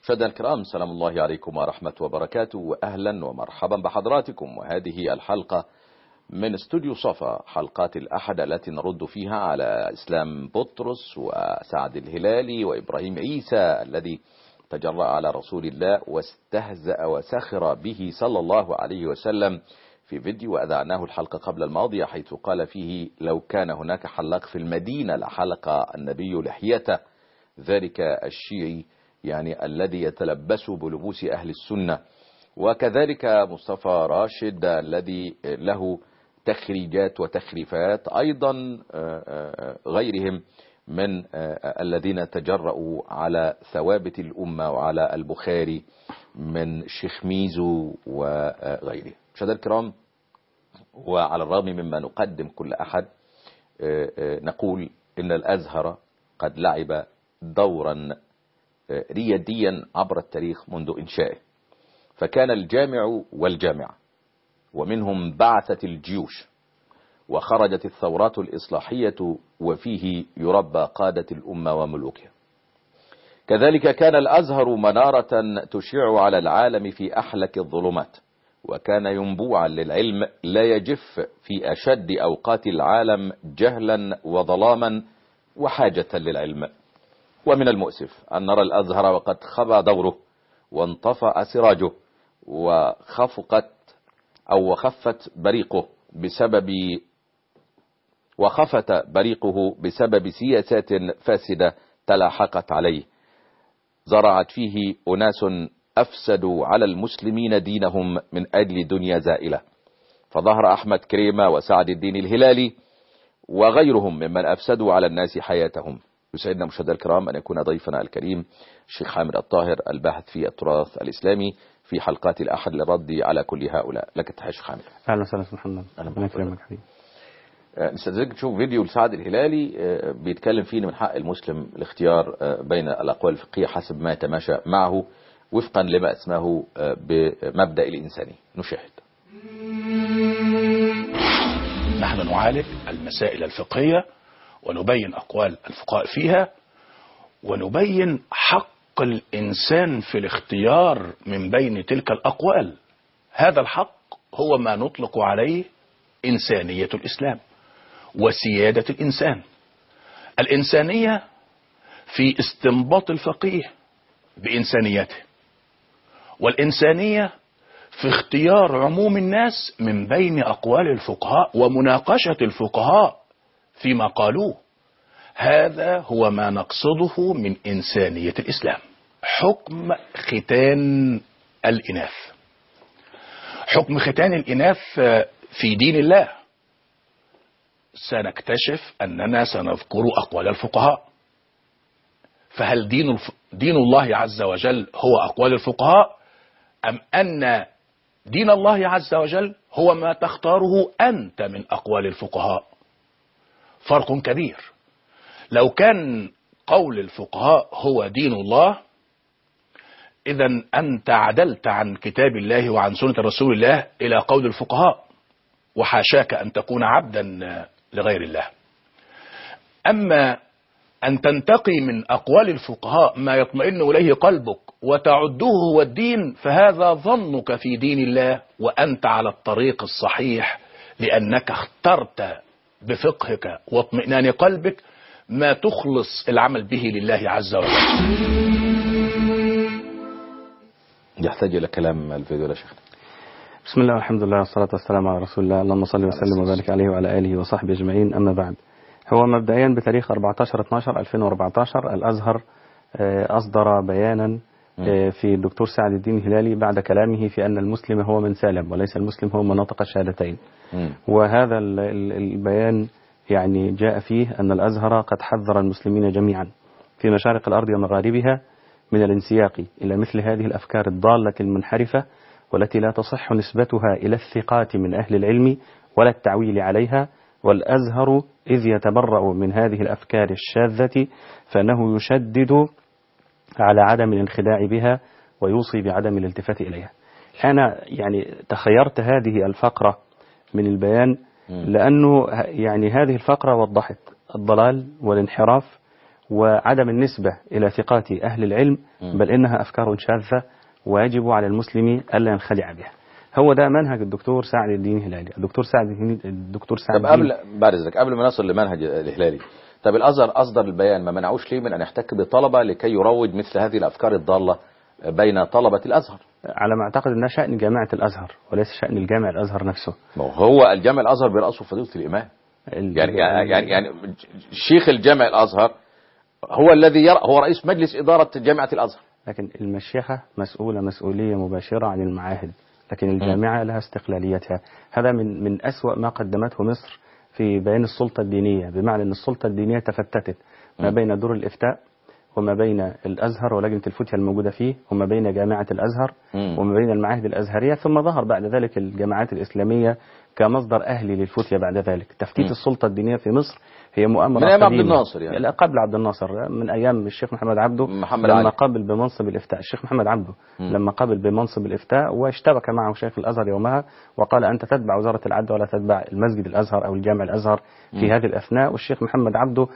مشاهدينا الكرام سلام الله عليكم ورحمة وبركاته وأهلا ومرحبا بحضراتكم وهذه الحلقة من استوديو صفا حلقات الأحد التي نرد فيها على إسلام بطرس وسعد الهلالي وإبراهيم عيسى الذي تجرأ على رسول الله واستهزأ وسخر به صلى الله عليه وسلم في فيديو وأذعناه الحلقة قبل الماضية حيث قال فيه لو كان هناك حلاق في المدينة لحلق النبي لحيته ذلك الشيعي يعني الذي يتلبس بلبوس أهل السنة وكذلك مصطفى راشد الذي له تخريجات وتخريفات أيضا غيرهم من الذين تجرؤوا على ثوابت الأمة وعلى البخاري من شيخ ميزو وغيره مشاهدينا الكرام وعلى الرغم مما نقدم كل أحد نقول إن الأزهر قد لعب دورا رياديا عبر التاريخ منذ إنشائه فكان الجامع والجامعة ومنهم بعثت الجيوش وخرجت الثورات الإصلاحية وفيه يربى قادة الأمة وملوكها كذلك كان الأزهر منارة تشع على العالم في أحلك الظلمات وكان ينبوعا للعلم لا يجف في أشد أوقات العالم جهلا وظلاما وحاجة للعلم ومن المؤسف أن نرى الأزهر وقد خبى دوره وانطفأ سراجه وخفقت أو وخفت بريقه بسبب وخفت بريقه بسبب سياسات فاسدة تلاحقت عليه زرعت فيه أناس أفسدوا على المسلمين دينهم من أجل دنيا زائلة فظهر أحمد كريمة وسعد الدين الهلالي وغيرهم ممن أفسدوا على الناس حياتهم يسعدنا مشاهدينا الكرام أن يكون ضيفنا الكريم الشيخ حامد الطاهر الباحث في التراث الإسلامي في حلقات الأحد للرد على كل هؤلاء لك التحية شيخ حامد أهلا وسهلا محمد أهلا يكرمك حبيبي نستدرك تشوف فيديو لسعد الهلالي بيتكلم فيه من حق المسلم الاختيار بين الأقوال الفقهية حسب ما يتماشى معه وفقا لما اسمه بمبدأ الإنساني نشاهد نحن نعالج المسائل الفقهية ونبين أقوال الفقهاء فيها ونبين حق الإنسان في الاختيار من بين تلك الأقوال هذا الحق هو ما نطلق عليه إنسانية الإسلام وسيادة الإنسان الإنسانية في استنباط الفقيه بإنسانيته والإنسانية في اختيار عموم الناس من بين أقوال الفقهاء ومناقشة الفقهاء فيما قالوه هذا هو ما نقصده من إنسانية الإسلام حكم ختان الإناث حكم ختان الإناث في دين الله سنكتشف أننا سنذكر أقوال الفقهاء فهل دين, الف... دين الله عز وجل هو أقوال الفقهاء أم أن دين الله عز وجل هو ما تختاره أنت من أقوال الفقهاء فرق كبير لو كان قول الفقهاء هو دين الله إذا أنت عدلت عن كتاب الله وعن سنة رسول الله إلى قول الفقهاء وحاشاك أن تكون عبدا لغير الله أما أن تنتقي من أقوال الفقهاء ما يطمئن إليه قلبك وتعده هو الدين فهذا ظنك في دين الله وأنت على الطريق الصحيح لأنك اخترت بفقهك واطمئنان قلبك ما تخلص العمل به لله عز وجل يحتاج إلى كلام الفيديو يا شيخ بسم الله والحمد لله والصلاة والسلام على رسول الله اللهم صل وسلم وبارك عليه وعلى آله وصحبه أجمعين أما بعد هو مبدئيا بتاريخ 14/12/2014 الأزهر أصدر بيانا في الدكتور سعد الدين الهلالي بعد كلامه في أن المسلم هو من سالم وليس المسلم هو من نطق الشهادتين وهذا البيان يعني جاء فيه أن الأزهر قد حذر المسلمين جميعا في مشارق الأرض ومغاربها من الانسياق إلى مثل هذه الأفكار الضالة المنحرفة والتي لا تصح نسبتها إلى الثقات من أهل العلم ولا التعويل عليها والأزهر إذ يتبرأ من هذه الأفكار الشاذة فإنه يشدد على عدم الانخداع بها ويوصي بعدم الالتفات إليها أنا يعني تخيرت هذه الفقرة من البيان لأنه يعني هذه الفقرة وضحت الضلال والانحراف وعدم النسبة إلى ثقات أهل العلم مم. بل إنها أفكار شاذة ويجب على المسلم ألا ينخدع بها هو ده منهج الدكتور سعد الدين هلالي الدكتور سعد الدين الدكتور سعد طب الدين قبل بعد اذنك قبل ما نصل لمنهج الهلالي طب الازهر اصدر البيان ما منعوش ليه من ان يحتك بالطلبه لكي يروج مثل هذه الافكار الضاله بين طلبه الازهر على ما أعتقد أنها شأن جامعة الأزهر وليس شأن الجامع الأزهر نفسه ما هو الجامع الازهر بيرأسه فضيله الامام ال- يعني يعني يعني شيخ الجامع الازهر هو الذي يرى هو رئيس مجلس اداره جامعه الازهر لكن المشيخة مسؤولة مسؤولية مباشرة عن المعاهد لكن الجامعة لها استقلاليتها هذا من من أسوأ ما قدمته مصر في بيان السلطة الدينية بمعنى أن السلطة الدينية تفتتت ما م. بين دور الإفتاء وما بين الأزهر ولجنة الفتية الموجودة فيه وما بين جامعة الأزهر م. وما بين المعاهد الأزهرية ثم ظهر بعد ذلك الجامعات الإسلامية كمصدر أهلي للفتية بعد ذلك تفتيت م. السلطة الدينية في مصر هي مؤامرة من أيام عبد قديمة. الناصر يعني. لا قبل عبد الناصر من أيام الشيخ محمد عبده محمد لما علي. قبل بمنصب الإفتاء الشيخ محمد عبده م. لما قبل بمنصب الإفتاء واشتبك معه شيخ الأزهر يومها وقال أنت تتبع وزارة العدل ولا تتبع المسجد الأزهر أو الجامع الأزهر في م. هذه الأثناء والشيخ محمد عبده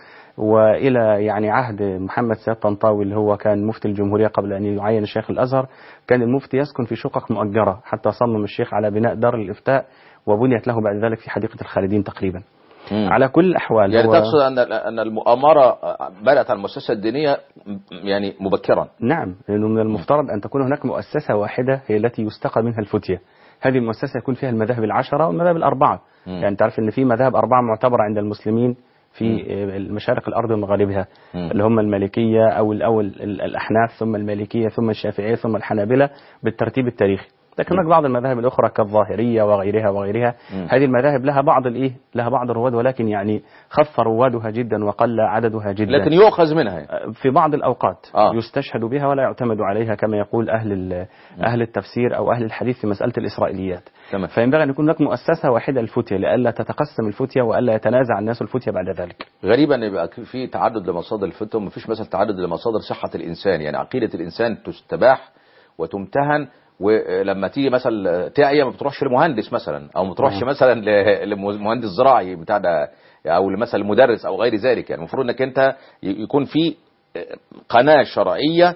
وإلى يعني عهد محمد سياد طنطاوي اللي هو كان مفتي الجمهورية قبل أن يعين الشيخ الأزهر كان المفتي يسكن في شقق مؤجرة حتى صمم الشيخ على بناء دار الإفتاء وبنيت له بعد ذلك في حديقة الخالدين تقريبا م. على كل الأحوال يعني هو- تقصد ان ان المؤامره بدات على المؤسسه الدينيه يعني مبكرا نعم لأنه من المفترض أن تكون هناك مؤسسة واحدة هي التي يستقى منها الفتية هذه المؤسسة يكون فيها المذاهب العشرة والمذاهب الأربعة مم. يعني تعرف أن في مذاهب أربعة معتبرة عند المسلمين في المشارق الأرض ومغاربها مم. اللي هم المالكية أو الأول ال- الأحناف ثم المالكية ثم الشافعية ثم الحنابلة بالترتيب التاريخي لكن هناك بعض المذاهب الأخرى كالظاهرية وغيرها وغيرها مم. هذه المذاهب لها بعض الإيه لها بعض الرواد ولكن يعني خف روادها جدا وقل عددها جدا لكن يؤخذ منها يعني. في بعض الأوقات آه. يستشهد بها ولا يعتمد عليها كما يقول أهل ال- أهل التفسير أو أهل الحديث في مسألة الإسرائيليات تمام فينبغي أن يكون هناك مؤسسة واحدة للفتية لئلا تتقسم الفتية وألا يتنازع الناس الفتية بعد ذلك غريبا ان يبقى في تعدد لمصادر الفتوى ومفيش مثلا تعدد لمصادر صحه الانسان يعني عقيده الانسان تستباح وتمتهن ولما تيجي مثلا تعيا ما بتروحش لمهندس مثلا او ما بتروحش مم. مثلا ل- لمهندس زراعي بتاع ده او مثلا مدرس او غير ذلك يعني المفروض انك انت ي- يكون في قناه شرعيه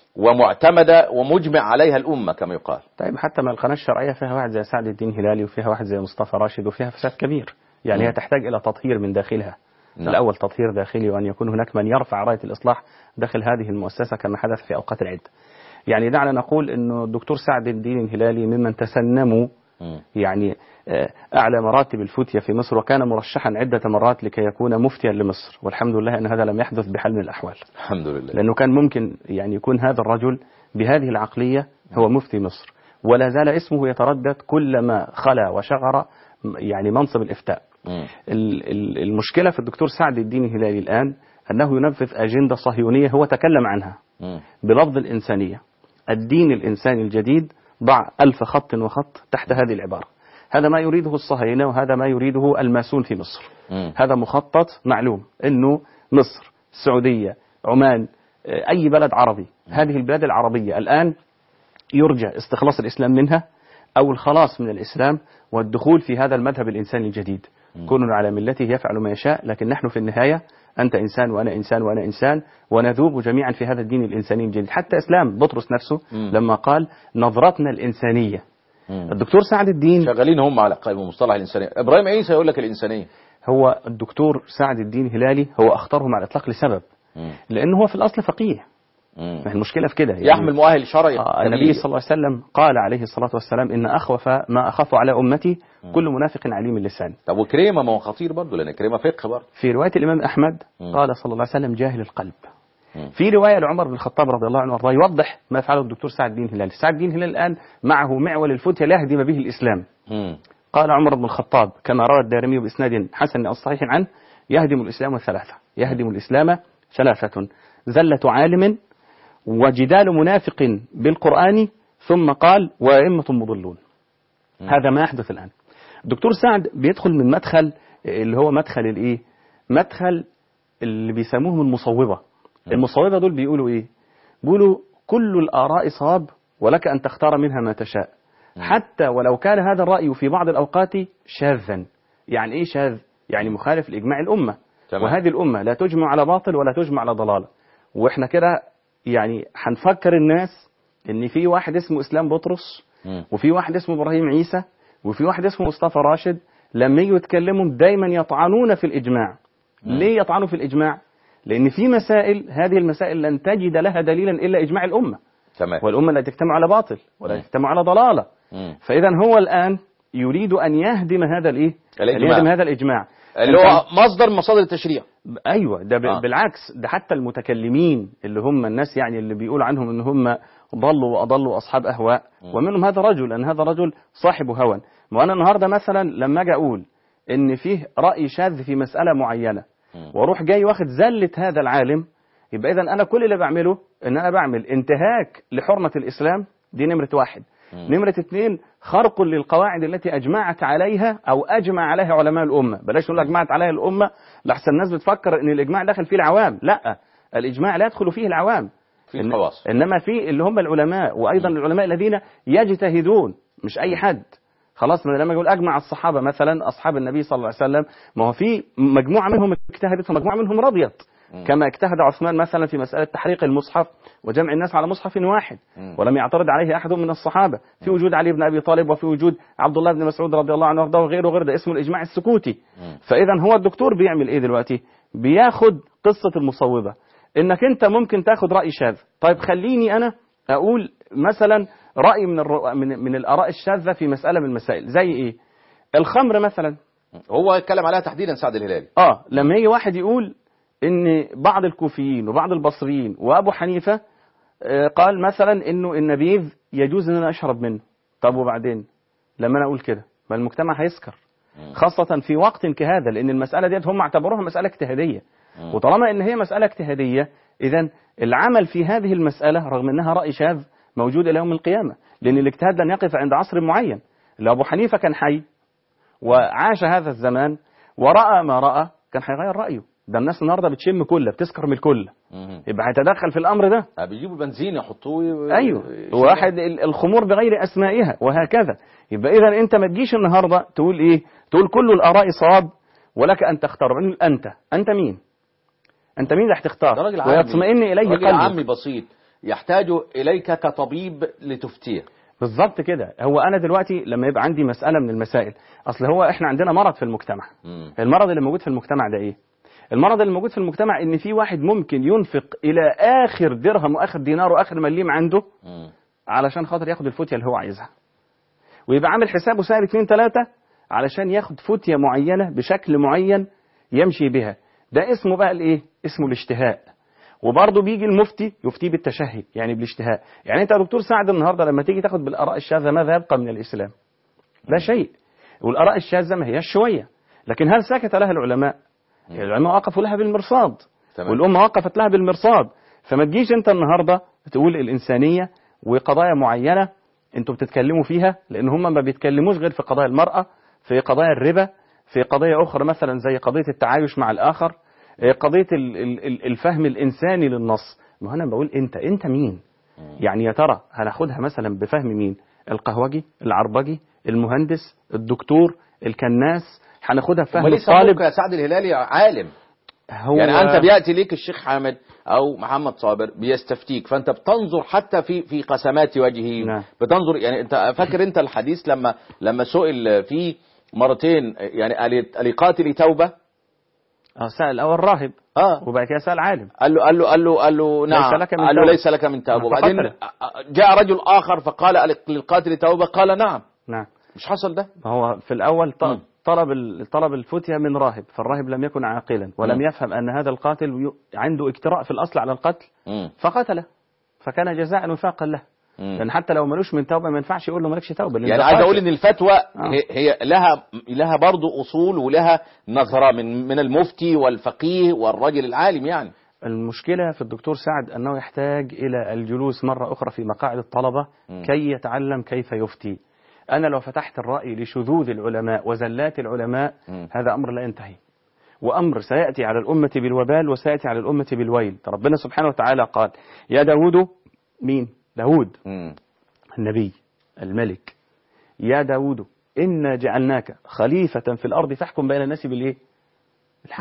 ومعتمده ومجمع عليها الامه كما يقال طيب حتى ما القناة الشرعية فيها واحد زي سعد الدين هلالي وفيها واحد زي مصطفى راشد وفيها فساد كبير يعني مم. هي تحتاج إلى تطهير من داخلها نعم. الأول تطهير داخلي وأن يكون هناك من يرفع راية الإصلاح داخل هذه المؤسسة كما حدث في أوقات العدة يعني دعنا نقول أنه الدكتور سعد الدين الهلالي ممن تسنموا مم. يعني آه، أعلى مراتب الفتية في مصر وكان مرشحا عدة مرات لكي يكون مفتيا لمصر والحمد لله أن هذا لم يحدث بحال من الأحوال الحمد لله لأنه كان ممكن يعني يكون هذا الرجل بهذه العقلية هو مفتي مصر ولا زال اسمه يتردد كلما خلا وشغر يعني منصب الإفتاء مم. ال- ال- المشكلة في الدكتور سعد الدين الهلالي الآن أنه ينفذ أجندة صهيونية هو تكلم عنها مم. بلفظ الإنسانية الدين الإنساني الجديد ضع ألف خط وخط تحت هذه العبارة هذا ما يريده الصهاينة وهذا ما يريده الماسون في مصر مم. هذا مخطط معلوم أنه مصر السعودية عمان آه، أي بلد عربي هذه البلاد العربية الآن يرجى استخلاص الإسلام منها أو الخلاص من الإسلام والدخول في هذا المذهب الإنساني الجديد كل على ملته يفعل ما يشاء لكن نحن في النهاية أنت إنسان وأنا إنسان وأنا إنسان وندوب جميعا في هذا الدين الإنساني الجديد حتى إسلام بطرس نفسه مم. لما قال نظرتنا الإنسانية مم. الدكتور سعد الدين شغالين هم على قائمة مصطلح الإنسانية إبراهيم عيسى يقول لك الإنسانية هو الدكتور سعد الدين هلالي هو أخطرهم على الإطلاق لسبب مم. لأنه هو في الأصل فقيه مم. ما هي المشكلة في كده يعني يحمل مؤهل شرعي آه، النبي كبير. صلى الله عليه وسلم قال عليه الصلاة والسلام إن أخوف ما أخاف على أمتي كل منافق عليم اللسان طب وكريمة ما هو خطير برضه لأن كريمة فقه برضه في رواية الإمام أحمد مم. قال صلى الله عليه وسلم جاهل القلب مم. في رواية لعمر بن الخطاب رضي الله عنه وارضاه يوضح ما فعله الدكتور سعد الدين هلال سعد الدين هلال الآن معه معول الفتية ليهدم به الإسلام مم. قال عمر بن الخطاب كما روى الدارمي بإسناد حسن الصحيح عنه يهدم الإسلام ثلاثة يهدم الإسلام ثلاثة زلة عالم وجدال منافق بالقرآن ثم قال وأئمة مضلون مم. هذا ما يحدث الآن الدكتور سعد بيدخل من مدخل اللي هو مدخل الإيه مدخل اللي بيسموهم المصوبة المصوبة دول بيقولوا إيه بيقولوا كل الآراء صواب ولك أن تختار منها ما تشاء حتى ولو كان هذا الرأي في بعض الأوقات شاذا يعني إيه شاذ يعني مخالف لإجماع الأمة تمام. وهذه الأمة لا تجمع على باطل ولا تجمع على ضلالة وإحنا كده يعني هنفكر الناس إن في واحد اسمه إسلام بطرس مم. وفي واحد اسمه إبراهيم عيسى وفي واحد اسمه مصطفى راشد لما يجوا يتكلموا دايما يطعنون في الإجماع ليه يطعنوا في الإجماع؟ لأن في مسائل هذه المسائل لن تجد لها دليلا إلا إجماع الأمة تمام والأمة لا تجتمع على باطل ولا مم. تجتمع على ضلالة مم. فإذا هو الآن يريد أن يهدم هذا الإيه؟ أن الإجماع. يهدم هذا الإجماع اللي هو مصدر من مصادر التشريع ايوه ده ب- آه. بالعكس ده حتى المتكلمين اللي هم الناس يعني اللي بيقول عنهم ان هم ضلوا واضلوا اصحاب اهواء ومنهم هذا رجل ان هذا رجل صاحب هوى ما انا النهارده مثلا لما اجي اقول ان فيه راي شاذ في مساله معينه واروح جاي واخد زله هذا العالم يبقى اذا انا كل اللي بعمله ان انا بعمل انتهاك لحرمه الاسلام دي نمره واحد نمرة اثنين خرق للقواعد التي أجمعت عليها أو أجمع عليها علماء الأمة بلاش نقول أجمعت عليها الأمة لحسن الناس بتفكر أن الإجماع داخل فيه العوام لا الإجماع لا يدخل فيه العوام في إن- الخواص إنما في اللي هم العلماء وأيضا العلماء الذين يجتهدون مش أي حد خلاص ما لما يقول أجمع الصحابة مثلا أصحاب النبي صلى الله عليه وسلم ما هو في مجموعة منهم اجتهدت ومجموعة منهم رضيت كما اجتهد عثمان مثلا في مسألة تحريق المصحف وجمع الناس على مصحف واحد ولم يعترض عليه أحد من الصحابة في وجود علي بن أبي طالب وفي وجود عبد الله بن مسعود رضي الله عنه وارضاه وغيره وغيره ده اسمه الإجماع السكوتي فإذا هو الدكتور بيعمل إيه دلوقتي بياخد قصة المصوبة إنك أنت ممكن تاخد رأي شاذ طيب خليني أنا أقول مثلا رأي من الرؤ... من, من الآراء الشاذة في مسألة من المسائل زي إيه الخمر مثلا هو اتكلم عليها تحديدا سعد الهلالي اه لما يجي واحد يقول ان بعض الكوفيين وبعض البصريين وابو حنيفه آه، قال مثلا انه النبيذ يجوز ان انا اشرب منه طب وبعدين لما انا اقول كده ما المجتمع هيسكر خاصة في وقت كهذا لأن المسألة ديت هم اعتبروها مسألة اجتهادية وطالما إن هي مسألة اجتهادية إذا العمل في هذه المسألة رغم أنها رأي شاذ موجود إلى يوم القيامة لأن الاجتهاد لن يقف عند عصر معين لو أبو حنيفة كان حي وعاش هذا الزمان ورأى ما رأى كان هيغير رأيه ده الناس النهارده بتشم كله بتسكر من الكل مم. يبقى هيتدخل في الأمر ده آه، بيجيبوا بنزين يحطوه ايوه يشرب. واحد ال- الخمور بغير اسمائها وهكذا يبقى اذا انت ما تجيش النهارده تقول ايه تقول كل الاراء صواب ولك ان تختار من انت انت مين انت مين اللي ده هتختار راجل عامي ويطمئن اليه راجل قلبك عامي بسيط يحتاج اليك كطبيب لتفتيه بالظبط كده هو انا دلوقتي لما يبقى عندي مساله من المسائل اصل هو احنا عندنا مرض في المجتمع مم. المرض اللي موجود في المجتمع ده ايه المرض اللي موجود في المجتمع ان في واحد ممكن ينفق الى اخر درهم واخر دينار واخر مليم عنده مم. علشان خاطر ياخد الفتيه اللي هو عايزها ويبقى عامل حسابه سعر اتنين تلاتة علشان ياخد فتيه معينه بشكل معين يمشي بها ده اسمه بقى الايه اسمه الاشتهاء وبرضه بيجي المفتي يفتي بالتشهي يعني بالاشتهاء يعني انت يا دكتور سعد النهارده لما تيجي تاخد بالاراء الشاذه ماذا يبقى من الاسلام لا شيء والاراء الشاذه ما هياش شويه لكن هل سكت لها العلماء العلماء وقفوا لها بالمرصاد تمام. والامه وقفت لها بالمرصاد فما تجيش انت النهارده تقول الانسانيه وقضايا معينه انتوا بتتكلموا فيها لان هم ما بيتكلموش غير في قضايا المراه في قضايا الربا في قضايا اخرى مثلا زي قضيه التعايش مع الاخر إيه، قضيه ال- ال- ال- الفهم الانساني للنص ما هو انا بقول انت انت مين يعني يا ترى هناخدها مثلا بفهم مين القهوجي العربجي المهندس الدكتور الكناس هناخدها بفهم وليه الطالب سموك يا سعد الهلالي عالم هو يعني انت بياتي ليك الشيخ حامد او محمد صابر بيستفتيك فانت بتنظر حتى في في قسمات وجهه نعم. بتنظر يعني انت فاكر انت الحديث لما لما سئل فيه مرتين يعني ألي- ألي قاتلي توبه اه سأل الاول راهب اه وبعد كده سأل عالم قال له قال له قال له قال له نعم لك من قال له توبة. ليس لك من توبه آه، وبعدين فقتله. جاء رجل اخر فقال ألي- للقاتل توبه قال نعم نعم مش حصل ده ما هو في الأول ط- مم. طلب ال- طلب الفتية من راهب فالراهب لم يكن عاقلا ولم مم. يفهم أن هذا القاتل ي- عنده اجتراء في الأصل على القتل مم. فقتله فكان جزاء وفاقا له مم. لأن حتى لو ملوش من توبة ما ينفعش يقول له مالكش توبة لأن يعني ده عايز قاتل. اقول ان الفتوى هي, هي لها لها برضه اصول ولها نظره من من المفتي والفقيه والرجل العالم يعني المشكلة في الدكتور سعد أنه يحتاج إلى الجلوس مرة أخرى في مقاعد الطلبة مم. كي يتعلم كيف يفتي أنا لو فتحت الرأي لشذوذ العلماء وزلات العلماء مم. هذا أمر لا ينتهي وأمر سيأتي على الأمة بالوبال وسيأتي على الأمة بالويل ربنا سبحانه وتعالى قال يا داود مين داود مم. النبي الملك يا داود إنا جعلناك خليفة في الأرض فاحكم بين الناس بالإيه بالحق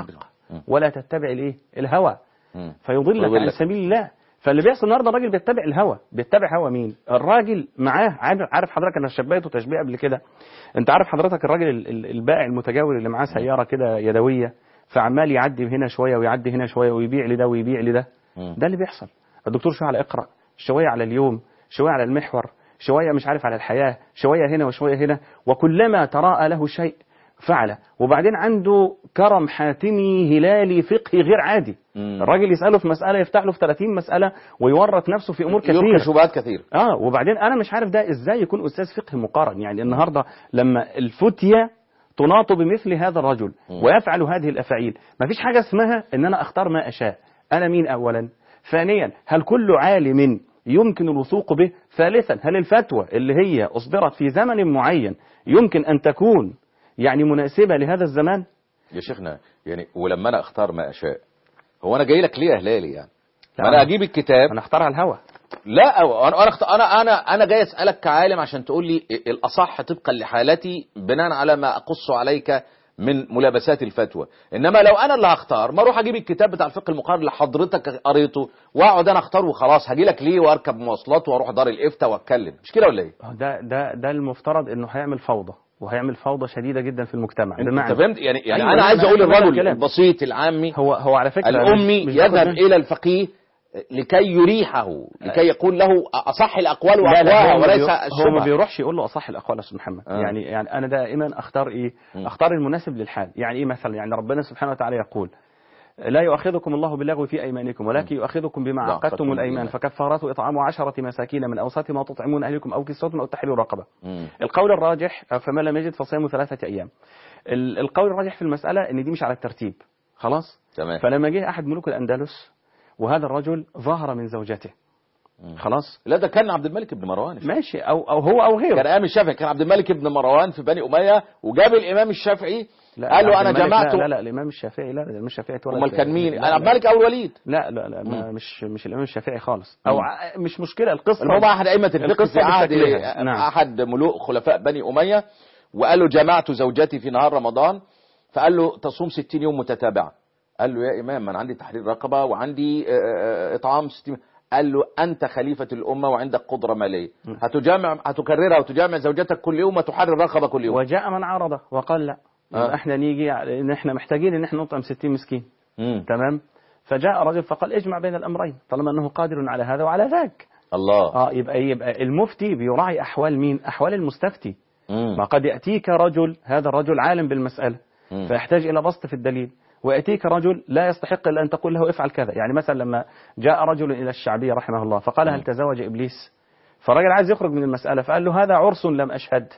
مم. ولا تتبع الايه الهوى مم. فيضلك عن ويضلك. سبيل الله فاللي بيحصل النهارده الراجل بيتبع الهوى بيتبع هوى مين الراجل معاه عارف عارف حضرتك انا شبهته تشبيه قبل كده انت عارف حضرتك الراجل ال- ال- البائع المتجول اللي معاه سياره كده يدويه فعمال يعدي هنا شويه ويعدي هنا شويه ويبيع لده ويبيع لده مم. ده اللي بيحصل الدكتور شويه على اقرا شويه على اليوم شويه على المحور شويه مش عارف على الحياه شويه هنا وشويه هنا وكلما تراءى له شيء فعله وبعدين عنده كرم حاتمي هلالي فقهي غير عادي مم. الراجل يساله في مساله يفتح له في 30 مساله ويورط نفسه في امور يلقي كثيره شبهات كثير اه وبعدين انا مش عارف ده ازاي يكون استاذ فقه مقارن يعني النهارده لما الفتيه تناط بمثل هذا الرجل مم. ويفعل هذه الافاعيل ما فيش حاجه اسمها ان انا اختار ما اشاء انا مين اولا ثانيا هل كل عالم يمكن الوثوق به ثالثا هل الفتوى اللي هي اصدرت في زمن معين يمكن ان تكون يعني مناسبه لهذا الزمان يا شيخنا يعني ولما انا اختار ما اشاء هو انا جاي لك ليه يا هلالي يعني لا، ما انا اجيب الكتاب انا اختار على الهوى لا أو- انا انا أخت- انا انا انا جاي اسالك كعالم عشان تقول لي الاصح طبقا لحالتي بناء على ما اقص عليك من ملابسات الفتوى انما لو انا اللي هختار ما اروح اجيب الكتاب بتاع الفقه المقارن اللي حضرتك قريته واقعد انا اختار وخلاص هاجي لك ليه واركب مواصلات واروح دار الافتاء واتكلم مش كده ولا ايه ده ده ده المفترض انه هيعمل فوضى وهيعمل فوضى شديده جدا في المجتمع انت بمعنى فهمت يعني يعني أيوة، انا أنا- عايز أنا اقول فاهم الرجل الكلام. البسيط العامي هو هو على فكره الامي مش- مش باخد يذهب منه. الى الفقيه لكي يريحه لكي يقول له اصح الاقوال لا لا واقواها هو ما وليس بيرو- هو ما الشبهه بيروحش يقول له اصح الاقوال يا استاذ محمد آه. يعني يعني انا دائما اختار ايه م. اختار المناسب للحال يعني ايه مثلا يعني ربنا سبحانه وتعالى يقول لا يؤاخذكم الله باللغو في ايمانكم ولكن يؤاخذكم بما لا، عقدتم عقدتم الايمان الإيمان. فكفارته اطعام عشرة مساكين من اوسط ما تطعمون اهلكم او كسوتهم او تحرير رقبه مم. القول الراجح فمن لم يجد فصيام ثلاثه ايام ال- القول الراجح في المساله ان دي مش على الترتيب خلاص تمام فلما جه احد ملوك الاندلس وهذا الرجل ظهر من زوجته مم. خلاص لا ده كان عبد الملك بن مروان ماشي او او هو او غيره كان ايام الشافعي كان عبد الملك بن مروان في بني اميه وجاب الامام الشافعي قال له عبد انا الملك جمعت لا لا لا الامام الشافعي لا الامام الشافعي اتولد امال كان مين لا عبد لا الملك او الوليد لا لا, لا ما مش مش الامام الشافعي خالص مم. او ع- مش مشكله القصه اللي هو احد ائمه الفقه القصة في عهد بشكلها. نعم. احد ملوك خلفاء بني اميه وقال له جمعت زوجتي في نهار رمضان فقال له تصوم 60 يوم متتابعه قال له يا امام انا عندي تحرير رقبه وعندي آه، آه، اطعام 60 قال له انت خليفه الامه وعندك قدره ماليه هتجامع هتكررها وتجامع زوجتك كل يوم وتحرر رقبه كل يوم وجاء من عارضه وقال لا آه. احنا نيجي على ان احنا محتاجين ان احنا نطعم 60 مسكين مم. تمام فجاء رجل فقال اجمع بين الامرين طالما انه قادر على هذا وعلى ذاك الله اه يبقى يبقى المفتي بيراعي احوال مين احوال المستفتي مم. ما قد ياتيك رجل هذا الرجل عالم بالمساله مم. فيحتاج الى بسط في الدليل وياتيك رجل لا يستحق الا ان تقول له افعل كذا يعني مثلا لما جاء رجل الى الشعبي رحمه الله فقال هل تزوج ابليس فالراجل عايز يخرج من المساله فقال له هذا عرس لم اشهد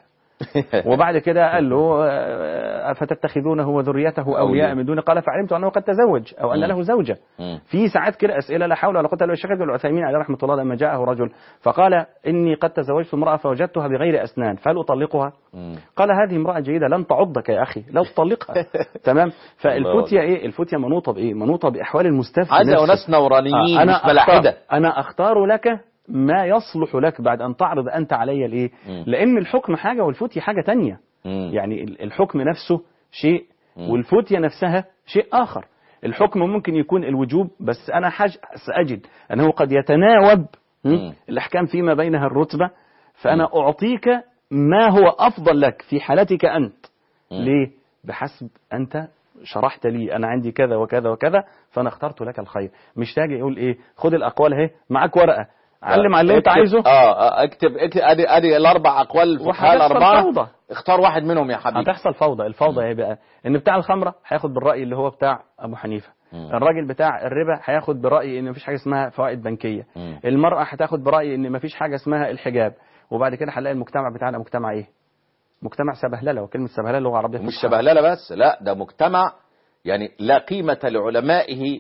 وبعد كده قال له آه، افتتخذونه وذريته اولياء أولياء. من دون قال فعلمت انه قد تزوج او ان مم. له زوجه مم. في ساعات كده اسئله لا حول ولا قوه الا بالله الشيخ ابن العثيمين عليه رحمه الله لما جاءه رجل فقال اني قد تزوجت امراه فوجدتها بغير اسنان فهل اطلقها؟ مم. قال هذه امرأة جيدة لن تعضك يا أخي لا تطلقها تمام فالفتية إيه الفتية منوطة بإيه منوطة بأحوال المستفتي عايز نفسه. ناس نورانيين آه، مش أختار ملاحده أنا أختار لك ما يصلح لك بعد أن تعرض أنت علي الإيه مم. لأن الحكم حاجة والفتية حاجة تانية مم. يعني ال- الحكم نفسه شيء مم. والفتية نفسها شيء آخر الحكم ممكن يكون الوجوب بس أنا حاج سأجد أنه قد يتناوب م? مم. الأحكام فيما بينها الرتبة فأنا أعطيك ما هو أفضل لك في حالتك أنت مم. ليه؟ بحسب أنت شرحت لي أنا عندي كذا وكذا وكذا فأنا اخترت لك الخير مش تاجي يقول إيه خد الأقوال أهي معاك ورقة علم على اللي أنت اكتب- عايزه اه آه، اكتب اكتب ادي ادي الاربع اقوال الفقهاء وهتحصل الاربعه فوضى. اختار واحد منهم يا حبيبي هتحصل فوضى الفوضى ايه بقى ان بتاع الخمره هياخد بالراي اللي هو بتاع ابو حنيفه مم. الراجل بتاع الربا هياخد براي ان مفيش حاجه اسمها فوائد بنكيه مم. المراه هتاخد براي ان مفيش حاجه اسمها الحجاب وبعد كده هنلاقي المجتمع بتاعنا مجتمع ايه مجتمع سبهلله وكلمه سبهلله لغه عربيه مش فصحى. شبهلله بس لا ده مجتمع يعني لا قيمة لعلمائه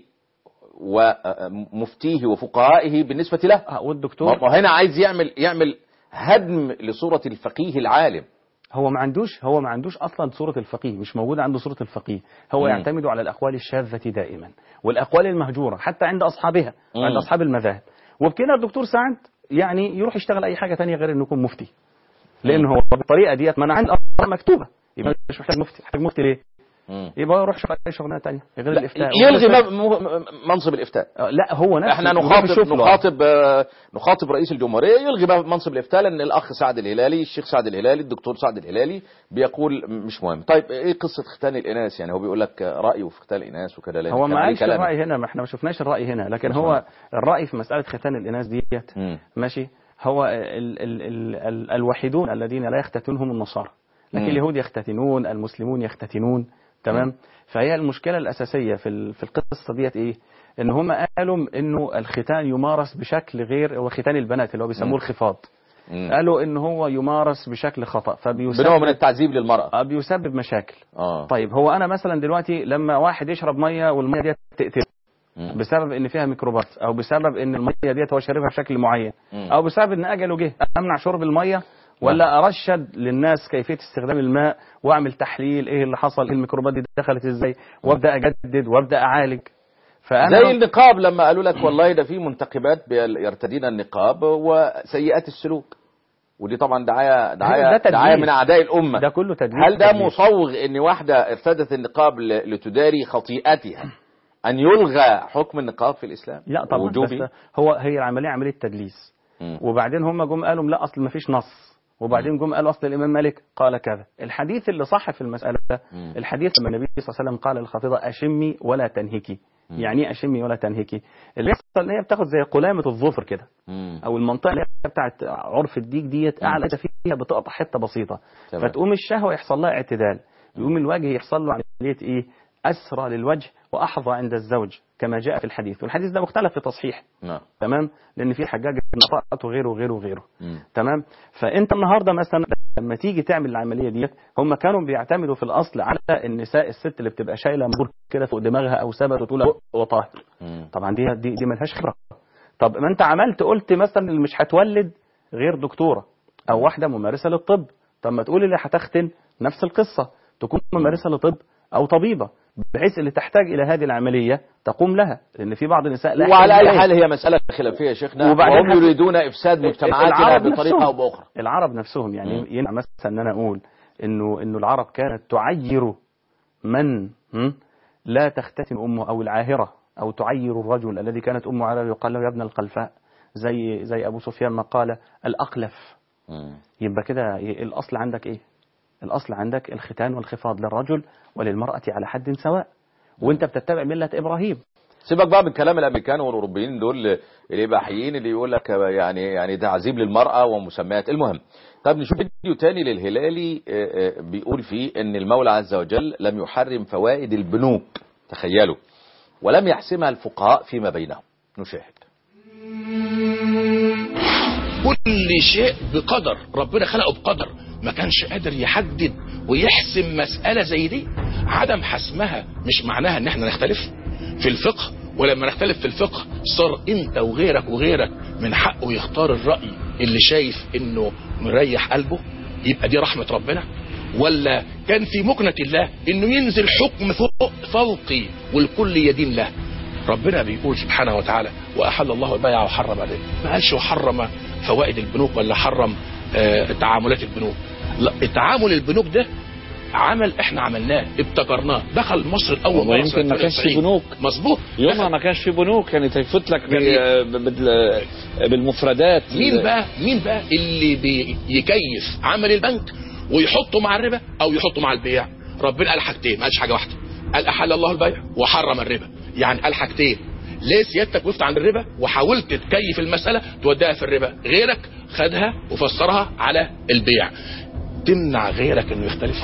ومفتيه وفقهائه بالنسبة له آه، والدكتور ما هنا عايز يعمل يعمل هدم لصورة الفقيه العالم هو ما عندوش هو ما عندوش اصلا صوره الفقيه مش موجود عنده صوره الفقيه هو مم. يعتمد على الاقوال الشاذه دائما والاقوال المهجوره حتى عند اصحابها مم. عند اصحاب المذاهب وبكده الدكتور سعد يعني يروح يشتغل اي حاجه تانية غير انه يكون مفتي لان هو بالطريقه ديت ما انا عندي أخبار مكتوبه يبقى مش محتاج مفتي محتاج مفتي ليه مم. يبقى يروح يشوف اي شغلانه ثانيه غير لا، الافتاء يلغي وكل م- م- منصب الافتاء آه، لا هو نفسه احنا يروح نخاطب يشوف له. نخاطب آه، نخاطب رئيس الجمهوريه يلغي بقى منصب الافتاء لان الاخ سعد الهلالي الشيخ سعد الهلالي الدكتور سعد الهلالي بيقول مش مهم طيب ايه قصه ختان الاناث يعني هو بيقول لك رايه في ختان الاناث وكده لأن هو كان ما عليه قالش كلام. الراي هنا ما احنا ما شفناش الراي هنا لكن مش هو مهم. الراي في مساله ختان الاناث ديت مم. ماشي هو ال ال ال ال الوحيدون الذين لا يختتنهم النصارى لكن مم. اليهود يختتنون المسلمون يختتنون تمام مم. فهي المشكله الاساسيه في ال- في القصه ديت ايه ان هم قالوا انه الختان يمارس بشكل غير هو ختان البنات اللي هو مم. بيسموه الخفاض مم. قالوا ان هو يمارس بشكل خطا بنوع من فبيسبب التعذيب للمراه آه، بيسبب مشاكل اه طيب هو انا مثلا دلوقتي لما واحد يشرب ميه والميه ديت تقتله مم. بسبب ان فيها ميكروبات او بسبب ان الميه ديت هو شاربها بشكل معين مم. او بسبب ان اجله جه امنع شرب الميه ولا ارشد للناس كيفيه استخدام الماء واعمل تحليل ايه اللي حصل ايه الميكروبات دي دخلت ازاي وابدا اجدد وابدا اعالج فانا زي النقاب لما قالوا لك والله ده في منتقبات بيل- يرتدين النقاب وسيئات السلوك ودي طبعا دعايه دعايه ده تدليس. دعايه من اعداء الامه ده كله تدليس هل ده تدليس. مصوغ ان واحده ارتدت النقاب ل- لتداري خطيئتها ان يلغى حكم النقاب في الاسلام لا طبعا وجوبي بس هو هي العمليه عمليه تدليس مم. وبعدين هم جم قالوا لا اصل ما فيش نص وبعدين جم قالوا اصل الامام مالك قال كذا الحديث اللي صح في المساله مم. الحديث لما النبي صلى الله عليه وسلم قال للخافضه اشمي ولا تنهكي مم. يعني ايه اشمي ولا تنهكي اللي يحصل ان هي بتاخد زي قلامه الظفر كده مم. او المنطقه اللي هي بتاعت عرف الديك ديت مم. اعلى حتة فيها بتقطع حته بسيطه تمام. فتقوم الشهوه يحصل لها اعتدال يقوم الوجه يحصل له عمليه ايه اسرى للوجه واحظى عند الزوج كما جاء في الحديث والحديث ده مختلف في تصحيح نعم تمام لان في حجاج بن طاعت وغيره وغيره وغيره مم. تمام فانت النهارده مثلا لما تيجي تعمل العمليه ديت هم كانوا بيعتمدوا في الاصل على النساء الست اللي بتبقى شايله مبور كده فوق دماغها او ثبت وتقول وطاهر مم. طبعا دي دي, دي ملهاش خبره طب ما انت عملت قلت مثلا اللي مش هتولد غير دكتوره او واحده ممارسه للطب طب ما تقول اللي هتختن نفس القصه تكون ممارسه لطب او طبيبه بحيث اللي تحتاج الى هذه العمليه تقوم لها لان في بعض النساء لا وعلى يحتاج اي إليه. حال هي مساله خلافيه يا شيخنا وبعدين وهم هت- يريدون افساد مجتمعاتنا العرب بطريقه نفسهم. او باخرى العرب نفسهم يعني مم. ينفع مثلا ان انا اقول انه انه العرب كانت تعير من هم؟ لا تختتن امه او العاهره او تعير الرجل الذي كانت امه عاهره يقال له يا ابن القلفاء زي زي ابو سفيان ما قال الاقلف مم. يبقى كده ي- الاصل عندك ايه الاصل عندك الختان والخفاض للرجل وللمراه على حد سواء وانت بتتبع مله ابراهيم سيبك بقى من كلام الامريكان والاوروبيين دول الاباحيين اللي يقول لك يعني يعني تعذيب للمراه ومسميات المهم طب نشوف فيديو تاني للهلالي آه، آه، بيقول فيه ان المولى عز وجل لم يحرم فوائد البنوك تخيلوا ولم يحسمها الفقهاء فيما بينهم نشاهد كل شيء بقدر ربنا خلقه بقدر ما كانش قادر يحدد ويحسم مسألة زي دي عدم حسمها مش معناها ان احنا نختلف في الفقه ولما نختلف في الفقه صار انت وغيرك وغيرك من حقه يختار الرأي اللي شايف انه مريح قلبه يبقى دي رحمة ربنا ولا كان في مكنة الله انه ينزل حكم فوق فوقي والكل يدين له ربنا بيقول سبحانه وتعالى واحل الله البيع وحرم الربا ما قالش وحرم فوائد البنوك ولا حرم آه، تعاملات البنوك لا تعامل البنوك ده عمل احنا عملناه ابتكرناه دخل مصر الاول والله مرة يمكن سنة ما كانش في 93. بنوك. مظبوط يومها دخل. ما كانش في بنوك كانت يفوت لك جميل. ب- بال- بالمفردات مين بقى مين بقى اللي بيكيف عمل البنك ويحطه مع الربا او يحطه مع البيع ربنا قال حاجتين ما قالش حاجه واحده قال احل الله البيع وحرم الربا يعني قال حاجتين ليه سيادتك وقفت عند الربا وحاولت تكيف المساله توديها في الربا غيرك خدها وفسرها على البيع تمنع غيرك انه يختلف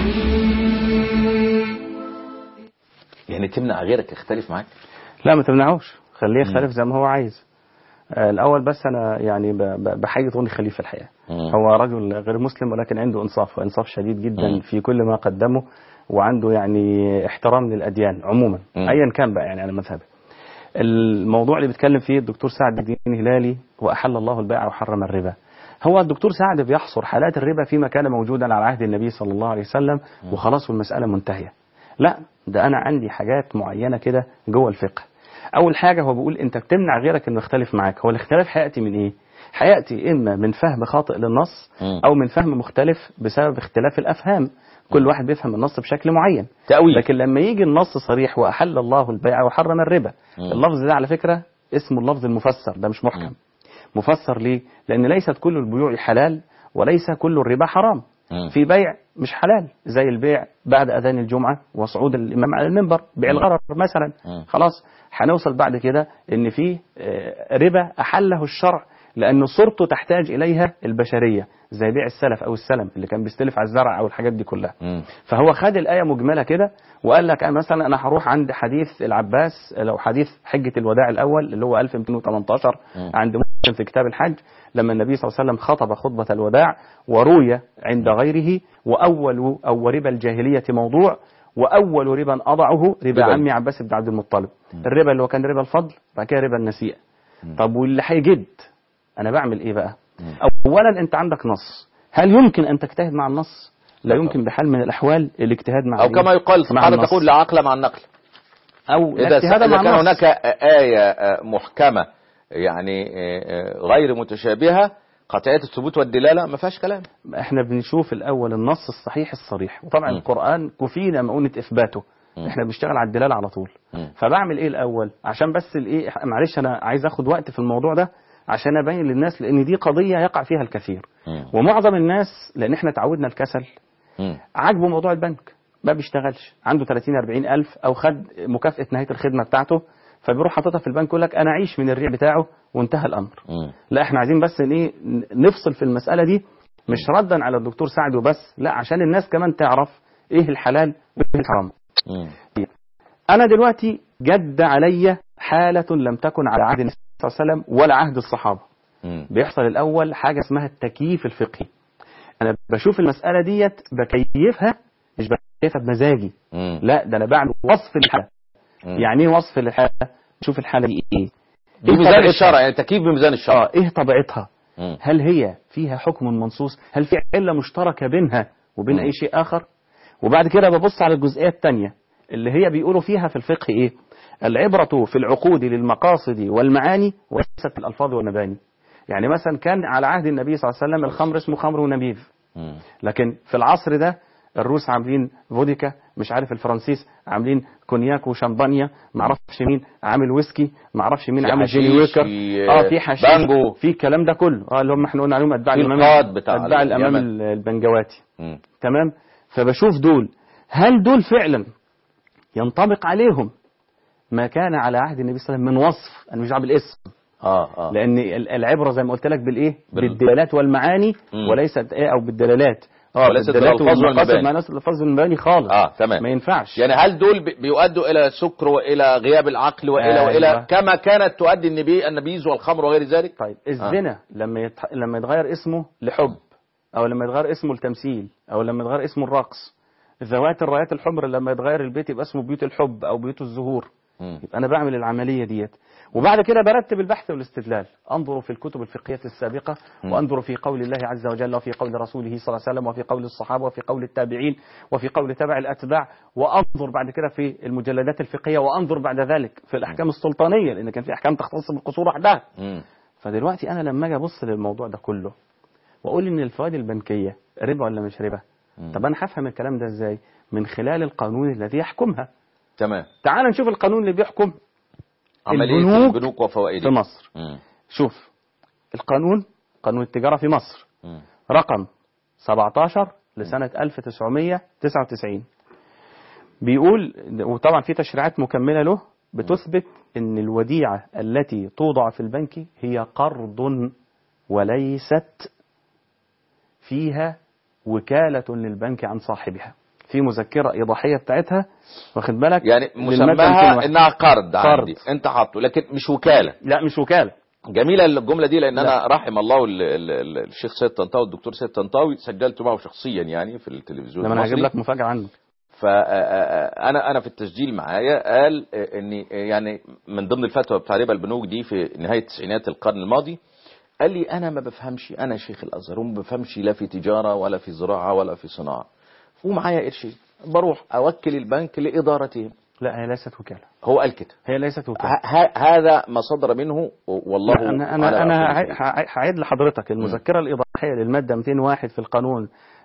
يعني تمنع غيرك يختلف معاك لا ما تمنعوش خليه يختلف زي ما هو عايز آه، الاول بس انا يعني ب- ب- بحيي طوني خليفه الحقيقه مم. هو رجل غير مسلم ولكن عنده انصاف وانصاف شديد جدا مم. في كل ما قدمه وعنده يعني احترام للاديان عموما مم. ايا كان بقى يعني على مذهبه الموضوع اللي بيتكلم فيه الدكتور سعد الدين هلالي واحل الله البيع وحرم الربا هو الدكتور سعد بيحصر حالات الربا فيما كان موجودا على عهد النبي صلى الله عليه وسلم وخلاص والمساله منتهيه لا ده انا عندي حاجات معينه كده جوه الفقه اول حاجه هو بيقول انت بتمنع غيرك انه يختلف معاك هو الاختلاف هياتي من ايه هياتي اما من فهم خاطئ للنص مم. او من فهم مختلف بسبب اختلاف الافهام كل واحد بيفهم النص بشكل معين تأويل لكن لما يجي النص صريح وأحل الله البيع وحرم الربا مم. اللفظ ده على فكرة اسمه اللفظ المفسر ده مش محكم مفسر ليه لأن ليست كل البيوع حلال وليس كل الربا حرام مم. في بيع مش حلال زي البيع بعد أذان الجمعة وصعود الإمام على المنبر بيع الغرر مثلا مم. خلاص هنوصل بعد كده إن في آه، ربا أحله الشرع لأن صورته تحتاج إليها البشرية زي بيع السلف أو السلم اللي كان بيستلف على الزرع أو الحاجات دي كلها مم. فهو خد الآية مجملة كده وقال لك أنا مثلا أنا هروح عند حديث العباس لو حديث حجة الوداع الأول اللي هو 1218 مم. عند مسلم في كتاب الحج لما النبي صلى الله عليه وسلم خطب خطبة الوداع وروي عند غيره وأول أو ربا الجاهلية موضوع وأول ربا أضعه ربا ربا. عمي عباس بن عبد المطلب الربا اللي هو كان ربا الفضل بعد كده ربا النسيئة طب واللي هيجد أنا بعمل إيه بقى أولا أنت عندك نص هل يمكن أن تجتهد مع النص لا لا يمكن بحال من الأحوال الاجتهاد مع أو الإيه؟ كما يقال مع سبحانه النص. تقول لا عقل مع النقل أو لا إذا اجتهاد إذا مع كان النص. هناك آية آه، محكمة يعني آه، آه، غير متشابهة قطعية الثبوت والدلالة ما فيهاش كلام احنا بنشوف الاول النص الصحيح الصريح وطبعا م. القران كفينا مؤونه اثباته م. احنا بنشتغل على الدلاله على طول م. فبعمل ايه الاول عشان بس الايه معلش انا عايز اخد وقت في الموضوع ده عشان ابين للناس لان دي قضيه يقع فيها الكثير مم. ومعظم الناس لان احنا تعودنا الكسل مم. عاجبه موضوع البنك ما بيشتغلش عنده 30 40 الف او خد مكافاه نهايه الخدمه بتاعته فبيروح حاططها في البنك يقول لك انا اعيش من الريع بتاعه وانتهى الامر مم. لا احنا عايزين بس ان ايه نفصل في المساله دي مش ردا على الدكتور سعد وبس لا عشان الناس كمان تعرف ايه الحلال وايه الحرام مم. انا دلوقتي جد علي حاله لم تكن على عهد النبي صلى الله عليه وسلم ولا عهد الصحابه مم. بيحصل الاول حاجه اسمها التكييف الفقهي انا بشوف المساله ديت بكيفها مش بكيفها بمزاجي مم. لا ده انا بعمل وصف للحاله مم. يعني ايه وصف للحاله شوف الحاله دي ايه بميزان طبيعتها؟ الشرع يعني تكييف بميزان الشرع اه ايه طبيعتها مم. هل هي فيها حكم منصوص هل في علة مشتركة بينها وبين مم. أي شيء آخر وبعد كده ببص على الجزئية الثانية اللي هي بيقولوا فيها في الفقه إيه العبرة في العقود للمقاصد والمعاني وليست في الألفاظ والمباني يعني مثلا كان على عهد النبي صلى الله عليه وسلم الخمر اسمه خمر ونبيذ مم. لكن في العصر ده الروس عاملين فوديكا مش عارف الفرنسيس عاملين كونياك وشامبانيا معرفش مين عامل ويسكي معرفش مين في عامل جيني حشيش، ويكر في اه في حشيش بانجو. في الكلام ده كله اه اللي هم احنا قلنا عليهم اتباع في الامام القاد بتاع اتباع الامام اليمن. البنجواتي مم. تمام فبشوف دول هل دول فعلا ينطبق عليهم ما كان على عهد النبي صلى الله عليه وسلم من وصف انا مش دعوه بالاسم اه اه لان ال- العبره زي ما قلت لك بالايه بال- بالدلالات والمعاني مم. وليست ايه او بالدلالات اه وليست بالدلالات بالألفاظ والمقاصد والمباني. مع ناس الالفاظ والمباني خالص اه تمام ما ينفعش يعني هل دول بي- بيؤدوا الى سكر والى غياب العقل والى أيوة. والى كما كانت تؤدي النبي النبيذ والخمر وغير ذلك طيب الزنا لما يتح... لما يتغير اسمه لحب او لما يتغير اسمه لتمثيل او لما يتغير اسمه الرقص ذوات الرايات الحمر لما يتغير البيت يبقى اسمه بيوت الحب او بيوت الزهور مم. يبقى انا بعمل العمليه ديت وبعد كده برتب البحث والاستدلال انظر في الكتب الفقهيه السابقه مم. وانظر في قول الله عز وجل وفي قول رسوله صلى الله عليه وسلم وفي قول الصحابه وفي قول التابعين وفي قول تبع الاتباع وانظر بعد كده في المجلدات الفقهيه وانظر بعد ذلك في الاحكام السلطانيه لان كان في احكام تختص بالقصور وحدها مم. فدلوقتي انا لما اجي ابص للموضوع ده كله واقول ان الفوائد البنكيه ربا ولا مش ربا مم. طب انا هفهم الكلام ده ازاي من خلال القانون الذي يحكمها تمام تعال نشوف القانون اللي بيحكم عملية البنوك البنوك في وفوائدها مصر مم. شوف القانون قانون التجارة في مصر مم. رقم 17 لسنة 1999 بيقول وطبعا في تشريعات مكملة له بتثبت ان الوديعة التي توضع في البنك هي قرض وليست فيها وكالة للبنك عن صاحبها في مذكرة إيضاحية بتاعتها واخد بالك يعني للمادة مسماها 201. انها قرض قرض. عندي انت حاطه لكن مش وكالة لا مش وكالة جميلة الجملة دي لأن لا. أنا رحم الله ال- ال- ال- الشيخ سيد طنطاوي الدكتور سيد طنطاوي سجلت معه شخصيا يعني في التلفزيون لما انا هجيب المصري لك مفاجأة عنه فأنا أنا في التسجيل معايا قال إن يعني من ضمن الفتوى بتاع ربا البنوك دي في نهاية تسعينات القرن الماضي قال لي أنا ما بفهمش أنا شيخ الأزهر وما بفهمش لا في تجارة ولا في زراعة ولا في صناعة ومعايا قرشين بروح أوكل البنك لإدارتهم لا هي ليست وكالة هو قال كده هي ليست وكالة ه- ه- هذا ما صدر منه والله لا، انا انا على انا كل هعي- شيء. هعي- هعيد لحضرتك المذكره الايضاحيه للماده 201 في القانون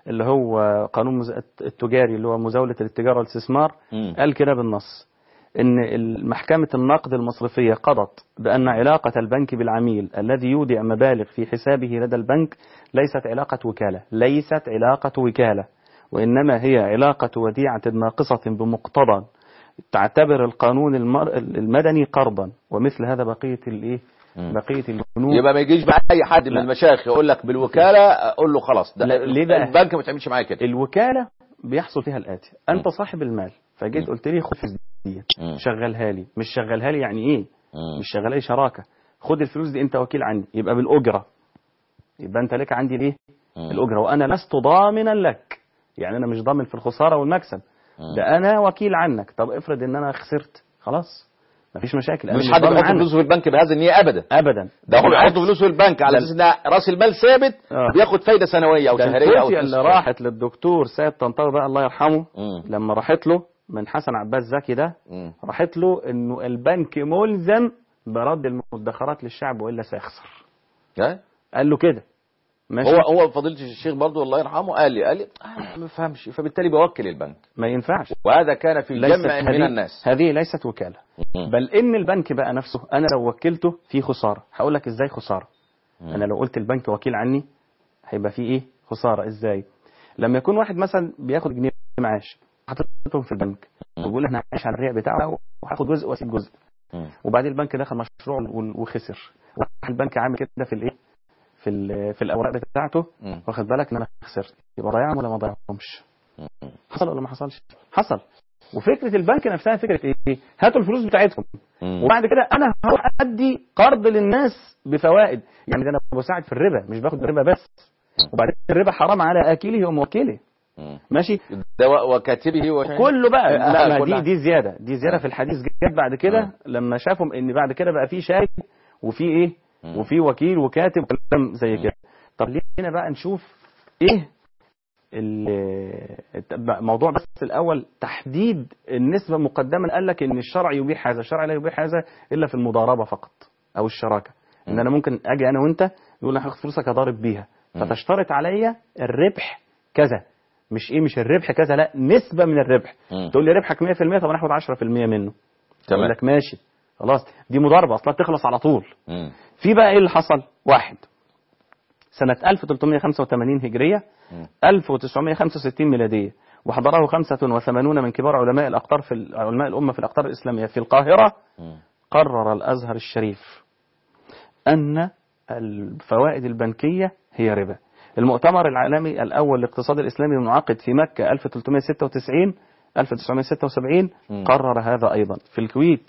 اللي هو قانون مز- التجاري اللي هو مزاولة التجارة والاستثمار مم. قال كده بالنص ان محكمة النقد المصرفية قضت بأن علاقة البنك بالعميل الذي يودع مبالغ في حسابه لدى البنك ليست علاقة وكالة ليست علاقة وكالة وإنما هي علاقة وديعة ناقصة بمقتضى تعتبر القانون المر... المدني قرضا ومثل هذا بقية الايه مم. بقية البنوك يبقى ما يجيش بقى اي حد من لا. المشايخ يقول لك بالوكاله اقول له خلاص ده لا، ليه بقى؟ البنك ما تعملش معايا كده الوكالة بيحصل فيها الآتي أنت مم. صاحب المال فجيت مم. قلت لي خد فلوس دي مم. شغلها لي مش شغلها لي يعني إيه مم. مش شغلها لي شراكة خد الفلوس دي أنت وكيل عني يبقى بالأجرة يبقى أنت لك عندي ليه مم. الأجرة وأنا لست ضامنا لك يعني أنا مش ضامن في الخسارة والمكسب مم. ده أنا وكيل عنك طب افرض إن أنا خسرت خلاص مفيش مشاكل أنا مش حد ضامن بيحط عنك. فلوسه في البنك بهذا النية ابدا أبدا ده هو بالعكس. بيحط فلوسه في البنك على ده- اساس ان راس المال ثابت آه. بياخد فايده سنويه او ده شهريه او الكوفي اللي تسعة. راحت للدكتور سيد طنطاوي بقى الله يرحمه مم. لما راحت له من حسن عباس زكي ده مم. راحت له انه البنك ملزم برد المدخرات للشعب والا سيخسر ها؟ قال له كده ماشي هو هو فضيله الشيخ برضو الله يرحمه قال لي قال لي آه ما بفهمش فبالتالي بوكل البنك ما ينفعش وهذا كان في جمع من هذه- الناس هذه ليست وكاله مم. بل ان البنك بقى نفسه انا لو وكلته في خساره هقول لك ازاي خساره مم. انا لو قلت البنك وكيل عني هيبقى في ايه خساره ازاي لما يكون واحد مثلا بياخد جنيه معاش حاططهم في البنك مم. وبيقول انا هعيش على الريع بتاعه وهاخد جزء واسيب جزء مم. وبعدين البنك دخل مشروع و- وخسر راح البنك عامل كده في الايه في ال- في الاوراق بتاعته مم. واخد بالك ان انا خسرت يبقى ضيعهم ولا ما ضيعهمش مم. حصل ولا ما حصلش حصل وفكره البنك نفسها فكره ايه هاتوا الفلوس بتاعتكم مم. وبعد كده انا هروح ادي قرض للناس بفوائد يعني ده انا بساعد في الربا مش باخد الربا بس وبعدين الربا حرام على اكله وموكله مم. ماشي ده و- وكاتبه و... كله بقى لا ما كلها. دي دي زياده دي زياده في الحديث جت بعد كده آه. لما شافهم ان بعد كده بقى في شاهد وفي ايه مم. وفي وكيل وكاتب وكلام زي كده طب ليه هنا بقى نشوف ايه ال- موضوع بس الاول تحديد النسبه مقدما قال لك ان الشرع يبيح هذا الشرع لا يبيح هذا الا في المضاربه فقط او الشراكه ان مم. انا ممكن اجي انا وانت يقول انا هاخد فلوسك اضارب بيها مم. فتشترط عليا الربح كذا مش ايه مش الربح كذا لا نسبه من الربح مم. تقول لي ربحك 100% طب انا هاخد 10% منه اقول تمام لك ماشي خلاص دي مضاربه اصلا تخلص على طول مم. في بقى ايه اللي حصل واحد سنة 1385 هجرية مم. 1965 ميلادية وحضره 85 من كبار علماء الأقطار في ال- علماء الأمة في الأقطار الإسلامية في القاهرة مم. قرر الأزهر الشريف أن الفوائد البنكية هي ربا المؤتمر العالمي الأول للاقتصاد الإسلامي المنعقد في مكة 1396 1976 مم. قرر هذا أيضا في الكويت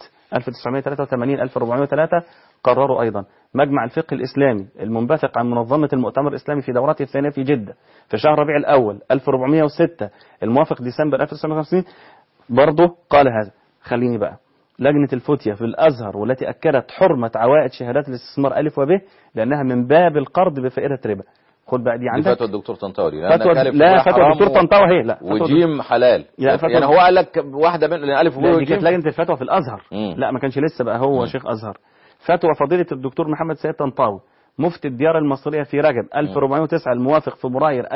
1983 1403 قرروا أيضا مجمع الفقه الإسلامي المنبثق عن منظمة المؤتمر الإسلامي في دورته الثانية في جدة في شهر ربيع الأول 1406 الموافق ديسمبر 1950 برضه قال هذا خليني بقى لجنة الفتية في الأزهر والتي أكدت حرمة عوائد شهادات الاستثمار ألف وب لأنها من باب القرض بفائدة ربا خد بقى دي دي عندك فتوى الدكتور طنطاوي لأن فتوى ألف لا وباء فتوى حرام الدكتور و- طنطاوي هي لا فتوى وجيم حلال لا، فتوى- يعني هو قال لك واحده من الف لا وباء دي كانت وجيم لجنة الفتوى في الأزهر مم. لا ما كانش لسه بقى هو مم. شيخ أزهر فتوى فضيلة الدكتور محمد سيد طنطاوي مفتي الديار المصرية في رجب 1409 الموافق فبراير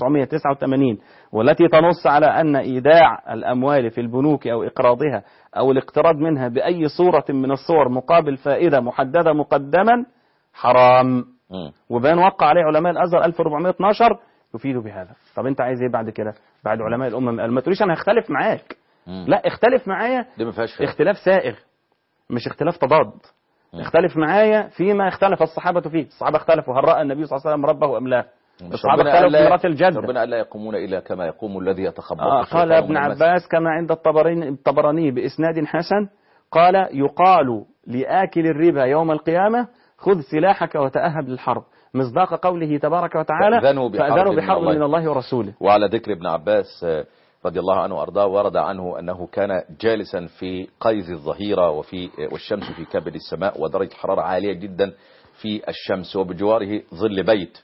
1989 والتي تنص على أن إيداع الأموال في البنوك أو إقراضها أو الاقتراض منها بأي صورة من الصور مقابل فائدة محددة مقدما حرام مم. وبان وقع عليه علماء الازهر 1412 يفيدوا بهذا طب انت عايز ايه بعد كده بعد علماء الامه ما تقوليش انا هختلف معاك مم. لا اختلف معايا دي ما فيهاش خلاف. اختلاف سائغ مش اختلاف تضاد مم. اختلف معايا فيما اختلف الصحابه فيه الصحابه اختلفوا هل راى النبي صلى الله عليه وسلم ربه ام لا مش الصحابه ربنا اختلفوا قال في لا- ميراث الجده ربنا قال لا يقومون الا كما يقوم الذي يتخبط آه الشيطان قال ابن من المس. عباس كما عند الطبراني الطبراني بإسناد حسن قال يقال لآكل الربا يوم القيامة خذ سلاحك وتأهب للحرب مصداق قوله تبارك وتعالى فأذنوا بحرب فأذنوا من بحرب الله. من الله ورسوله وعلى ذكر ابن عباس آه، رضي الله عنه وارضاه ورد عنه انه كان جالسا في قيظ الظهيره وفي آه، والشمس في كبد السماء ودرجه الحراره عاليه جدا في الشمس وبجواره ظل بيت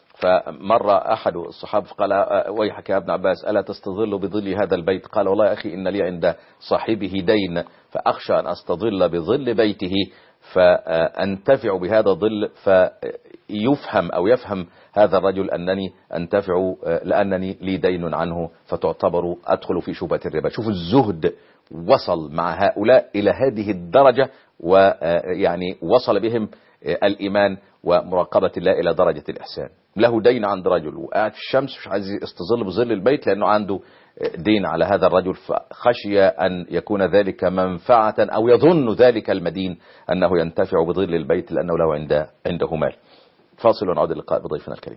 فمر احد الصحابه فقال آه، ويحك يا ابن عباس الا تستظل بظل هذا البيت قال والله يا اخي ان لي عند صاحبه دين فاخشى ان استظل بظل بيته فانتفع بهذا الظل يفهم أو يفهم هذا الرجل أنني أنتفع آه، لأنني لي دين عنه فتعتبر أدخل في شبهة الربا شوف الزهد وصل مع هؤلاء إلى هذه الدرجة ويعني وصل بهم آه، الإيمان ومراقبة الله إلى درجة الإحسان له دين عند رجل وقاعد في الشمس مش عايز يستظل بظل البيت لأنه عنده دين على هذا الرجل فخشي أن يكون ذلك منفعة أو يظن ذلك المدين أنه ينتفع بظل البيت لأنه له عنده, عنده مال فاصل ونعود اللقاء بضيفنا الكريم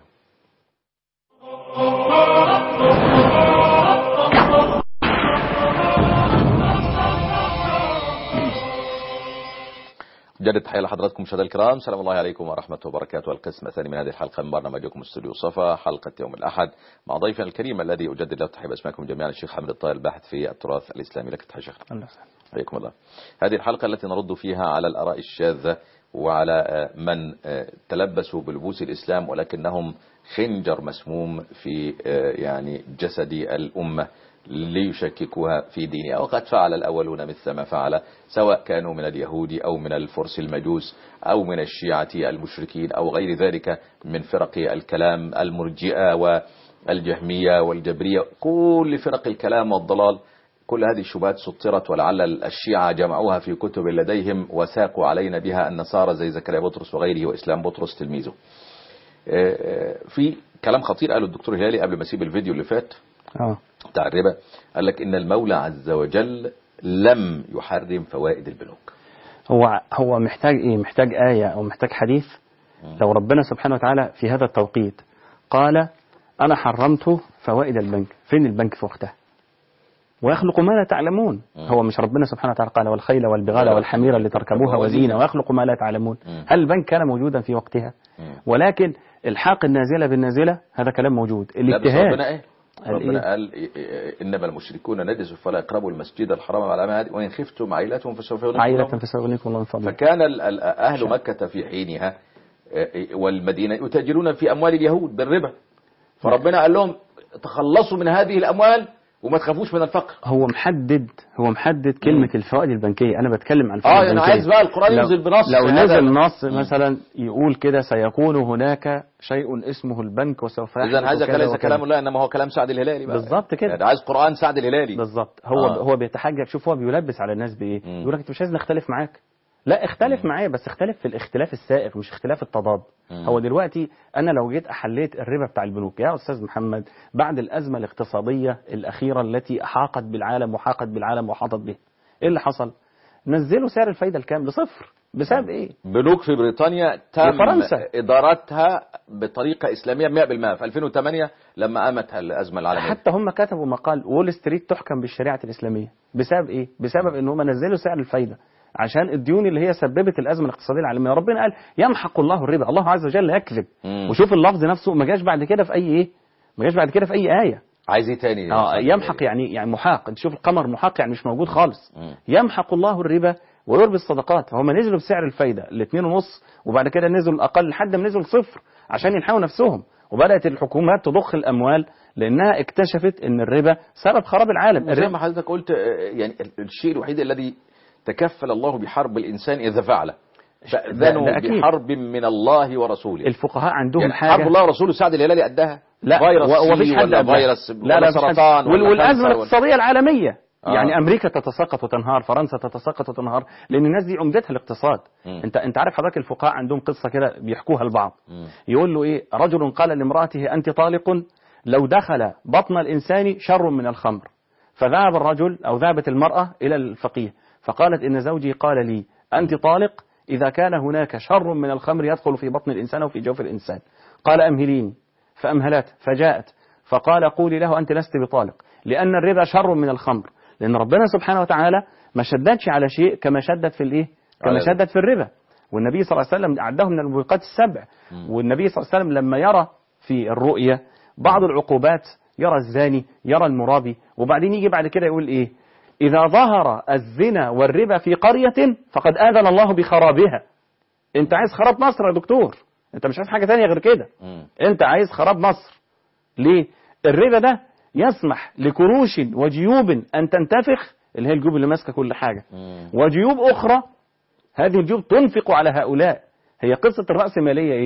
جدد تحية لحضراتكم مشاهدينا الكرام سلام الله عليكم ورحمة وبركاته القسم الثاني من هذه الحلقة من برنامجكم استوديو صفا حلقة يوم الأحد مع ضيفنا الكريم الذي أجدد له تحية باسمكم جميعا الشيخ حمد الطاهر الباحث في التراث الإسلامي لك تحية شيخنا الله يسلمك. حياكم الله هذه الحلقة التي نرد فيها على الآراء الشاذة وعلى آه، من آه، تلبسوا بلبوس الإسلام ولكنهم خنجر مسموم في آه، يعني جسد الأمة ليشككوها في دينها وقد فعل الأولون مثل ما فعل سواء كانوا من اليهود أو من الفرس المجوس أو من الشيعة المشركين أو غير ذلك من فرق الكلام المرجئة والجهمية والجبرية كل فرق الكلام والضلال كل هذه الشبهات سطرت ولعل الشيعة جمعوها في كتب لديهم وساقوا علينا بها النصارى زي زكريا بطرس وغيره وإسلام بطرس تلميذه آه، آه، في كلام خطير قاله الدكتور هلالي قبل ما اسيب الفيديو اللي فات اه بتاع الربا قال لك ان المولى عز وجل لم يحرم فوائد البنوك هو هو محتاج ايه محتاج آية او محتاج حديث لو ربنا سبحانه وتعالى في هذا التوقيت قال انا حرمت فوائد البنك فين البنك في وقتها ويخلق ما لا تعلمون هو مش ربنا سبحانه وتعالى قال والخيل والبغال والحمير اللي تركبوها وزينة ويخلق ما لا تعلمون هل البنك كان موجودا في وقتها ولكن الحاق النازلة بالنازلة هذا كلام موجود لا بس الاجتهاد ربنا ايه قال إيه؟ ربنا قال إيه- إيه- انما المشركون نجس فلا يقربوا المسجد الحرام على ما وان خفتم عائلتهم فسوف يغنيكم عائلة الله. فسيغنيكم الله من فضله فكان ال- ال- اهل مكة في حينها آه، والمدينة يتاجرون في اموال اليهود بالربا فربنا قال لهم تخلصوا من هذه الاموال وما تخافوش من الفقر هو محدد هو محدد كلمة الفوائد البنكية أنا بتكلم عن الفوائد اه انا البنكية عايز بقى القرآن لو- ينزل بنص لو هذا- نزل نص مثلا يقول كده سيكون هناك شيء اسمه البنك وسوف اذا يحدث هذا كذا ليس وكذا. كلام الله انما هو كلام سعد الهلالي بقى بالظبط كده. يعني عايز قرآن سعد الهلالي بالظبط هو آه. هو بيتحجج شوف هو بيلبس على الناس بايه مم. يقول لك انت مش عايز نختلف معاك لا اختلف معايا بس اختلف في الاختلاف السائغ مش اختلاف التضاد مم. هو دلوقتي انا لو جيت احليت الربا بتاع البنوك يا استاذ محمد بعد الازمه الاقتصاديه الاخيره التي احاقت بالعالم وحاقت بالعالم وحاطت به ايه اللي حصل نزلوا سعر الفايده الكام لصفر بسبب ايه بنوك في بريطانيا تم وفرنسا. ادارتها بطريقه اسلاميه 100% في 2008 لما قامت الازمه العالميه حتى هم كتبوا مقال وول ستريت تحكم بالشريعه الاسلاميه بسبب ايه بسبب ان هم نزلوا سعر الفايده عشان الديون اللي هي سببت الازمه الاقتصاديه العالميه ربنا قال يمحق الله الربا الله عز وجل يكذب مم. وشوف اللفظ نفسه ما جاش بعد كده في اي ايه ما جاش بعد كده في اي ايه عايز ايه تاني اه يمحق يعني يعني محاق انت شوف القمر محاق يعني مش موجود خالص مم. يمحق الله الربا ويربي الصدقات هم نزلوا بسعر الفايده الاثنين ونص وبعد كده نزلوا الاقل لحد ما نزلوا صفر عشان يلحقوا نفسهم وبدات الحكومات تضخ الاموال لانها اكتشفت ان الربا سبب خراب العالم زي ما الربا حضرتك قلت آه، يعني الشيء الوحيد الذي تكفل الله بحرب الانسان اذا فعله فاذنوا ده أكيد. بحرب من الله ورسوله الفقهاء عندهم يعني حاجه حرب الله ورسوله سعد الهلالي قدها لا فيروس و- ومفيش سي حد ولا قدها. فيروس لا ولا لا مفيش حد. سرطان وال- ولا والازمه كانسر ولا- الاقتصاديه العالميه آه. يعني امريكا تتساقط وتنهار فرنسا تتساقط وتنهار لان الناس دي عمدتها الاقتصاد مم. انت انت عارف حضرتك الفقهاء عندهم قصه كده بيحكوها البعض مم. يقول له ايه رجل قال لامراته انت طالق لو دخل بطن الانسان شر من الخمر فذهب الرجل او ذهبت المراه الى الفقيه فقالت ان زوجي قال لي انت طالق اذا كان هناك شر من الخمر يدخل في بطن الانسان وفي جوف الانسان قال امهليني فامهلت فجاءت فقال قولي له انت لست بطالق لان الربا شر من الخمر لان ربنا سبحانه وتعالى ما شددش على شيء كما شدد في الايه كما على- شدد في الربا والنبي صلى الله عليه وسلم أعده من الموبقات السبع والنبي صلى الله عليه وسلم لما يرى في الرؤية بعض العقوبات يرى الزاني يرى المرابي وبعدين يجي بعد كده يقول إيه إذا ظهر الزنا والربا في قرية فقد آذن الله بخرابها أنت عايز خراب مصر يا دكتور أنت مش عايز حاجة تانية غير كده مم. أنت عايز خراب مصر ليه الربا ده يسمح لكروش وجيوب أن تنتفخ اللي هي الجيوب اللي ماسكة كل حاجة مم. وجيوب أخرى هذه الجيوب تنفق على هؤلاء هي قصة الرأسمالية إيه؟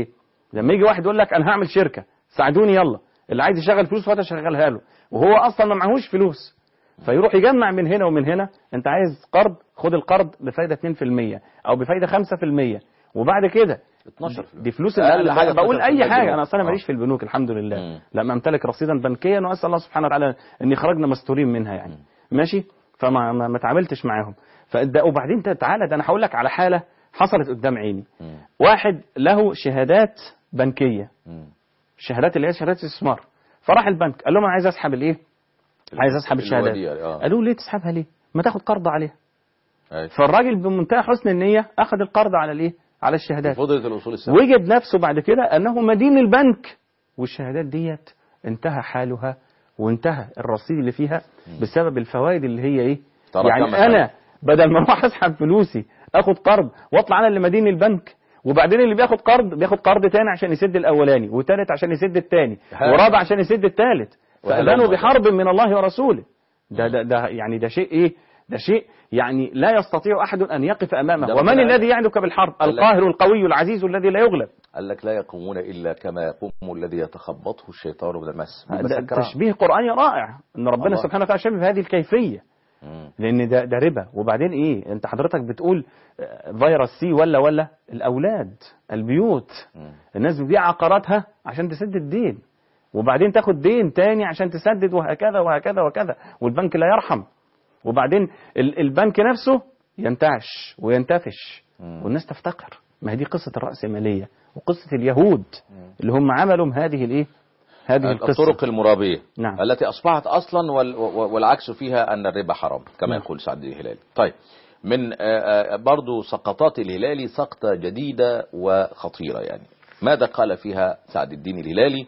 لما يجي واحد يقول لك انا هعمل شركه ساعدوني يلا اللي عايز يشغل فلوس وقت اشغلها له وهو اصلا ما معهوش فلوس فيروح يجمع من هنا ومن هنا انت عايز قرض خد القرض بفايده 2% او بفايده 5% وبعد كده 12 دي فلوس أقل اللي حاجة بقول 12% اي حاجه جنيه. انا اصلا آه. ماليش في البنوك الحمد لله مم. لما امتلك رصيدا بنكيا واسال الله سبحانه وتعالى اني خرجنا مستورين منها يعني ماشي فما ما, ما تعاملتش معاهم فده وبعدين ت- تعالى ده انا هقول لك على حاله حصلت قدام عيني مم. واحد له شهادات بنكيه مم. الشهادات اللي هي شهادات استثمار فراح البنك قال لهم انا عايز اسحب الايه عايز اسحب الشهادات الوديعة، آه. قالوا له ليه تسحبها ليه ما تاخد قرض عليها أي. فالراجل بمنتهى حسن النيه اخذ القرض على الايه على الشهادات فضلت الاصول السابقه وجد نفسه بعد كده انه مدين البنك والشهادات ديت انتهى حالها وانتهى الرصيد اللي فيها بسبب الفوائد اللي هي ايه تراكمت يعني عليه. انا بدل ما اروح اسحب فلوسي اخد قرض واطلع انا اللي مدين البنك وبعدين اللي بياخد قرض بياخد قرض تاني عشان يسد الاولاني وتالت عشان يسد التاني هذا. ورابع عشان يسد التالت وهلم فاذانوا وهلم. بحرب من الله ورسوله ده ده ده يعني ده شيء ايه ده شيء يعني لا يستطيع احد ان يقف امامه ده ومن ربنا الذي يعدك بالحرب قال لك- القاهر القوي العزيز الذي لا يغلب قال لك لا يقومون الا كما يقوم الذي يتخبطه الشيطان من المس ده بمسكرة. تشبيه قرآني رائع ان ربنا الله. سبحانه وتعالى شبه بهذه الكيفية مم. لان ده ده ربا وبعدين ايه انت حضرتك بتقول آه، فيروس سي ولا ولا الاولاد البيوت مم. الناس بتبيع عقاراتها عشان تسد الدين وبعدين تاخد دين تاني عشان تسدد وهكذا وهكذا وكذا والبنك لا يرحم وبعدين ال- البنك نفسه ينتعش وينتفش مم. والناس تفتقر ما هي دي قصة الرأسمالية وقصة اليهود اللي هم عملوا هذه الايه هذه القصة الطرق المرابية نعم. التي أصبحت أصلا وال- والعكس فيها أن الربا حرام كما نعم. يقول سعد الهلالي طيب من آه، آه، برضو سقطات الهلالي سقطة جديدة وخطيرة يعني ماذا قال فيها سعد الدين الهلالي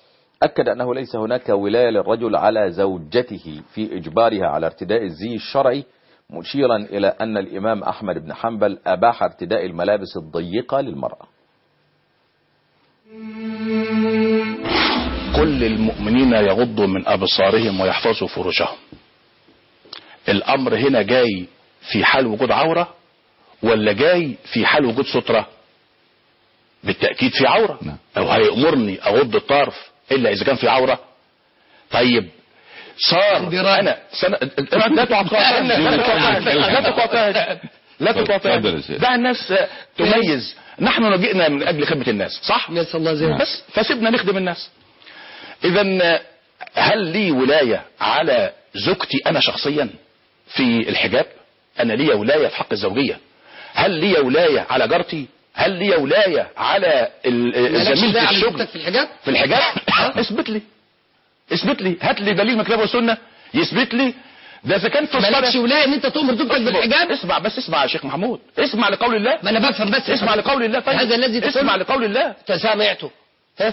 أكد أنه ليس هناك ولاية للرجل على زوجته في إجبارها على ارتداء الزي الشرعي مشيرا إلى أن الإمام أحمد بن حنبل أباح ارتداء الملابس الضيقة للمرأة كل المؤمنين يغضوا من أبصارهم ويحفظوا فروجهم الأمر هنا جاي في حال وجود عورة ولا جاي في حال وجود سترة بالتأكيد في عورة نعم. أو هيأمرني أغض الطرف إلا إذا كان في عورة طيب صار أنا سنة لا تقاطعني لا تقاطعني لا تقاطعني لا اتفضل يا تقاطعني شيخ. دع الناس تميز نحن جئنا من أجل خدمة الناس صح؟ نسأل الله زي بس فسيبنا نخدم الناس اذا هل لي ولاية على زوجتي انا شخصيا في الحجاب انا لي ولاية في حق الزوجية هل لي ولاية على جارتي هل لي ولاية على ال- مالكش زميلتي داعي في على الشغل زوجتك في الحجاب في الحجاب اثبت لي اثبت لي هات لي دليل من الكتاب والسنة يثبت لي ده اذا كان في مالكش الصلاة ولايه ان انت تؤمر زوجتك بالحجاب اسمع بس اسمع يا شيخ محمود اسمع لقول الله ما انا بفهم بس اسمع لقول الله طيب هذا الذي تقول اسمع لقول الله تسامعته ها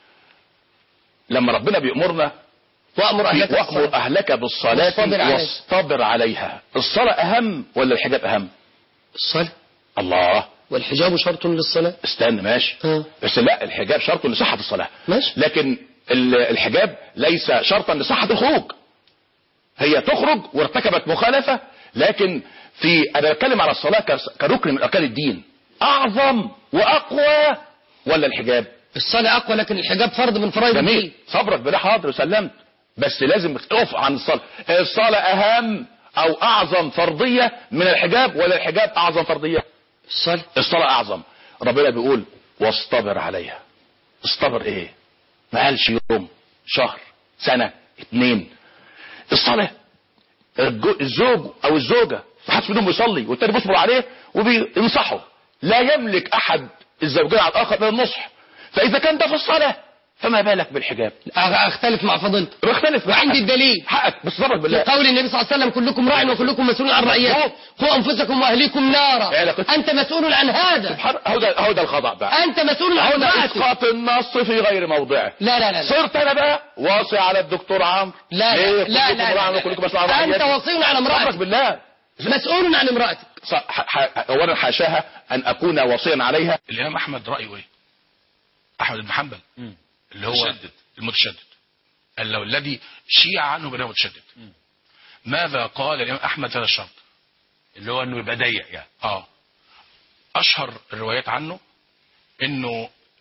لما ربنا بيأمرنا وامر اهلك وأمر بالصلاة. أهلك بالصلاة واصطبر عليها. واصطبر عليها الصلاة أهم ولا الحجاب أهم الصلاة الله والحجاب شرط للصلاة استنى ماشي ها. بس لا الحجاب شرط لصحة الصلاة ماشي. لكن ال- الحجاب ليس شرطا لصحة الخروج هي تخرج وارتكبت مخالفة لكن في أنا بتكلم على الصلاة كرس- كركن من أركان الدين أعظم وأقوى ولا الحجاب الصلاة اقوى لكن الحجاب فرض من فرائض جميل الدين صبرك بده حاضر وسلمت بس لازم تقف عن الصلاة الصلاة أهم أو أعظم فرضية من الحجاب ولا الحجاب أعظم فرضية الصلاة الصلاة أعظم ربنا بيقول واصطبر عليها اصطبر إيه ما قالش يوم شهر سنة اتنين الصلاة الجو- الزوج أو الزوجة محدش منهم بيصلي والتاني بيصبر عليه وبينصحه لا يملك أحد الزوجين على الآخر من النصح فإذا كان ده في الصلاة فما بالك بالحجاب أ- اختلف مع فضيلتك بختلف وعندي الدليل حقك بس صبرك بالله لقول النبي صلى الله عليه وسلم كلكم راع وكلكم مسؤول عن رعيته قوا انفسكم واهليكم نارا يا لقد- انت مسؤول عن هذا سبحان هو ده هو ده الخضع بقى انت مسؤول عن هنا امرأتك اسقاط النص في غير موضعه لا لا لا لا صرت انا بقى واصي على الدكتور عمرو لا ليه؟ لا لا كلكم لا, راع لا, وكلكم مسؤول عن لا. انت رعيته. وصي على صبرك امرأتك بالله مسؤول عن امرأتك ص- ح- ح- اولا حاشاها ان اكون وصيا عليها الامام احمد رايه ايه احمد بن حنبل اللي هو المتشدد المتشدد اللي هو الذي شيع عنه بانه متشدد ماذا قال الامام احمد في هذا الشرط اللي هو انه يبقى ضيق يعني اه اشهر الروايات عنه انه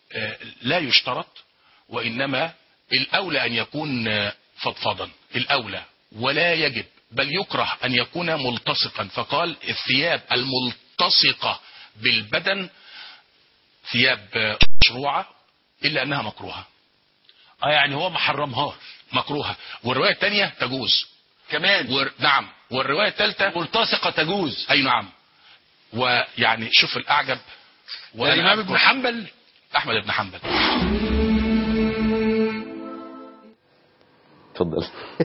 آه، لا يشترط وإنما الأولى أن يكون آه، فضفاضا الأولى ولا يجب بل يكره أن يكون ملتصقا فقال الثياب الملتصقة بالبدن ثياب آه، مشروعة إلا أنها مكروهة اه يعني هو ما حرمهاش مكروهة والرواية الثانية تجوز كمان ور... نعم والرواية الثالثة ملتصقة تجوز أي نعم ويعني شوف الأعجب وأنا الإمام ابن أذكر حنبل أحمد بن حنبل اتفضل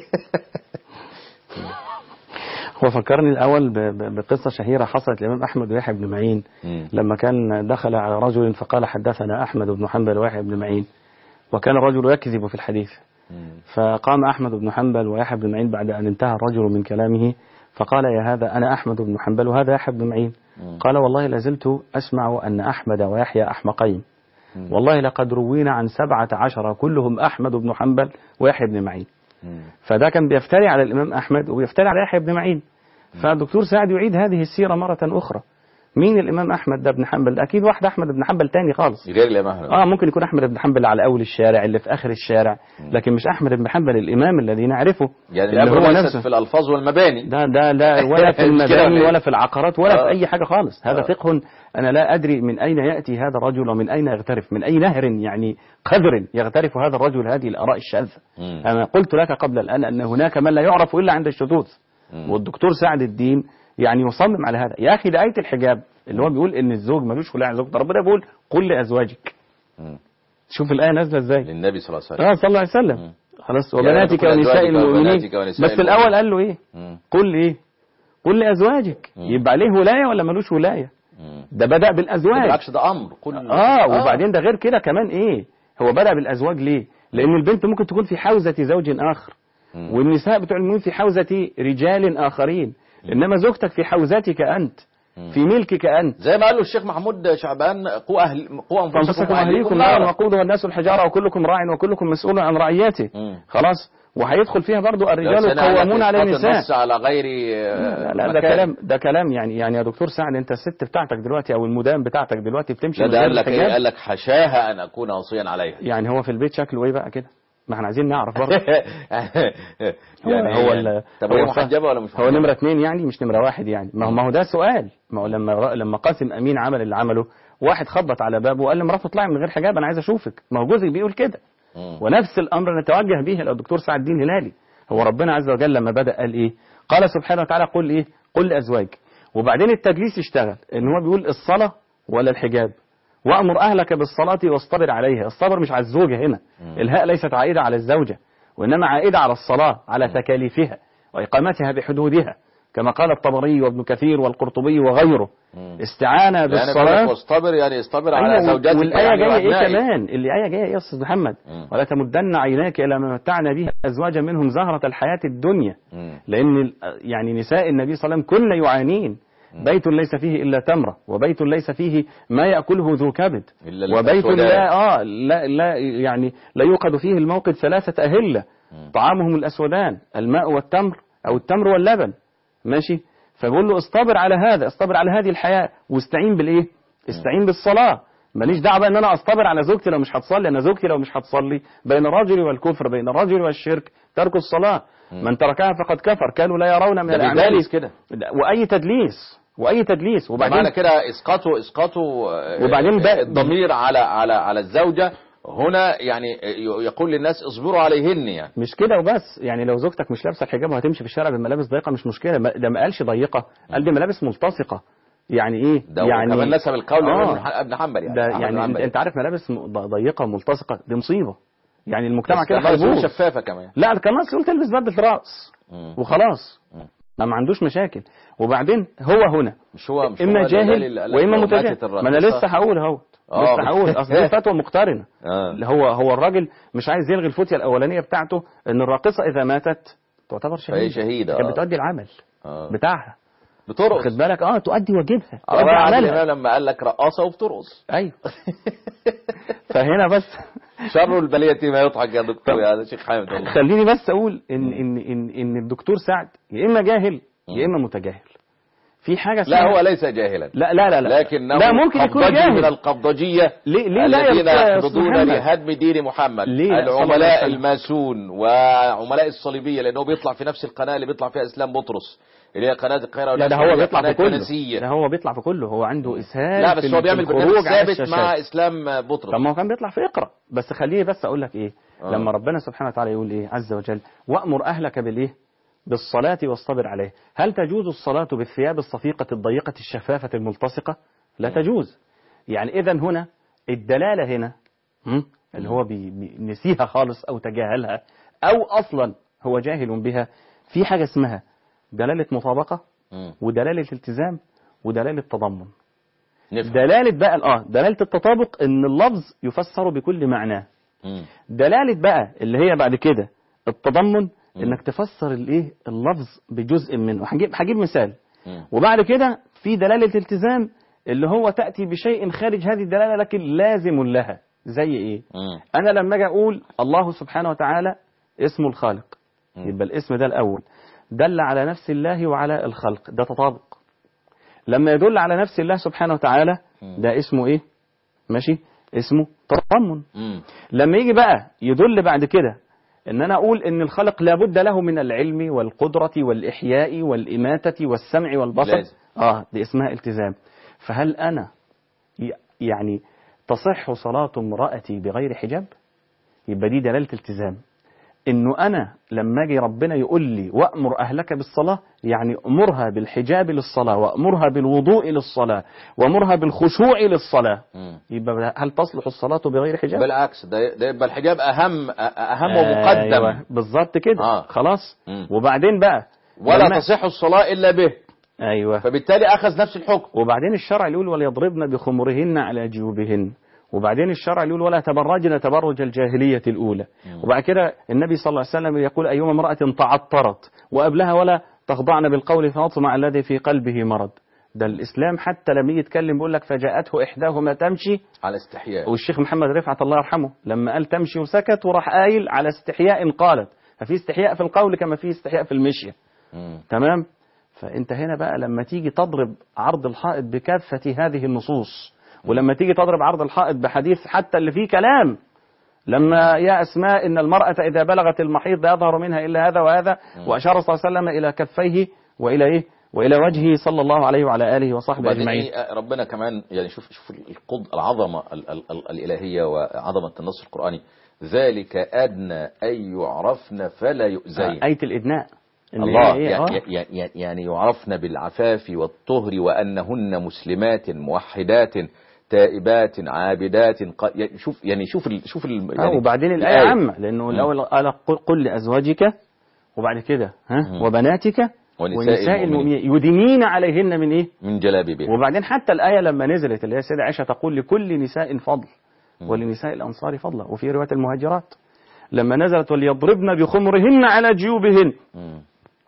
هو فكرني الأول ب- ب- بقصة شهيرة حصلت للإمام أحمد ويحيى بن معين مم. لما كان دخل على رجل فقال حدثنا أحمد بن حنبل ويحيى بن معين وكان الرجل يكذب في الحديث مم. فقام أحمد بن حنبل ويحيى بن معين بعد أن انتهى الرجل من كلامه فقال يا هذا أنا أحمد بن حنبل وهذا يحيى بن معين مم. قال والله لازلت أسمع أن أحمد ويحيى أحمقين مم. والله لقد روينا عن سبعة عشر كلهم أحمد بن حنبل ويحيى بن معين مم. فده كان بيفتري على الإمام أحمد وبيفتري على يحيى بن معين فالدكتور سعد يعيد هذه السيرة مرة أخرى مين الإمام أحمد ده بن حنبل ده أكيد واحد أحمد بن حنبل تاني خالص غير الإمام أحمد اه ممكن يكون احمد بن حنبل على اول الشارع اللي في اخر الشارع لكن مش احمد بن حنبل الامام الذي نعرفه يعني اللي الأمر هو ليست نفسه في الألفاظ والمباني ده ده ده ولا في مش كده المباني ولا ولا في العقارات ولا آه. في اي حاجه خالص هذا آه. فقه انا لا ادري من اين ياتي هذا الرجل ومن اين يغترف من اي نهر يعني قذر يغترف هذا الرجل هذه الاراء الشاذه مم. انا قلت لك قبل الان ان هناك من لا يعرف الا عند الشذوذ مم. والدكتور سعد الدين يعني يصمم على هذا يا اخي ده ايه الحجاب اللي هو بيقول ان الزوج ملوش ولاء على زوجته ربنا بيقول قل لازواجك مم. شوف الايه نازله ازاي للنبي صلى الله عليه وسلم اه صلى الله عليه وسلم مم. خلاص يعني وبناتك تقول ونساء أزواجك المؤمنين وبناتك ونساء بس الاول قال له ايه مم. قل ايه قل لازواجك مم. يبقى عليه ولايه ولا ملوش ولايه مم. ده بدا بالازواج بالعكس ده أمر قل اه وبعدين ده غير كده كمان ايه هو بدا بالازواج ليه لان البنت ممكن تكون في حوزه زوج اخر مم. والنساء بتوع المؤمنين في حوزه رجال اخرين انما زوجتك في حوزتك انت مم. في ملكك انت زي ما قال له الشيخ محمود شعبان قوا أهل قوا أنفسكم فانفسكم اهليكم نارا وقودها الناس الحجاره وكلكم راع وكلكم مسؤول عن رعيته مم. خلاص وهيدخل فيها برضو لو الرجال سنة قوامون على على إسقاط النساء النص على غير لا, لا ده مكان. كلام ده كلام يعني يعني يا دكتور سعد انت الست بتاعتك دلوقتي او المدام بتاعتك دلوقتي بتمشي لا من ده غير قال لك إيه؟ الحجاب قال لك حشاها أن أكون وصيا عليها يعني هو في البيت شكله ايه بقى كده ما احنا عايزين نعرف برضه يعني هو ال- طب هو هي ف- محجبة ولا مش هو محجبة؟ نمرة اتنين يعني مش نمرة واحد يعني ما هو ما هو ده سؤال ما هو لما لما قاسم امين عمل اللي عمله واحد خبط على بابه وقال لمراته اطلعي من غير حجاب انا عايز اشوفك ما هو جوزك بيقول كده مم. ونفس الامر نتوجه به الى الدكتور سعد الدين هلالي هو ربنا عز وجل لما بدا قال ايه قال سبحانه وتعالى قل ايه قل لازواجك وبعدين التدليس اشتغل ان هو بيقول الصلاه ولا الحجاب وامر اهلك بالصلاه واصطبر عليها الصبر مش على الزوجه هنا الهاء ليست عائده على الزوجه وانما عائده على الصلاه على تكاليفها واقامتها بحدودها كما قال الطبري وابن كثير والقرطبي وغيره مم. استعانه يعني بيقول بالصلاه لك واصطبر يعني اصطبر على أيوة، زوجاتك والآية يعني جاية إيه وأبنائك. كمان الآية جاية إيه يا أستاذ محمد مم. ولا تمدن عيناك إلى ما متعنا به أزواجا منهم زهرة الحياة الدنيا مم. لأن ال- يعني نساء النبي صلى الله عليه وسلم كن يعانين بيت ليس فيه إلا تمرة وبيت ليس فيه ما يأكله ذو كبد إلا وبيت الأسودان. لا آه لا, لا يعني لا يوقد فيه الموقد ثلاثة أهلة طعامهم الأسودان الماء والتمر أو التمر واللبن ماشي فبقول له اصطبر على هذا اصطبر على هذه الحياة واستعين بالإيه استعين بالصلاة ماليش دعوه بقى ان انا اصطبر على زوجتي لو مش هتصلي انا زوجتي لو مش هتصلي بين الرجل والكفر بين الرجل والشرك ترك الصلاه من تركها فقد كفر كانوا لا يرون من ده الاعمال بيدلس كده ده- واي تدليس واي تدليس وبعدين وبعدين كده اسقاطه اسقاطه آه، وبعدين بقى- الضمير على على على الزوجه هنا يعني ي- يقول للناس اصبروا عليهن يعني مش كده وبس يعني لو زوجتك مش لابسه الحجاب وهتمشي في الشارع بملابس ضيقه مش مشكله ما- ده ما قالش ضيقه قال دي ملابس ملتصقه يعني ايه ده يعني كمان نسب القول آه. لابن ح- ابن حنبل يعني ده أحمد بن يعني انت, حنبل. انت عارف ملابس م- ض- ضيقه وملتصقه دي مصيبه يعني المجتمع بس كده كمان هيبوظ شفافه كمان لا ده كمان تقول تلبس بدله راس مم. وخلاص مم. ما ما عندوش مشاكل وبعدين هو هنا مش هو مش اما هو اللي قال جاهل اللي قال لك واما لو متجاهل ماتت ما انا الراقصة- لسه هقول اهو آه. لسه هقول اصل دي فتوى مقترنه آه. اللي هو هو الراجل مش عايز يلغي الفتيه الاولانيه بتاعته ان الراقصه اذا ماتت تعتبر فهي شهيده شهيدة، كانت آه. بتؤدي العمل آه. بتاعها بترقص واخد بالك اه تؤدي واجبها آه، تؤدي عادل عملها إمام لما قال لك رقاصه وبترقص ايوه فهنا بس شر البلية ما يضحك يا دكتور يا شيخ حامد والله خليني بس اقول ان ان ان ان الدكتور سعد يا اما جاهل يا اما متجاهل في حاجه لا اسمها هو ليس جاهلا لا لا لا لا لكنه لا ممكن يكون قبضجي جاهل من القبضجية ليه ليه لا الذين يا أستاذ يخرجون محمد؟ لهدم دين محمد ليه يا صلى الله عليه العملاء وسلم؟ الماسون وعملاء الصليبية لأنه بيطلع في نفس القناة اللي بيطلع فيها إسلام بطرس اللي هي قناة القاهرة لا ده والناس هو اللي هي بيطلع قناة في كله كنسية. ده هو بيطلع في كله هو عنده اسهال لا بس في هو بيعمل الخروج برنامج على ثابت الشاشات. مع إسلام بطرس طب ما هو كان بيطلع في اقرا بس خليه بس اقول لك ايه آه. لما ربنا سبحانه وتعالى يقول ايه عز وجل وامر اهلك بالايه بالصلاة واصطبر عليه هل تجوز الصلاة بالثياب الصفيقة الضيقة الشفافة الملتصقة لا تجوز يعني اذا هنا الدلالة هنا هم؟ اللي هو بي بي- نسيها خالص او تجاهلها او اصلا هو جاهل بها في حاجة اسمها دلالة مطابقة مم. ودلالة التزام ودلالة تضمن نفهم دلالة بقى اه دلالة التطابق ان اللفظ يفسر بكل معناه مم. دلالة بقى اللي هي بعد كده التضمن انك تفسر الايه اللفظ بجزء منه هجيب هجيب مثال مم. وبعد كده في دلالة التزام اللي هو تأتي بشيء خارج هذه الدلالة لكن لازم لها زي ايه مم. انا لما اجي اقول الله سبحانه وتعالى اسمه الخالق مم. يبقى الاسم ده الاول دل على نفس الله وعلى الخلق ده تطابق لما يدل على نفس الله سبحانه وتعالى ده اسمه ايه ماشي اسمه تضمن مم. لما يجي بقى يدل بعد كده ان انا اقول ان الخلق لابد له من العلم والقدرة والاحياء والاماتة والسمع والبصر لازم. اه دي اسمها التزام فهل انا ي- يعني تصح صلاة امرأتي بغير حجاب يبقى دي دلالة التزام انه انا لما اجي ربنا يقول لي وامر اهلك بالصلاه يعني امرها بالحجاب للصلاه وامرها بالوضوء للصلاه وامرها بالخشوع للصلاه مم. يبقى هل تصلح الصلاه بغير حجاب بالعكس ده ده يبقى الحجاب أهم أهم ومقدم أيوة بالظبط كده آه. خلاص مم. وبعدين بقى ولا لما- تصح الصلاة إلا به ايوه فبالتالي أخذ نفس الحكم وبعدين الشرع يقول وليضربن بخمرهن على جيوبهن وبعدين الشرع يقول ولا تبرجن تبرج الجاهلية الأولى وبعد كده النبي صلى الله عليه وسلم يقول أيما امرأة تعطرت وقبلها ولا تخضعن بالقول فيطمع الذي في قلبه مرض ده الإسلام حتى لما يجي يتكلم بيقول لك فجاءته إحداهما تمشي على استحياء والشيخ محمد رفعت الله يرحمه لما قال تمشي وسكت وراح قايل على استحياء قالت ففي استحياء في القول كما في استحياء في المشية مم. تمام فانت هنا بقى لما تيجي تضرب عرض الحائط بكافة هذه النصوص ولما تيجي تضرب عرض الحائط بحديث حتى اللي فيه كلام لما يا أسماء إن المرأة إذا بلغت المحيض لا يظهر منها إلا هذا وهذا وأشار صلى الله عليه وسلم إلى كفيه وإلى إيه وإلى وجهه صلى الله عليه وعلى آله وصحبه وبعدين أجمعين إيه ربنا كمان يعني شوف شوف القد العظمة ال ال ال الإلهية وعظمة النص القرآني ذلك أدنى أن يعرفن فلا يؤذين آية الإدناء إن الله هي إيه؟ يعني, آه. يعني, يعني يعرفن بالعفاف والطهر وأنهن مسلمات موحدات تائبات عابدات ق- يعني شوف يعني شوف ال شوف ال آه يعني وبعدين الآية عامة لأنه الأول قال قل- قل لأزواجك وبعد كده ها مم. وبناتك ونساء ونساء المؤمنين. المؤمنين يدنين عليهن من إيه من جلابيبها وبعدين حتى الآية لما نزلت اللي هي السيدة عائشة تقول لكل نساء فضل ولنساء الأنصار فضلا وفي رواية المهاجرات لما نزلت وليضربن بخمرهن على جيوبهن مم.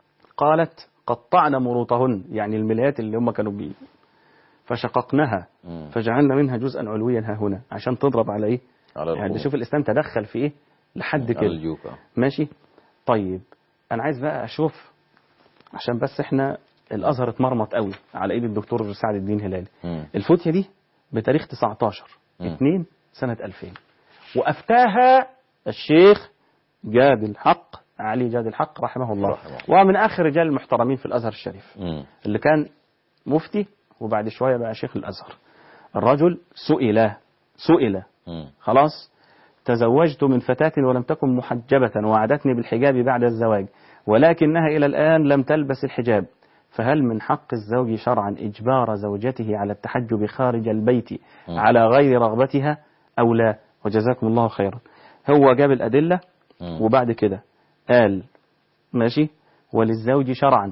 قالت قطعن مروطهن يعني الملايات اللي هم كانوا بيه فشققنها مم. فجعلنا منها جزءا علويا ها هنا عشان تضرب على ايه على يعني الخمر. شوف الاسلام تدخل في ايه لحد على كده الجيوب آه. ماشي طيب انا عايز بقى اشوف عشان بس احنا الازهر اتمرمط قوي على ايد الدكتور سعد الدين هلالي مم. الفتية دي بتاريخ 19 مم. 2 سنة 2000 وأفتاها الشيخ جاد الحق علي جاد الحق رحمه الله رحمه الله. ومن آخر رجال المحترمين في الأزهر الشريف مم. اللي كان مفتي وبعد شوية بقى شيخ الأزهر الرجل سئل سئل مم. خلاص تزوجت من فتاة ولم تكن محجبة وعدتني بالحجاب بعد الزواج ولكنها إلى الآن لم تلبس الحجاب فهل من حق الزوج شرعا إجبار زوجته على التحجب خارج البيت مم. على غير رغبتها أو لا وجزاكم الله خيرا هو جاب الأدلة مم. وبعد كده قال ماشي وللزوج شرعا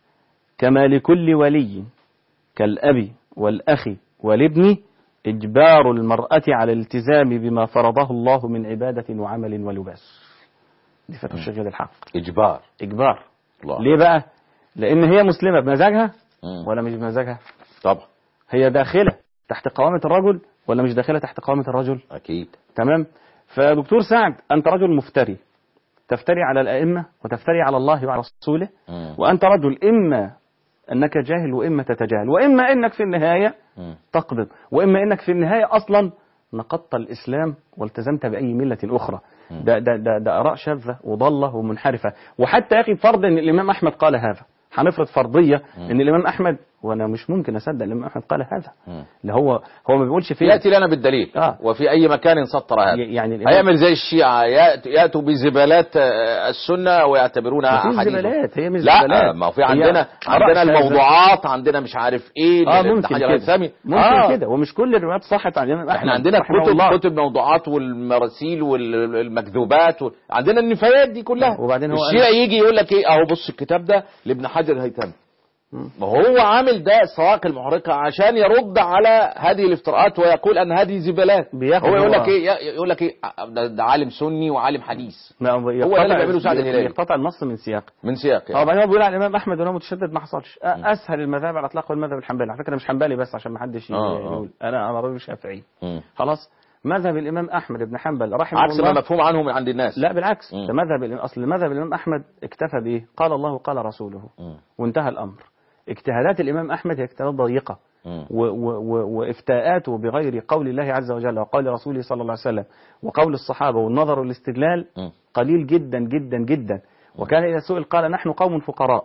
كما لكل ولي كالأب والأخ والابن إجبار المرأة على الالتزام بما فرضه الله من عبادة وعمل ولباس دي فتوى الشيخ جاد الحق إجبار إجبار الله ليه بقى لأن هي مسلمة بمزاجها مم. ولا مش بمزاجها طبعا هي داخلة تحت قوامة الرجل ولا مش داخلة تحت قوامة الرجل أكيد تمام فدكتور سعد أنت رجل مفتري تفتري على الأئمة وتفتري على الله وعلى رسوله مم. وأنت رجل إما انك جاهل واما تتجاهل واما انك في النهايه مم. تقبض واما انك في النهايه اصلا نقضت الاسلام والتزمت باي مله اخرى ده ده ده, ده اراء شاذه وضاله ومنحرفه وحتى يا اخي فرض ان الامام احمد قال هذا هنفرض فرضيه ان الامام احمد وانا مش ممكن اصدق الامام احمد قال هذا مم. اللي هو هو ما بيقولش فيه ياتي لنا بالدليل آه. وفي اي مكان سطر هذا ي- يعني الإمام- هيعمل زي الشيعة يأت- يأتوا بزبالات آه، السنة ويعتبرونها مفيش حديث زبالات هي مش لا زبالات ما هو في هي عندنا آراء عندنا شاذة. الموضوعات عندنا مش عارف ايه اه لابن ممكن حجر كده الهيثمي. ممكن آه. كده ومش كل الروايات صحت عن الامام احمد احنا عندنا رحمه كتب الله. كتب موضوعات والمراسيل والمكذوبات و... عندنا النفايات دي كلها وبعدين هو الشيعي يجي يقول لك ايه اهو بص الكتاب ده لابن حجر الهيثمي ما هو عامل ده الصواعق المحرقه عشان يرد على هذه الافتراءات ويقول ان هذه زبالات بياخد هو يقول هو- لك ايه يقول لك ايه ده, ده عالم سني وعالم حديث ما هو ده اللي بيعمله سعد الهلالي. يقتطع النص من سياق من سياق اه يعني. بعدين هو بيقول على الامام احمد انه متشدد ما حصلش أ- اسهل المذاهب على الاطلاق هو المذهب الحنبلي على فكره مش حنبلي بس عشان ما حدش ي- آه، آه. يقول انا انا راجل شافعي مم. خلاص مذهب الامام احمد بن حنبل رحمه عكس الله ما مفهوم عنه من عند الناس لا بالعكس مم. ده مذهب الإمام- اصل مذهب الامام احمد اكتفى بايه قال الله قال رسوله مم. وانتهى الامر اجتهادات الامام احمد هي اجتهادات ضيقه مم. و- و- و- وافتاءاته بغير قول الله عز وجل وقول رسوله صلى الله عليه وسلم وقول الصحابه والنظر والاستدلال مم. قليل جدا جدا جدا وكان اذا سئل قال نحن قوم فقراء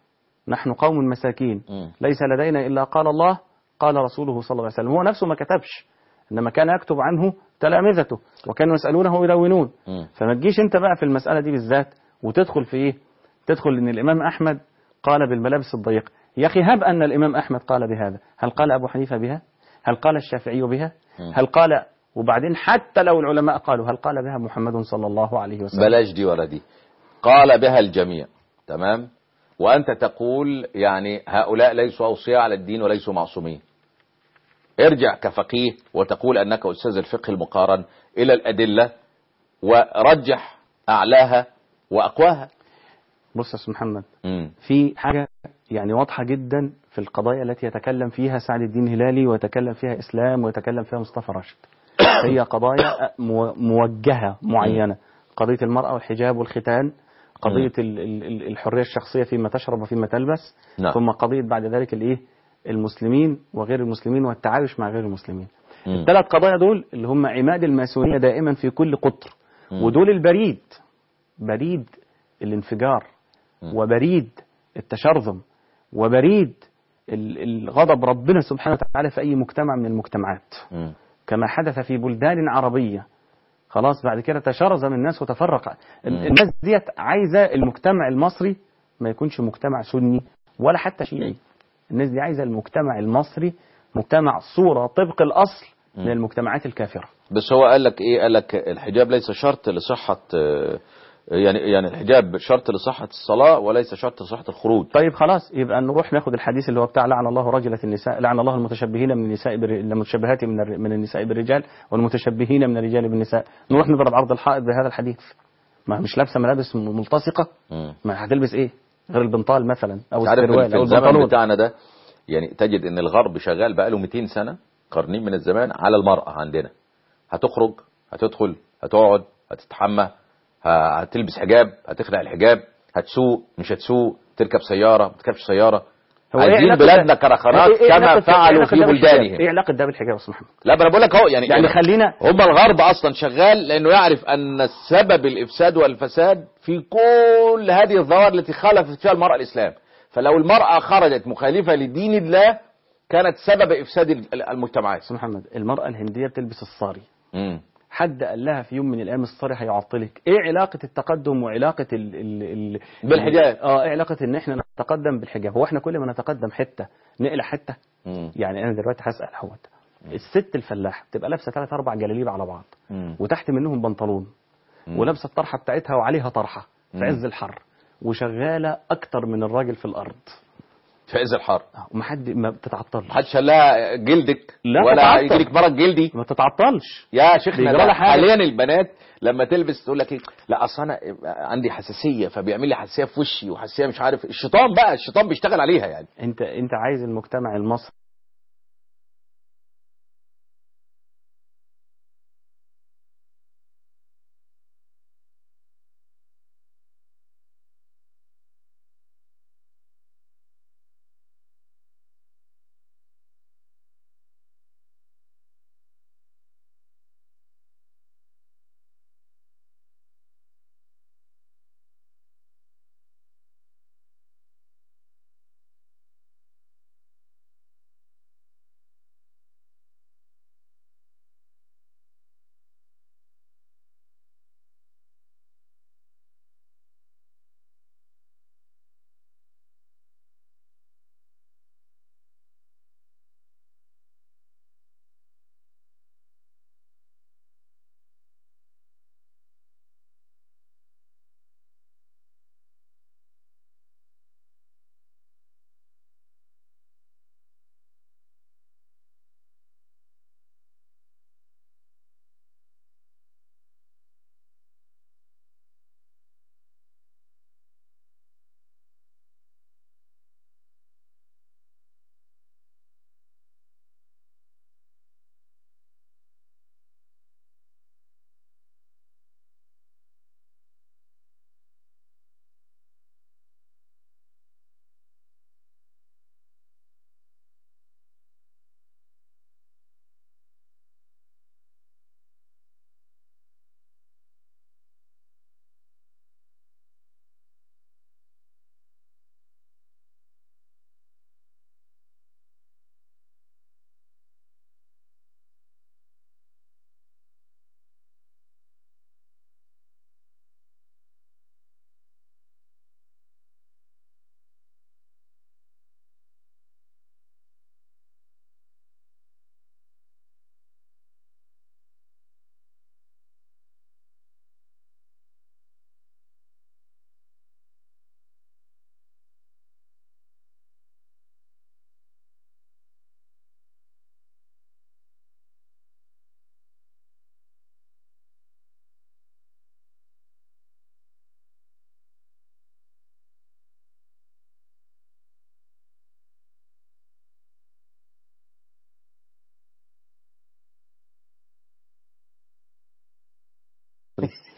نحن قوم مساكين مم. ليس لدينا الا قال الله قال رسوله صلى الله عليه وسلم هو نفسه ما كتبش انما كان يكتب عنه تلامذته وكانوا يسالونه ويلونون مم. فما تجيش انت بقى في المساله دي بالذات وتدخل في ايه تدخل ان الامام احمد قال بالملابس الضيقه يا اخي هب ان الامام احمد قال بهذا هل قال ابو حنيفه بها هل قال الشافعي بها مم. هل قال وبعدين حتى لو العلماء قالوا هل قال بها محمد صلى الله عليه وسلم بلاش دي ولا دي قال بها الجميع تمام وأنت تقول يعني هؤلاء ليسوا أوصياء على الدين وليسوا معصومين ارجع كفقيه وتقول أنك أستاذ الفقه المقارن إلى الأدلة ورجح أعلاها وأقواها بص يا استاذ محمد مم. في حاجة يعني واضحة جدا في القضايا التي يتكلم فيها سعد الدين هلالي ويتكلم فيها إسلام ويتكلم فيها مصطفى راشد هي قضايا مو- موجهة معينة قضية المرأة والحجاب والختان قضية ال- ال- ال- الحرية الشخصية فيما تشرب وفيما تلبس نعم. ثم قضية بعد ذلك الإيه المسلمين وغير المسلمين والتعايش مع غير المسلمين مم. الثلاث قضايا دول اللي هم عماد الماسونية دائما في كل قطر مم. ودول البريد بريد الانفجار مم. وبريد التشرذم وبريد ال- الغضب ربنا سبحانه وتعالى في أي مجتمع من المجتمعات مم. كما حدث في بلدان عربية خلاص بعد كده تشرذم الناس وتفرق ال- مم. الناس ديت عايزة المجتمع المصري ما يكونش مجتمع سني ولا حتى شيعي الناس دي عايزة المجتمع المصري مجتمع صورة طبق الأصل من مم. المجتمعات الكافرة بس هو قال لك ايه قال لك الحجاب ليس شرط لصحة آه، يعني يعني الحجاب شرط لصحة الصلاة وليس شرط لصحة الخروج طيب خلاص يبقى نروح ناخد الحديث اللي هو بتاع لعن الله رجلة النساء لعن الله المتشبهين من النساء بر... المتشبهات من الر... من النساء بالرجال والمتشبهين من الرجال بالنساء نروح نضرب عرض الحائط بهذا الحديث ما مش لابسه ملابس م- ملتصقه مم. ما هتلبس ايه غير البنطال مثلا او عارف السروال في او الزمن البنطلون بتاعنا ده يعني تجد ان الغرب شغال بقاله 200 سنة قرنين من الزمان على المرأة عندنا هتخرج هتدخل هتقعد هتتحمى ه- هتلبس حجاب هتخلع الحجاب هتسوق مش هتسوق تركب سيارة ما تركبش سيارة هو إيه عايزين علاقة بلادنا ده- كرخانات إيه- إيه كما علاقة- إيه فعلوا علاقة في ده بالحجاب؟ بلدانهم ايه علاقه ده بالحجاب يا استاذ محمد لا ما انا بقول لك اهو يعني يعني خلينا هم الغرب اصلا شغال لانه يعرف ان سبب الافساد والفساد في كل هذه الظواهر التي خالفت فيها المراه الاسلام فلو المراه خرجت مخالفه لدين الله كانت سبب افساد ال- المجتمعات استاذ محمد المراه الهنديه بتلبس الصاري مم. حد قال لها في يوم من الايام الصاري هيعطلك ايه علاقه التقدم وعلاقه ال ال ال بالحجاب. اه ايه علاقه ان احنا نتقدم بالحجاب هو احنا كل ما نتقدم حته نقلع حته مم. يعني انا دلوقتي هسال اهوت الست الفلاحه بتبقى لابسه ثلاث اربع جلاليب على بعض مم. وتحت منهم بنطلون مم. ولابسه الطرحه بتاعتها وعليها طرحه في مم. عز الحر وشغاله اكتر من الراجل في الارض في عز الحر آه، ومحد ما بتتعطلش محدش قال لها جلدك لا ولا تتعطل. يجي لك مرض جلدي ما تتعطلش يا شيخنا بيجرى ده لها حاجة. حاليا البنات لما تلبس تقول لك ايه لا اصل انا عندي حساسيه فبيعمل لي حساسيه في وشي وحساسيه مش عارف الشيطان بقى الشيطان بيشتغل عليها يعني انت انت عايز المجتمع المصري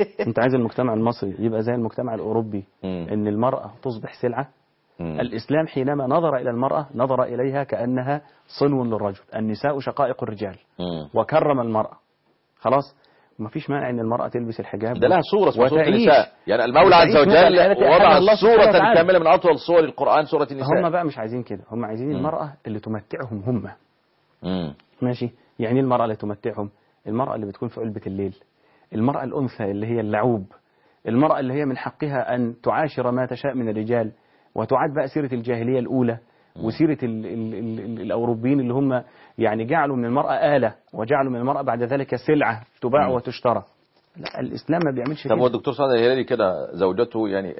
انت عايز المجتمع المصري يبقى زي المجتمع الاوروبي مم. ان المراه تصبح سلعه مم. الاسلام حينما نظر الى المراه نظر اليها كانها صنو للرجل النساء شقائق الرجال مم. وكرم المراه خلاص ما فيش مانع ان المراه تلبس الحجاب ده لها صورة اسمها سورة وتعيش. النساء يعني المولى عز وتعيش مثل وجل التي وضع أحل الله سبحانه صورة وتعالى. كاملة من أطول صور القرآن سورة النساء هم بقى مش عايزين كده هم عايزين المراه اللي تمتعهم هم مم. ماشي يعني إيه المرأة اللي تمتعهم المرأة اللي بتكون في علبة الليل المرأة الأنثى اللي هي اللعوب المرأة اللي هي من حقها أن تعاشر ما تشاء من الرجال وتعاد بقى سيرة الجاهلية الأولى وسيرة ال ال ال ال الأوروبيين اللي هم يعني جعلوا من المرأة آلة وجعلوا من المرأة بعد ذلك سلعة تباع مم. وتشترى لا الإسلام ما بيعملش طب هو كده الدكتور سعد الهلالي كده زوجته يعني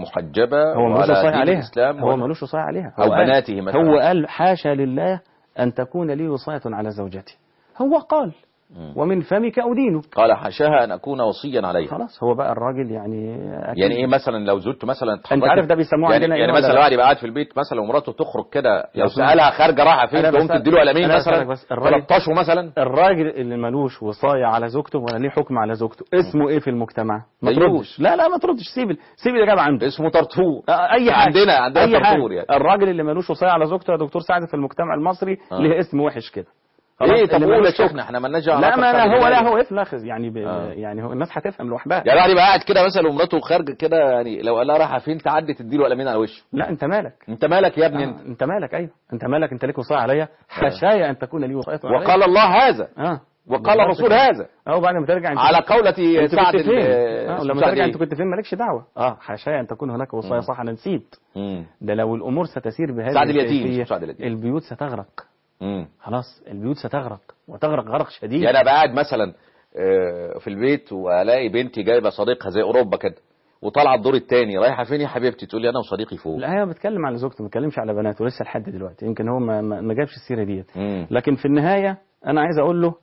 محجبة هو ملوش وعلى وصاية دين عليها الإسلام هو ولا- ملوش وصاية عليها أو هو قال- بناته مثلا. هو قال حاشا لله أن تكون لي وصاية على زوجتي هو قال مم. ومن فمك أدينك قال حاشاها أن أكون وصيا عليها خلاص هو بقى الراجل يعني أكيد. يعني ايه مثلا لو زوجته مثلا انت اتحركت- عارف ده بيسموه يعني عندنا يعني ايه ولا مثلا لا؟ واحد يبقى قاعد في البيت مثلا ومراته تخرج كده لو اسمع. سالها خارجه رايحه فين أنا تقوم بسأل- تديله قلمين أنا مثلا بسألك بس الراجل- تلطشه مثلا الراجل اللي ملوش وصاية على زوجته ولا ليه حكم على زوجته اسمه ايه في المجتمع ما ديوث. تردش لا لا ما تردش سيب ال- سيب الاجابه عنده اسمه طرطور آه، اي حاجه عندنا عندنا اي حاجه طرطور يعني الراجل اللي ملوش وصاية على زوجته يا دكتور سعد في المجتمع المصري آه. ليه اسم وحش كده خلاص، ايه طب اللي قول يا ملوش شيخنا حكم. احنا مالناش لا علاقة ما بسعد انا هو لا الهلالي. هو افلخ يعني ب... آه. يعني هو الناس هتفهم لوحدها يعني واحد يبقى قاعد كده مثلا ومراته خارجه كده يعني لو قال لها رايحه فين تعدي تديله قلمين على وشه لا انت مالك انت مالك يا ابني آه. انت انت مالك ايوه انت مالك انت ليك وصاية عليا حاشايا ان تكون لي وصاية عليا وقال الله هذا اه وقال بالظبط الرسول كده. هذا اه وبعد ما ترجع انت على قولة انت سعد كنت فين؟ ال- اه اسمه لما سعد ترجع ايه؟ انت كنت فين مالكش دعوه اه حاشايا ان تكون هناك وصايا صح انا نسيت مم. ده لو الامور ستسير بهذه سعد اليتيم، الكيفية، اسمه سعد اليتيم. البيوت ستغرق مم. خلاص البيوت ستغرق وتغرق غرق شديد يعني انا قاعد مثلا آه، في البيت والاقي بنتي جايبه صديقها زي اوروبا كده وطالعه الدور الثاني رايحه فين يا حبيبتي تقول لي انا وصديقي فوق لا هي بتكلم على زوجته ما بتكلمش على بناته لسه لحد دلوقتي يمكن هو ما, ما ما جابش السيره ديت مم. لكن في النهايه انا عايز اقول له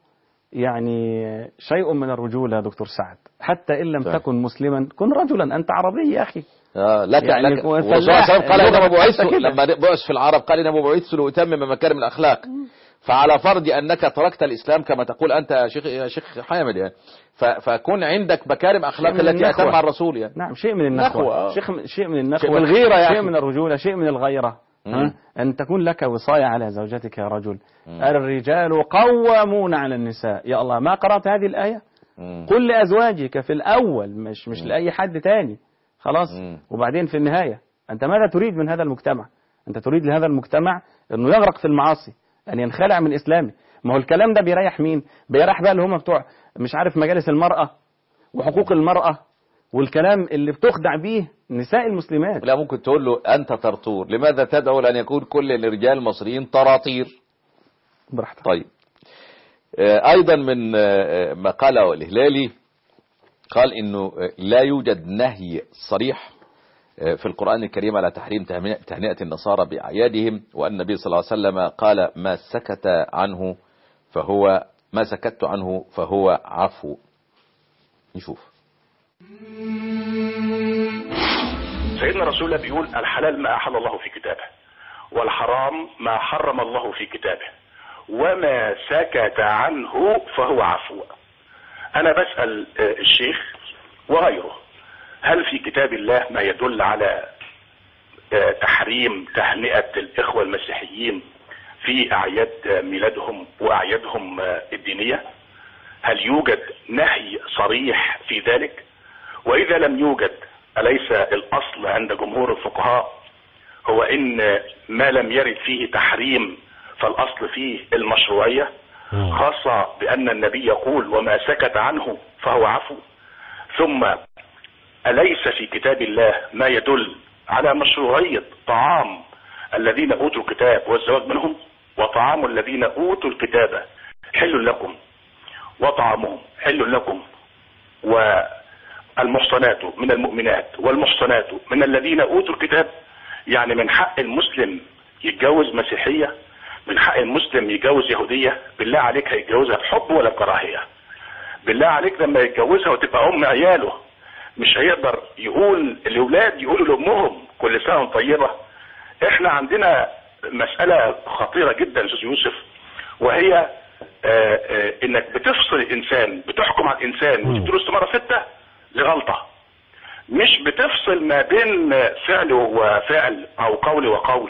يعني شيء من الرجوله يا دكتور سعد حتى ان لم طيب. تكن مسلما كن رجلا انت عربي يا اخي آه لك يعني لك هو والرسول صلى فلاح. الله عليه وسلم قال اللغة انما بعثت حتى كده. لما بعث في العرب قال انما بعثت لاتمم مكارم الاخلاق فعلى فرض انك تركت الاسلام كما تقول انت يا شيخ يا شيخ حامد يعني ف- فكن عندك مكارم اخلاق شيء من التي النخوة. اتمها الرسول يعني نعم شيء من نخوة، النخوة آه. شيء من شيء من النخوة شيء من الغيرة يا شيء أخي. من الرجولة شيء من الغيرة مم. ها؟ أن تكون لك وصاية على زوجتك يا رجل الرجال قوامون على النساء يا الله ما قرأت هذه الآية مم. قل لأزواجك في الأول مش مش لأي حد تاني خلاص مم. وبعدين في النهاية أنت ماذا تريد من هذا المجتمع أنت تريد لهذا المجتمع أنه يغرق في المعاصي أن ينخلع من إسلامه ما هو الكلام ده بيريح مين بيريح بقى اللي هم بتوع مش عارف مجالس المرأة وحقوق المرأة والكلام اللي بتخدع بيه نساء المسلمات لا ممكن تقول له انت طرطور لماذا تدعو لان يكون كل الرجال المصريين طراطير براحتك طيب آه، ايضا من آه، ما قاله الهلالي قال انه آه، لا يوجد نهي صريح آه، في القرآن الكريم على تحريم تهنئة تهنئة النصارى بأعيادهم وأن النبي صلى الله عليه وسلم قال ما سكت عنه فهو ما سكت عنه فهو عفو نشوف سيدنا رسول الله بيقول الحلال ما أحل الله في كتابه والحرام ما حرم الله في كتابه وما سكت عنه فهو عفو أنا بسأل آه، الشيخ وغيره هل في كتاب الله ما يدل على آه، تحريم تهنئة الإخوة المسيحيين في أعياد آه، ميلادهم وأعيادهم آه، الدينية هل يوجد نهي صريح في ذلك وإذا لم يوجد أليس الأصل عند جمهور الفقهاء هو إن ما لم يرد فيه تحريم فالأصل فيه المشروعية خاصة بأن النبي يقول وما سكت عنه فهو عفو ثم أليس في كتاب الله ما يدل على مشروعية طعام الذين أوتوا الكتاب والزواج منهم وطعام الذين أوتوا الكتاب حل لكم وطعامهم حل لكم والمحصنات من المؤمنات والمحصنات من الذين أوتوا الكتاب يعني من حق المسلم يتجوز مسيحية من حق المسلم يتجوز يهودية بالله عليك هيتجوزها بحب ولا بكراهية بالله عليك لما يتجوزها وتبقى أم عياله مش هيقدر يقول الأولاد يقولوا لأمهم كل سنة وانت طيبة احنا عندنا مسألة خطيرة جدا أستاذ يوسف وهي آه، آه، انك بتفصل الانسان بتحكم على الانسان وتدرس مرة ستة لغلطة مش بتفصل ما بين فعل وفعل او قول وقول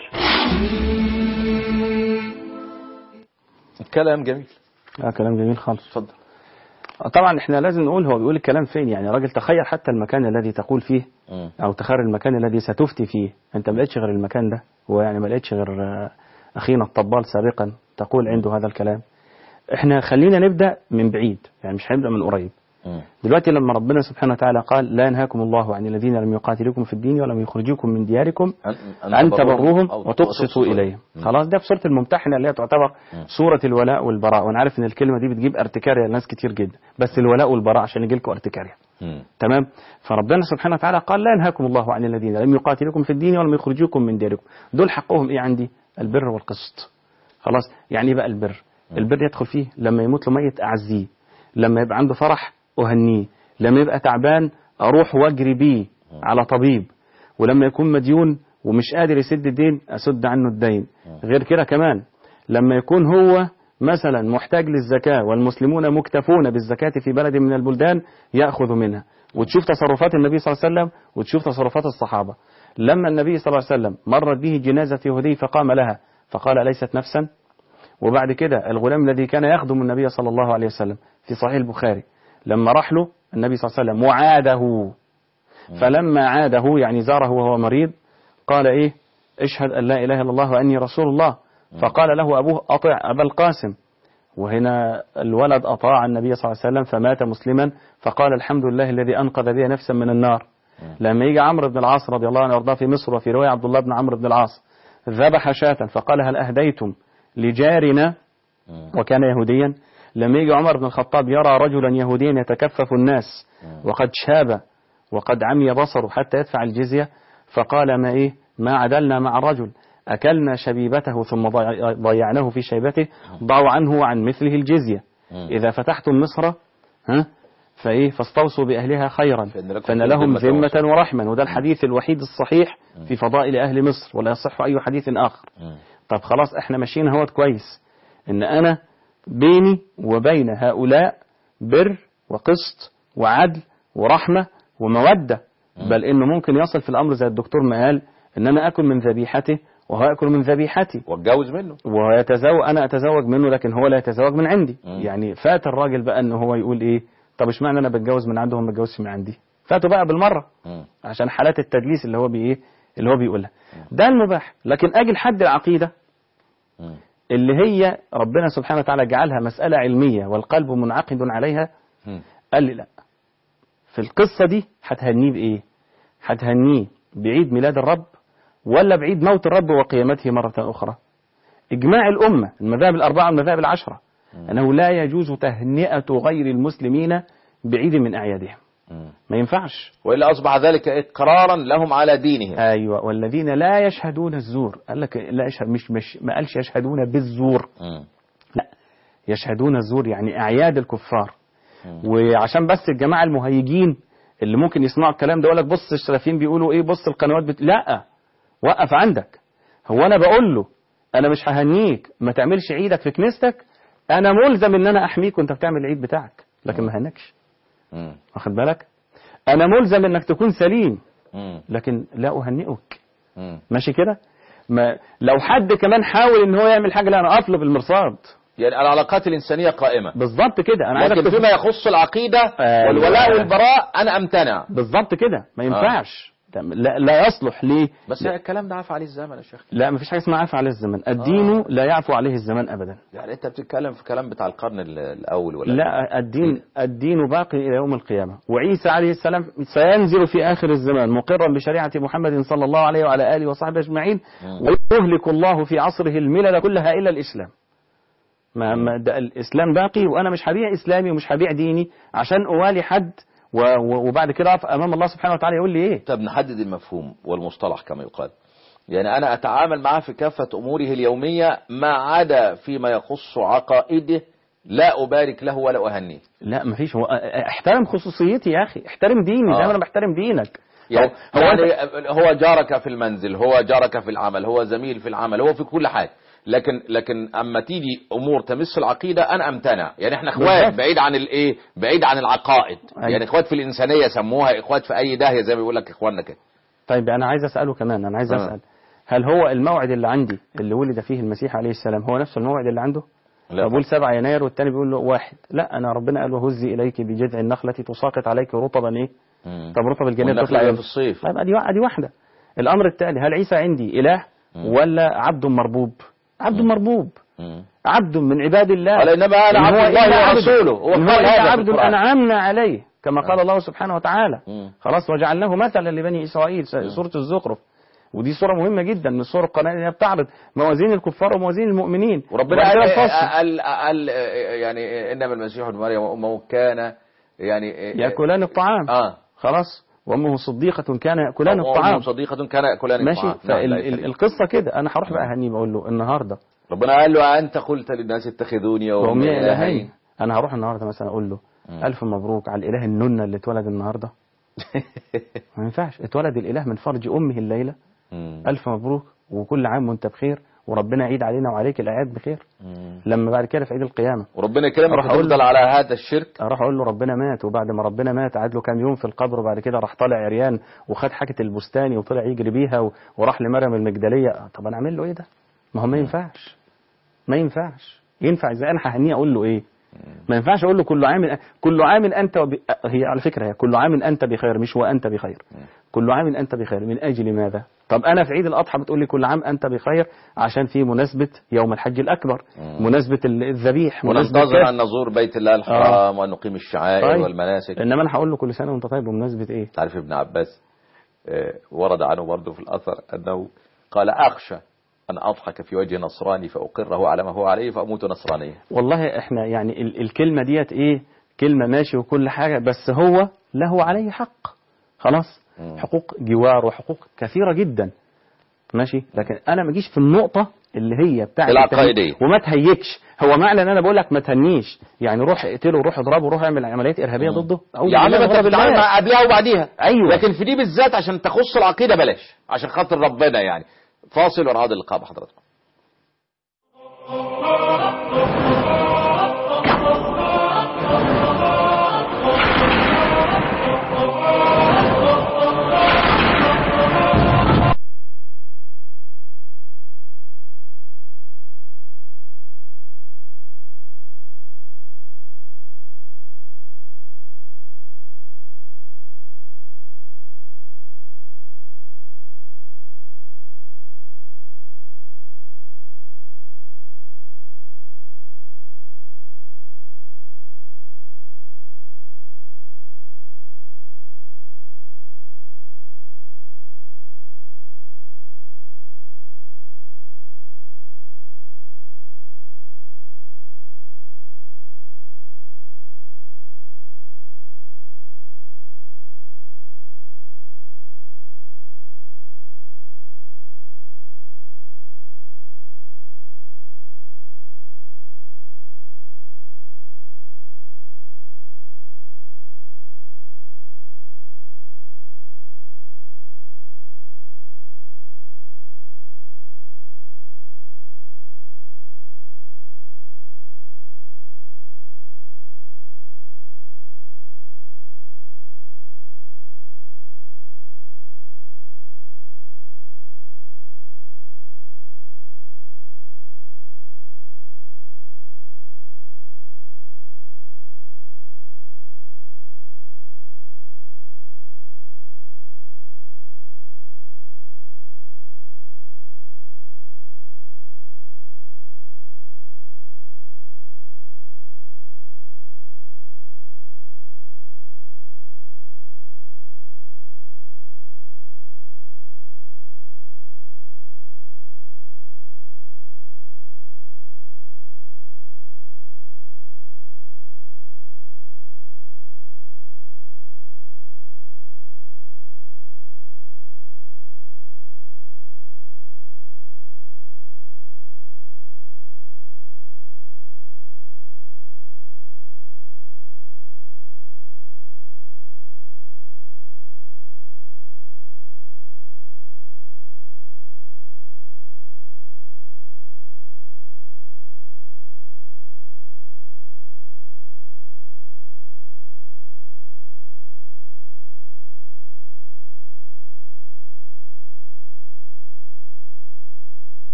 كلام جميل اه كلام جميل خالص اتفضل طبعا احنا لازم نقول هو بيقول الكلام فين يعني راجل تخيل حتى المكان الذي تقول فيه مم. او تخيل المكان الذي ستفتي فيه انت ما لقيتش غير المكان ده هو يعني ما لقيتش غير آه، اخينا الطبال سابقا تقول عنده هذا الكلام احنا خلينا نبدا من بعيد يعني مش هنبدا من قريب مم. دلوقتي لما ربنا سبحانه وتعالى قال لا ينهاكم الله عن الذين لم يقاتلوكم في الدين ولم يخرجوكم من دياركم أن تبروهم أو وتقسطوا إليهم مم. خلاص ده في سورة الممتحنة اللي هي تعتبر مم. سورة الولاء والبراء وأنا عارف إن الكلمة دي بتجيب ارتكارية لناس كتير جدا بس الولاء والبراء عشان يجي لكم ارتكارية مم. تمام فربنا سبحانه وتعالى قال لا ينهاكم الله عن الذين لم يقاتلوكم في الدين ولم يخرجوكم من دياركم دول حقهم إيه عندي البر والقسط خلاص يعني إيه بقى البر البر يدخل فيه لما يموت له ميت أعزيه لما يبقى عنده فرح أهنيه لما يبقى تعبان أروح وأجري بيه على طبيب ولما يكون مديون ومش قادر يسد الدين أسد عنه الدين غير كده كمان لما يكون هو مثلا محتاج للزكاة والمسلمون مكتفون بالزكاة في بلد من البلدان يأخذ منها وتشوف تصرفات النبي صلى الله عليه وسلم وتشوف تصرفات الصحابة لما النبي صلى الله عليه وسلم مرت به جنازة يهودي فقام لها فقال ليست نفسا وبعد كده الغلام الذي كان يخدم النبي صلى الله عليه وسلم في صحيح البخاري لما راح له النبي صلى الله عليه وسلم وعاده فلما عاده يعني زاره وهو مريض قال ايه اشهد ان لا اله الا الله واني رسول الله فقال له ابوه اطع ابا القاسم وهنا الولد اطاع النبي صلى الله عليه وسلم فمات مسلما فقال الحمد لله الذي انقذ بي نفسا من النار لما يجي عمرو بن العاص رضي الله عنه وارضاه في مصر وفي روايه عبد الله بن عمرو بن العاص ذبح شاة فقال هل اهديتم لجارنا وكان يهوديا لما يجي عمر بن الخطاب يرى رجلا يهوديا يتكفف الناس وقد شاب وقد عمي بصره حتى يدفع الجزية فقال ما إيه ما عدلنا مع الرجل أكلنا شبيبته ثم ضيع- ضيعناه في شيبته ضعوا عنه وعن مثله الجزية إذا فتحتم مصر ها فإيه فاستوصوا بأهلها خيرا فإن لكم فإن لهم ذمة ذمة ورحمة وده الحديث الوحيد الصحيح في فضائل أهل مصر ولا يصح أي حديث آخر مم. طب خلاص احنا ماشيين اهوت كويس ان انا بيني وبين هؤلاء بر وقسط وعدل ورحمة ومودة بل انه ممكن يصل في الامر زي الدكتور ما قال ان انا اكل من ذبيحته وهو ياكل من ذبيحتي واتجوز منه ويتزوج انا اتزوج منه لكن هو لا يتزوج من عندي مم. يعني فات الراجل بقى ان هو يقول ايه طب اشمعنى انا بتجوز من عنده وما بتجوزش من عندي فاتوا بقى بالمره مم. عشان حالات التدليس اللي هو بايه اللي هو بيقولها ده المباح لكن اجي لحد العقيده مم. اللي هي ربنا سبحانه وتعالى جعلها مسألة علمية والقلب منعقد عليها مم. قال لي لا في القصة دي هتهنيه بإيه هتهنيه بعيد ميلاد الرب ولا بعيد موت الرب وقيامته مرة أخرى إجماع الأمة المذاهب الأربعة والمذاهب العشرة أنه لا يجوز تهنئة غير المسلمين بعيد من أعيادهم مم. ما ينفعش وإلا أصبح ذلك إقرارا لهم على دينهم أيوة والذين لا يشهدون الزور قال لك لا يشهد مش مش ما قالش يشهدون بالزور مم. لا يشهدون الزور يعني أعياد الكفار مم. وعشان بس الجماعة المهيجين اللي ممكن يسمعوا الكلام ده يقول لك بص الشرافين بيقولوا ايه بص القنوات بت... لا وقف عندك هو انا بقول له انا مش ههنيك ما تعملش عيدك في كنيستك انا ملزم ان انا احميك وانت بتعمل العيد بتاعك لكن ما هنكش مم. واخد بالك انا ملزم انك تكون سليم مم. لكن لا اهنئك مم. ماشي كده ما لو حد كمان حاول ان هو يعمل حاجه لا انا اقف له بالمرصاد يعني العلاقات الإنسانية قائمة بالظبط كده انا عايزك لكن تفهم- فيما يخص العقيدة أيوة. والولاء والبراء أنا أمتنع بالظبط كده ما ينفعش لا, لا يصلح ليه بس لا, الكلام ده عفى عليه الزمن يا شيخ لا ما فيش حاجه اسمها عفو عليه الزمن الدين آه. لا يعفو عليه الزمان ابدا يعني أنت بتتكلم في كلام بتاع القرن ال- الأول ولا لا الدين الدين باقي الى يوم القيامه وعيسى عليه السلام سينزل في اخر الزمان مقرا بشريعه محمد صلى الله عليه وعلى اله وصحبه اجمعين ويهلك الله في عصره الملل كلها الا الاسلام ما ما ده الاسلام باقي وانا مش هبيع اسلامي ومش هبيع ديني عشان اوالي حد و- و- وبعد كده اقف امام الله سبحانه وتعالى يقول لي ايه طب نحدد المفهوم والمصطلح كما يقال يعني أنا أتعامل معه في كافة أموره اليومية ما عدا فيما يخص عقائده لا أبارك له ولا أهنيه لا مفيش هو احترم خصوصيتي يا اخي احترم ديني آه. زي ما انا بحترم دينك يعني هو يعني أنت- هو جارك في المنزل هو جارك في العمل هو زميل في العمل هو في كل حاجة لكن لكن اما تيجي امور تمس العقيده انا امتنع يعني احنا اخوات بالظبط. بعيد عن الايه بعيد عن العقائد أيوة. يعني اخوات في الانسانيه سموها اخوات في اي داهيه زي ما بيقول لك اخواننا كده طيب انا عايز اساله كمان انا عايز آه. اسال هل هو الموعد اللي عندي اللي ولد فيه المسيح عليه السلام هو نفس الموعد اللي عنده لا بقول 7 يناير والتاني بيقول له واحد لا انا ربنا قال وهزي اليك بجذع النخله تساقط عليك رطبا ايه مم. طب رطب الجنيه والنخل بتطلع في امتى؟ الصيف طيب ادي ادي واحده الامر التالي هل عيسى عندي اله ولا عبد مربوب عبد مربوب مم. عبد من عباد الله قال إنما أنا إن عبد هو الله إلا عبد. ورسوله. هو إن هو قال إلا هذا في عبد القرآن. أنعمنا عليه كما قال الله سبحانه وتعالى مم. خلاص وجعلناه مثلا لبني إسرائيل سورة الزخرف ودي صورة مهمة جدا من صور القرآن اللي هي بتعرض موازين الكفار وموازين المؤمنين وربنا وبعد قال, كده الفصل. قال, قال يعني انما المسيح ابن مريم وامه كان يعني يأكلان الطعام اه خلاص وأمه صديقة كان يأكلان وأمه الطعام صديقة كان ياكلان ماشي الطعام نعم، لا يكذب. فالقصة كده أنا هروح بقى أهنيه بقول له النهاردة ربنا قال له انت قلت للناس اتخذوني وأمي وامي إلهين الهين أنا هروح النهاردة مثلا أقول له ألف مبروك على الإله النونة اللي اتولد النهاردة ما ينفعش اتولد الإله من فرج أمه الليلة مم. ألف مبروك وكل عام وأنت بخير وربنا يعيد علينا وعليك الأعياد بخير مم. لما بعد كده في عيد القيامة وربنا يكرمك أروح أقول وتفضل له- على هذا الشرك أروح أقول له ربنا مات وبعد ما ربنا مات قعد له كام يوم في القبر وبعد كده راح طالع عريان وخد حاجة البستاني وطلع يجري بيها و- وراح لمريم المجدلية طب أنا أعمل له إيه ده؟ ما هو ما ينفعش ما ينفعش ينفع إزاي أنا ههنيه أقول له إيه؟ ما ينفعش أقول له كل عام كل عام أنت وب... هي على فكرة هي كل عام أنت بخير مش وأنت بخير كل عام أنت بخير من أجل ماذا؟ طب أنا في عيد الأضحى بتقول لي كل عام أنت بخير عشان في مناسبة يوم الحج الأكبر مناسبة ال- الذبيح مناسبة وننتظر كذا. ان نزور بيت الله الحرام وان نقيم الشعائر طيب. والمناسك انما انا هقول له كل سنه وانت طيب بمناسبه ايه؟ تعرف ابن عباس آه، ورد عنه برضه في الأثر أنه قال أخشى أن أضحك في وجه نصراني فأقره على ما هو عليه فأموت نصرانيا والله احنا يعني ال الكلمه ديت ايه؟ كلمه ماشي وكل حاجه بس هو له عليه حق خلاص مم. حقوق جوار وحقوق كثيره جدا ماشي لكن انا ما اجيش في النقطه اللي هي بتاعت العقائدية. التهنئة وما تهيكش هو معنى ان انا بقول لك ما تهنيش يعني روح اقتله روح اضربه روح اعمل عمليات ارهابيه ضده أعوذ يا عم بالله ما من انت غضب بتتعامل الله. مع قبلها وبعديها ايوه لكن في دي بالذات عشان تخص العقيدة بلاش عشان خاطر ربنا يعني فاصل ونعود اللقاء بحضراتكم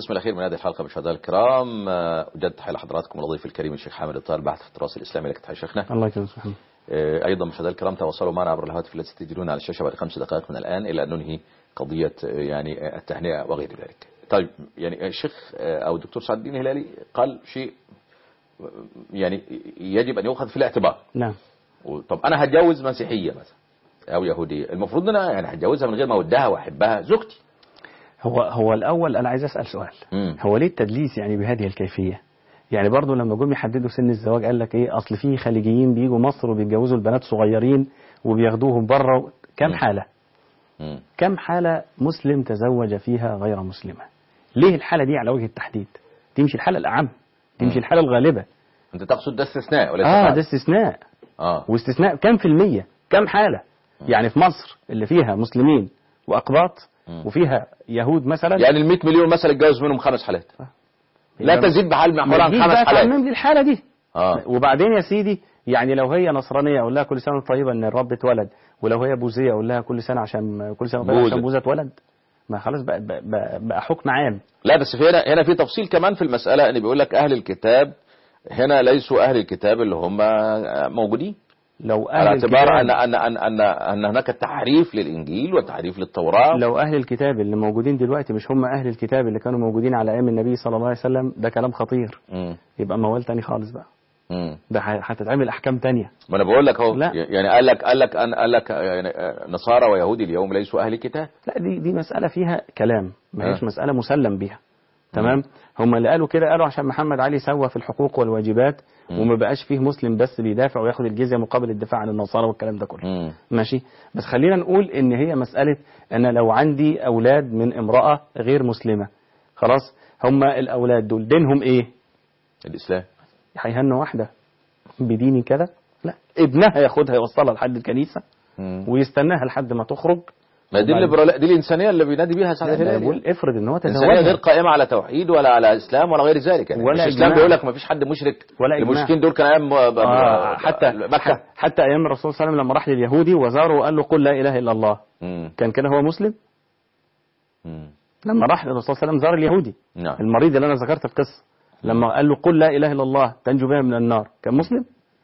القسم الأخير من هذه الحلقة مشاهدينا الكرام آه، أجد تحية لحضراتكم الضيف الكريم الشيخ حامد الطاهر باحث في التراث الإسلامي لك تحية شيخنا الله يكرمك سبحانه آه، أيضا مشاهدينا الكرام تواصلوا معنا عبر الهاتف التي تجدون على الشاشة بعد خمس دقائق من الآن إلى أن ننهي قضية آه، يعني آه، التهنئة وغير ذلك طيب يعني الشيخ آه، أو الدكتور سعد الدين الهلالي قال شيء آه، يعني يجب أن يؤخذ في الاعتبار نعم طب أنا هتجوز مسيحية مثلا أو يهودية المفروض أن أنا يعني هتجوزها من غير ما أودها وأحبها زوجتي هو هو الأول أنا عايز أسأل سؤال مم. هو ليه التدليس يعني بهذه الكيفية يعني برضو لما جم يحددوا سن الزواج قال لك ايه اصل في خليجيين بيجوا مصر وبيتجوزوا البنات صغيرين وبياخدوهم بره كم مم. حالة مم. كم حالة مسلم تزوج فيها غير مسلمة ليه الحالة دي على وجه التحديد دي مش الحالة الأعم دي مش مم. الحالة الغالبة أنت تقصد ده استثناء وليس اه قاعدة. ده استثناء اه واستثناء كم في المية كم حالة يعني في مصر اللي فيها مسلمين وأقباط مم. وفيها يهود مثلا يعني ال 100 مليون مثلا اتجوز منهم خمس حالات لا يبقى- تزيد بحال معمول عن ما تجيش خمس بقى حالات تعمم لي الحالة دي اه وبعدين يا سيدي يعني لو هي نصرانية أقول لها كل سنة وأنت طيبة إن الرب اتولد ولو هي بوذية أقول لها كل سنة عشان كل سنة وأنت طيبة بوذا. عشان بوذا اتولد ما خلاص بقى, بقى, بقى, بقى حكم عام لا بس في هنا هنا في تفصيل كمان في المسألة ان بيقول لك اهل الكتاب هنا ليسوا اهل الكتاب اللي هم موجودين لو أهل على اعتبار ان الكتاب ان ان ان, أن هناك تحريف للانجيل وتحريف للتوراة لو أهل الكتاب اللي موجودين دلوقتي مش هم أهل الكتاب اللي كانوا موجودين على أيام النبي صلى الله عليه وسلم ده كلام خطير مم. يبقى موال تاني خالص بقى مم. ده ه- هتتعمل أحكام تانية ما انا بقول لك اهو لا. يعني قال لك قال لك أن قال لك يعني آه، نصارى ويهودي اليوم ليسوا اهل الكتاب لا دي دي مسألة فيها كلام ما هيش آه. مسألة مسلم بيها تمام هم اللي قالوا كده قالوا عشان محمد علي سوى في الحقوق والواجبات مم. وما بقاش فيه مسلم بس بيدافع وياخد الجزية مقابل الدفاع عن النصارى والكلام ده كله مم. ماشي بس خلينا نقول ان هي مسألة ان لو عندي اولاد من امرأة غير مسلمة خلاص هم الاولاد دول دينهم ايه الاسلام هيهنوا واحدة بدين كده لا ابنها ياخدها يوصلها لحد الكنيسة مم. ويستناها لحد ما تخرج ما دي الليبرالية دي الانسانيه اللي بينادي بيها سعد لا، لا، الهلالي بقول افرض ان هو الإنسانية غير تزوجها قائمة على توحيد ولا على إسلام ولا غير ذلك يعني ولا مش الإسلام إجماع. بيقول لك ما فيش حد مشرك ولا إجماع. المشركين دول كان أيام ب- ب- آه ب- حتى مكة حتى ايام الرسول صلى الله عليه وسلم لما راح لليهودي وزاره وقال له قل لا اله الا الله مم. كان كده هو مسلم مم. لما راح للرسول صلى الله عليه وسلم زار اليهودي نعم المريض اللي انا ذكرت القصه لما قال له قل لا اله الا الله تنجو بها من النار كان مسلم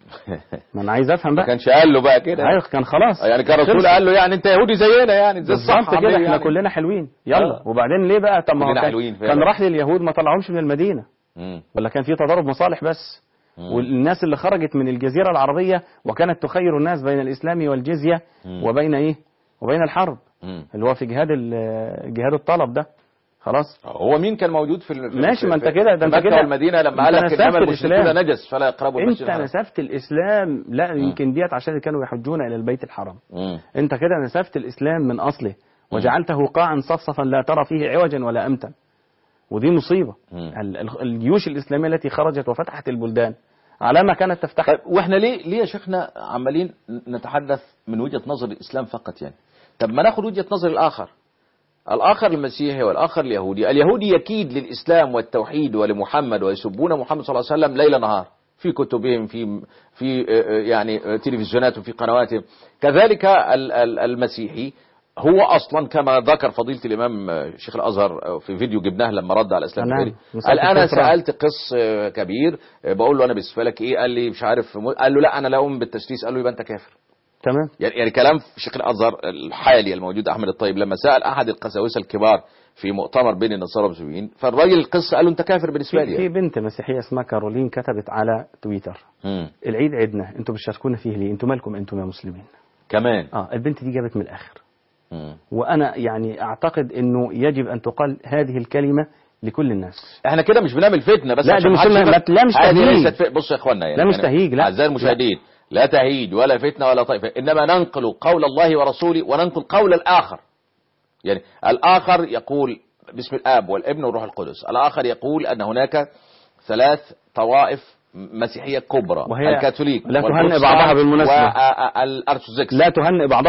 ما انا عايز افهم ما بقى كانش قال له بقى كده ايوه كان خلاص يعني كان الرسول خلص. قال له يعني أنت يهودي زينا يعني زي بالظبط الصح كده احنا يعني. كلنا حلوين يلا آه. وبعدين ليه بقى طب ما هو كلنا كان, حلوين فعلا. كان راح لليهود ما طلعهمش من المدينه مم. ولا كان في تضارب مصالح بس مم. والناس اللي خرجت من الجزيرة العربية وكانت تخير الناس بين الإسلام والجزية مم. وبين إيه وبين الحرب مم. اللي هو في جهاد ال- جهاد الطلب ده خلاص هو مين كان موجود في ال- في- ماشي، في- ما أنت في- كده- ده في أنت مكة كده- والمدينة لما قال أنت لك نسفت إنما المشركون الإسلام. نجس فلا يقربوا المسجد انت الحرام نسفت الإسلام لا يمكن ديت عشان كانوا يحجون إلى البيت الحرام مم. انت كده نسفت الإسلام من أصله وجعلته قاعا صفصفا لا ترى فيه عوجا ولا أمتا ودي مصيبة مم. ال- ال- الجيوش الإسلامية التي خرجت وفتحت البلدان على ما كانت تفتح طيب واحنا ليه ليه يا شيخنا عمالين نتحدث من وجهة نظر الإسلام فقط يعني طب ما ناخد وجهة نظر الآخر الآخر المسيحي والآخر اليهودي اليهودي يكيد للإسلام والتوحيد ولمحمد ويسبون محمد صلى الله عليه وسلم ليل نهار في كتبهم في في آه، آه، يعني آه، تلفزيوناتهم في قنواتهم كذلك ال- ال- المسيحي هو اصلا كما ذكر فضيله الامام آه، شيخ الازهر آه، في فيديو جبناه لما رد على الاسلام نعم. البخاري مسألة قال انا الكفران. سالت قس آه، كبير آه، بقول له انا بالنسبه لك ايه قال لي مش عارف مو- قال له لا انا لا اؤمن بالتسليس قال له يبقى انت كافر تمام يعني يعني كلام شيخ الازهر الحالي الموجود احمد الطيب لما سال احد القساوسه الكبار في مؤتمر بين النصارى والمسلمين فالراجل القس قال له انت كافر بالنسبه في, لي في يعني. بنت مسيحية اسمها كارولين كتبت على تويتر مم. العيد عيدنا انتوا بتشاركونا فيه ليه انتوا مالكم انتم يا مسلمين كمان اه البنت دي جابت من الاخر مم. وانا يعني اعتقد انه يجب ان تقال هذه الكلمة لكل الناس احنا كده مش بنعمل فتنه بس لا، عشان دي مش محدش فتنة، يفهم. لا، مش هذه تهييج. ليست ف- بصوا يا اخوانا يعني لا، مش يعني تهييج، لا. اعزائي المشاهدين لا تهيج ولا فتنه ولا طائفه انما ننقل قول الله ورسوله وننقل قول الاخر يعني الاخر يقول باسم الاب والابن والروح القدس الاخر يقول ان هناك ثلاث طوائف مسيحيه كبرى وهي الكاثوليك لا تهنئ والبروتستانت بعضها بالمناسبة. والارثوذكس لا تهنئ بعضها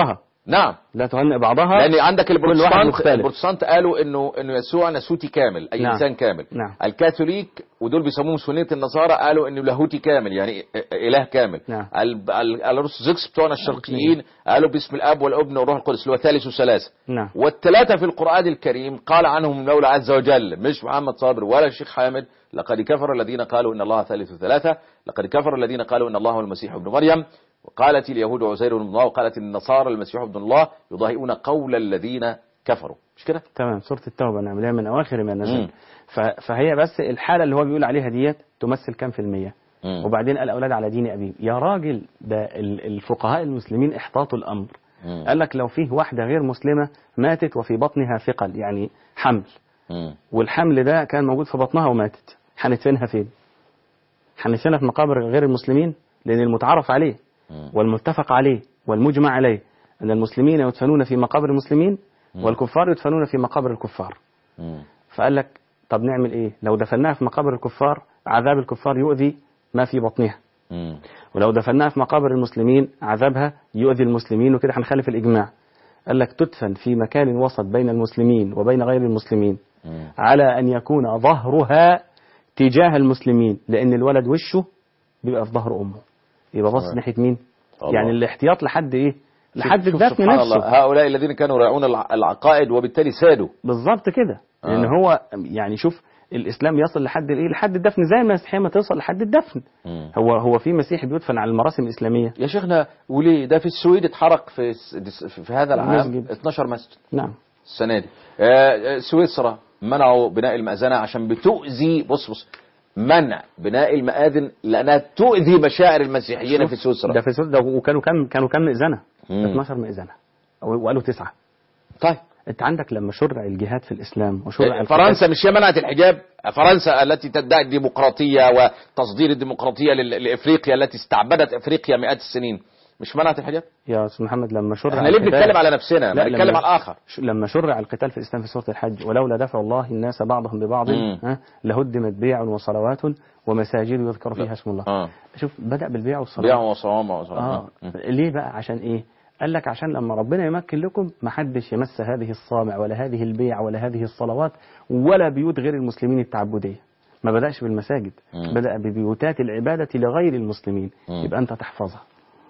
نعم لا تهنئ بعضها لان عندك واحد البروتستانت مختلف. البروتستانت قالوا انه انه يسوع ناسوتي كامل اي نعم. انسان كامل نعم. الكاثوليك ودول بيسموهم سنيه النصارى قالوا انه لاهوتي كامل يعني اله كامل نعم. ال- ال- الارثوذكس بتوعنا الشرقيين قالوا باسم الاب والابن والروح القدس اللي هو ثالث وثلاثه نعم والثلاثه في القران الكريم قال عنهم المولى عز وجل مش محمد صابر ولا الشيخ حامد لقد كفر الذين قالوا ان الله ثالث ثلاثه لقد كفر الذين قالوا ان الله هو المسيح ابن مريم وقالت اليهود عزير بن الله وقالت النصارى المسيح ابن الله يضاهئون قول الذين كفروا مش كده تمام سورة التوبة نعم اللي هي من أواخر ما مم. نزل ف- فهي بس الحالة اللي هو بيقول عليها ديت تمثل كام في المية مم. وبعدين الأولاد على دين أبيه يا راجل ده ال- الفقهاء المسلمين احتاطوا الأمر مم. قال لك لو فيه واحدة غير مسلمة ماتت وفي بطنها ثقل يعني حمل مم. والحمل ده كان موجود في بطنها وماتت هندفنها فين هندفنها في مقابر غير المسلمين لأن المتعارف عليه مم. والمتفق عليه والمجمع عليه أن المسلمين يدفنون في مقابر المسلمين والكفار يدفنون في مقابر الكفار مم. فقال لك طب نعمل ايه لو دفناها في مقابر الكفار عذاب الكفار يؤذي ما في بطنها مم. ولو دفناها في مقابر المسلمين عذابها يؤذي المسلمين وكده هنخالف الإجماع قال لك تدفن في مكان وسط بين المسلمين وبين غير المسلمين مم. على أن يكون ظهرها تجاه المسلمين لأن الولد وشه بيبقى في ظهر أمه يبقى باصص صحيح. ناحية مين الله. يعني الاحتياط لحد إيه لحد شوف- شوف الدفن سبحان الله نفسه هؤلاء الذين كانوا يراعون الع- العقائد وبالتالي سادوا بالظبط كده آه. لان هو يعني شوف الاسلام يصل لحد ايه لحد الدفن زي المسيحيه ما توصل لحد الدفن مم. هو هو في مسيحي بيدفن على المراسم الاسلاميه يا شيخنا وليه ده في السويد اتحرق في س- في- في هذا العام مسجد. 12 مسجد نعم السنه دي آه، آه، سويسرا منعوا بناء المأذنة عشان بتؤذي بص بص منع بناء المآذن لأنها تؤذي مشاعر المسيحيين في سويسرا ده في سويسرا ده وكانوا كام كانوا كام مئذنه مم. 12 مئذنه و- وقالوا تسعه طيب انت عندك لما شرع الجهاد في الاسلام وشرع القتال- فرنسا مش هي منعت الحجاب فرنسا التي تدعي الديمقراطية وتصدير الديمقراطية لل- لإفريقيا التي استعبدت إفريقيا مئات السنين مش منعت الحجاب يا استاذ محمد لما شرع احنا ليه القتال- بنتكلم على نفسنا ما لا، بنتكلم لما- على الآخر ش- لما شرع القتال في الاسلام في سوره الحج ولولا دفع الله الناس بعضهم ببعض مم. ها، لهدمت بيع وصلوات ومساجد يذكر فيها اسم الله اه شوف بدا بالبيع والصلاه بيع وصوام وصوام اه ليه بقى عشان ايه قال لك عشان لما ربنا يمكن لكم ما حدش يمس هذه الصامع ولا هذه البيع ولا هذه الصلوات ولا بيوت غير المسلمين التعبديه ما بدأش بالمساجد مم. بدأ ببيوتات العبادة لغير المسلمين مم. يبقى أنت تحفظها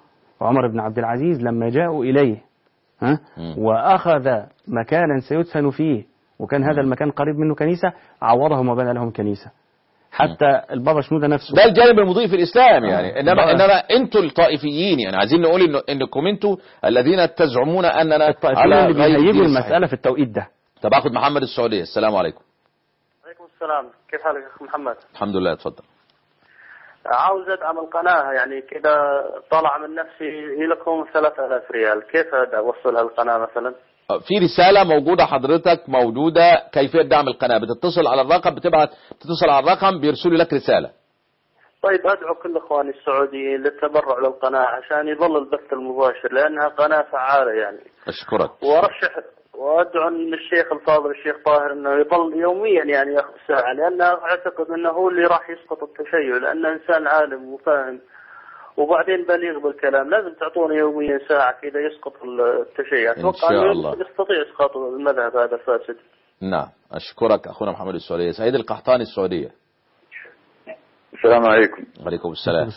وعمر بن عبد العزيز لما جاءوا إليه ها مم. وأخذ مكانا سيدفن فيه وكان هذا المكان قريب منه كنيسة عوضهم وبنى لهم كنيسة حتى البابا شنودة نفسه ده الجانب المضيء في الاسلام يعني انما بقى. انما انتوا الطائفيين يعني عايزين نقول انه انكم انتوا الذين تزعمون اننا الطائفيين على اللي غير بيهيجوا الدين الصحيح. المسألة في التوقيت ده طب اخد محمد السعوديه السلام عليكم عليكم السلام كيف حالك يا اخ محمد؟ الحمد لله اتفضل عاوز ادعم القناه يعني كذا طلع من نفسي لكم 3000 ريال كيف اوصلها القناه مثلا؟ في رسالة موجودة حضرتك موجودة كيفية دعم القناة بتتصل على الرقم بتبعت تتصل على الرقم بيرسلوا لك رسالة طيب ادعو كل اخواني السعوديين للتبرع للقناه عشان يظل البث المباشر لانها قناه فعاله يعني أشكرك وارشح وادعو من الشيخ الفاضل الشيخ طاهر انه يظل يوميا يعني ياخذ ساعه لانه اعتقد انه هو اللي راح يسقط التشيع لانه انسان عالم وفاهم وبعدين بليغ بالكلام لازم تعطونه يوميا ساعه كذا يسقط التشيع إن اتوقع شاء انه الله. يستطيع اسقاط المذهب هذا الفاسد نعم أشكرك أخونا محمد السعودية سعيد القحطاني السعودية السلام عليكم عليكم السلام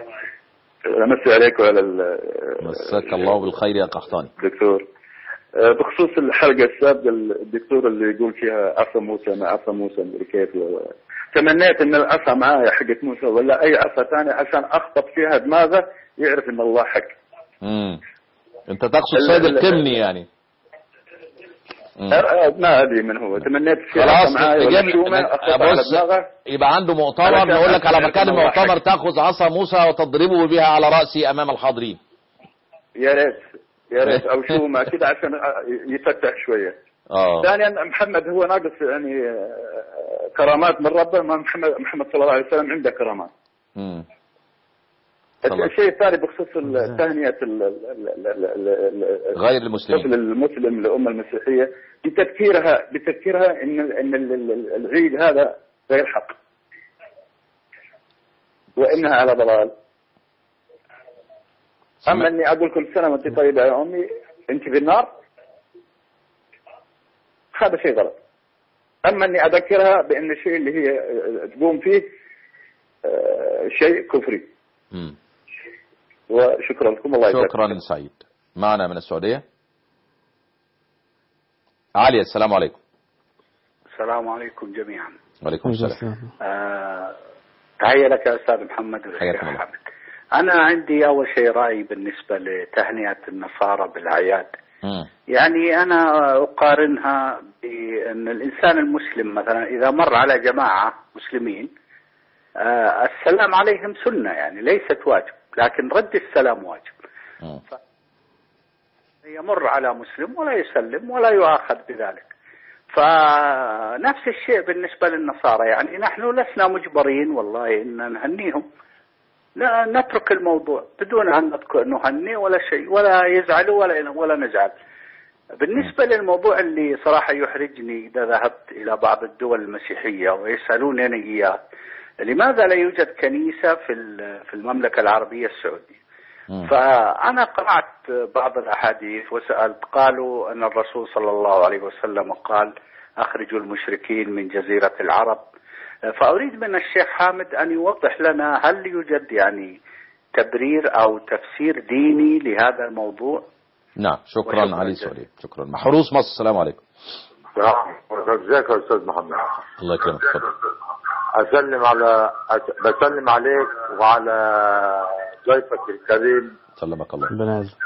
امسي عليك وعلى ال- مساك الله بالخير يا قحطاني الدكتور آه، بخصوص الحلقة السابقة الدكتور اللي يقول فيها عصا موسى مع عصا موسى مدري كيف و- تمنيت ان العصا معايا حقت موسى ولا اي عصا ثانية عشان اخطب فيها دماغه يعرف ان الله حق مم. أنت تقصد ال- سيد ال- القمني يعني مم. أه، ما ادري من هو تمنيت فيها عصا خلاص معايا ولا نجيب شومة اخطب على بص دماغه يبقى عنده مؤتمر علشان نقول لك على أعرف مكان إن الله المؤتمر حق. تاخذ عصا موسى وتضربه بها على رأسي أمام الحاضرين يا ريت يا ريت او شومة كده عشان يفتح شوية اه ثانيا محمد هو ناقص يعني آه، كرامات من ربه ما محمد محمد صلى الله عليه وسلم عنده كرامات مم. طبعا. الشيء الثاني بخصوص ال- تهنئة ال- ال- ال- ال- ال- غير المسلمين الطفل المسلم لأم المسيحية بتذكيرها بتذكيرها إن ال- إن ال- ال- العيد هذا غير حق وإنها على ضلال أما إني أقول كل سنة وأنت طيبة يا أمي انت في النار هذا شيء غلط اما اني اذكرها بان الشيء اللي هي آه، تقوم فيه آه، شيء كفري مم. وشكرا لكم الله يجزاكم شكرا سعيد معنا من السعودية علي السلام عليكم السلام عليكم جميعا وعليكم السلام آه، تحية لك يا أستاذ محمد والشيخ حياكم الله. حمد أنا عندي أول شيء رأي بالنسبة لتهنئة النصارى بالأعياد مم. يعني أنا أقارنها بأن الإنسان المسلم مثلا إذا مر على جماعة مسلمين آه، السلام عليهم سنة يعني ليست واجب لكن رد السلام واجب مم. يمر على مسلم ولا يسلم ولا يؤاخذ بذلك فنفس الشيء بالنسبة للنصارى يعني نحن لسنا مجبرين والله إن نهنيهم لا نترك الموضوع بدون أن نذكر- نهني ولا شيء ولا يزعلوا ولا ولا نزعل بالنسبة للموضوع اللي صراحة يحرجني إذا ذهبت إلى بعض الدول المسيحية ويسألونني إياه لماذا لا يوجد كنيسة في ال- في المملكة العربية السعودية مم. فأنا قرأت بعض الأحاديث وسألت قالوا أن الرسول صلى الله عليه وسلم قال أخرجوا المشركين من جزيرة العرب فأريد من الشيخ حامد أن يوضح لنا هل يوجد يعني تبرير أو تفسير ديني لهذا الموضوع نعم شكرا وشكراً علي جزيلاً. سوري شكرا محروس مصر السلام عليكم ازيك يا استاذ محمد الله يكرمك تفضل اسلم على أس- بسلم عليك وعلى ضيفك الكريم سلمك الله ربنا يعزك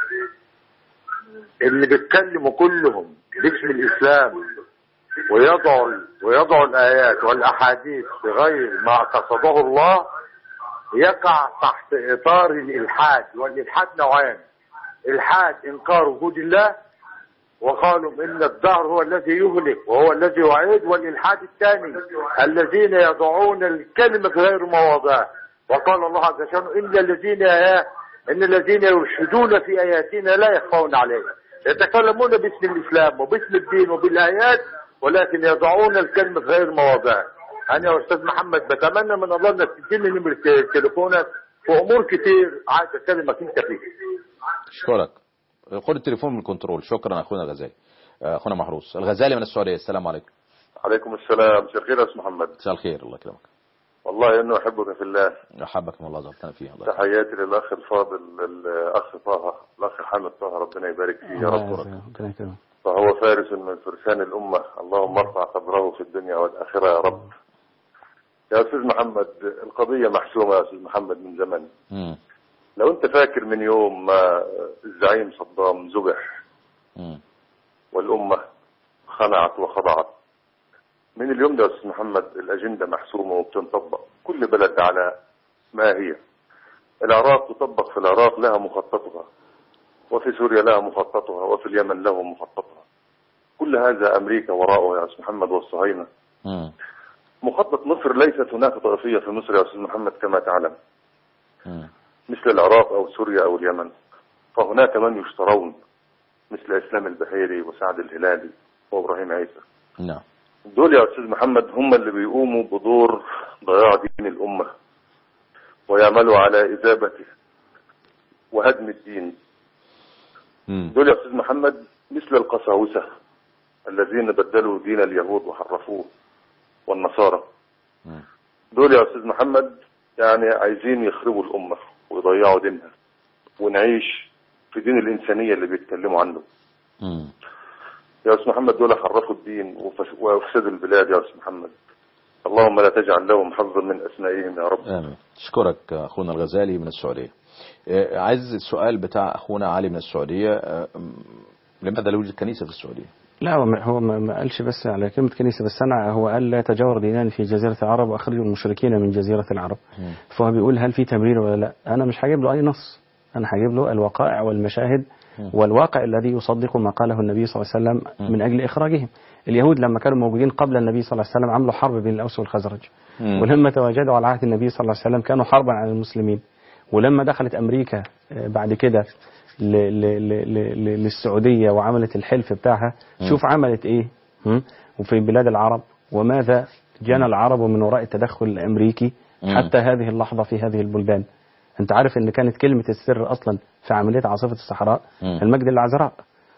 اللي بيتكلموا كلهم باسم الاسلام ويضعوا ويضعوا الايات والاحاديث بغير ما قصده الله يقع تحت اطار الالحاد والالحاد نوعان الحاد انكار وجود الله وقالوا ان الدهر هو الذي يهلك وهو الذي يعيد والالحاد الثاني الذين يضعون الكلمه في غير مواضعها وقال الله عز وجل ان الذين ان الذين يلحدون في اياتنا لا يخفون علينا يتكلمون باسم الاسلام وباسم الدين وبالايات ولكن يضعون الكلمه في غير مواضعها انا يا استاذ محمد بتمنى من الله انك تديني نمره تليفونك في امور كتير عايز اكلمك انت فيها اشكرك خد التليفون من الكنترول شكرا اخونا الغزالي اخونا محروس الغزالي من السعوديه السلام عليكم عليكم السلام مساء الخير يا استاذ محمد مساء الخير الله يكرمك والله انه احبك في الله احبكم الله زرتنا فيه الله تحياتي للاخ الفاضل الاخ طه الاخ حامد طه ربنا يبارك فيه يا رب ربنا يكرمك فهو فارس من فرسان الامه اللهم ارفع قدره في الدنيا والاخره يا رب يا استاذ محمد القضيه محسومه يا استاذ محمد من زمن مم. لو انت فاكر من يوم ما الزعيم صدام ذبح مم. والامه خنعت وخضعت من اليوم ده يا استاذ محمد الاجنده محسومه وبتنطبق كل بلد على ما هي العراق تطبق في العراق لها مخططها وفي سوريا لها مخططها وفي اليمن له مخططها كل هذا امريكا وراءه يا استاذ محمد والصهاينه مم. مخطط مصر ليست هناك طائفيه في مصر يا استاذ محمد كما تعلم مم. مثل العراق او سوريا او اليمن فهناك من يشترون مثل اسلام البحيري وسعد الهلالي وابراهيم عيسى نعم دول يا استاذ محمد هم اللي بيقوموا بدور ضياع دين الامه ويعملوا على اذابته وهدم الدين مم. دول يا استاذ محمد مثل القساوسه الذين بدلوا دين اليهود وحرفوه والنصارى مم. دول يا استاذ محمد يعني عايزين يخربوا الامه ويضيعوا دينها ونعيش في دين الانسانيه اللي بيتكلموا عنه مم. يا استاذ محمد دول حرفوا الدين وفس- وافسدوا البلاد يا استاذ محمد اللهم لا تجعل لهم حظا من اسمائهم يا رب امين اشكرك اخونا الغزالي من السعوديه آه، عايز السؤال بتاع اخونا علي من السعوديه آه، م- لماذا لا يوجد كنيسه في السعوديه لا هو ما- هو ما ما قالش بس على كلمة كنيسة بس أنا هو قال لا تجاور دينان في جزيرة العرب وأخرجوا المشركين من جزيرة العرب مم. فهو بيقول هل في تبرير ولا لا أنا مش هجيب له أي نص أنا هجيب له الوقائع والمشاهد مم. والواقع الذي يصدق ما قاله النبي صلى الله عليه وسلم مم. من أجل إخراجهم اليهود لما كانوا موجودين قبل النبي صلى الله عليه وسلم عملوا حرب بين الأوس والخزرج مم. ولما تواجدوا على عهد النبي صلى الله عليه وسلم كانوا حربا على المسلمين ولما دخلت أمريكا آه، بعد كده ل- ل- ل- ل- ل- للسعودية وعملت الحلف بتاعها مم. شوف عملت إيه هم؟ وفي بلاد العرب وماذا جنى العرب من وراء التدخل الأمريكي مم. حتى هذه اللحظة في هذه البلدان أنت عارف أن كانت كلمة السر أصلا في عملية عاصفة الصحراء مم. المجد العذراء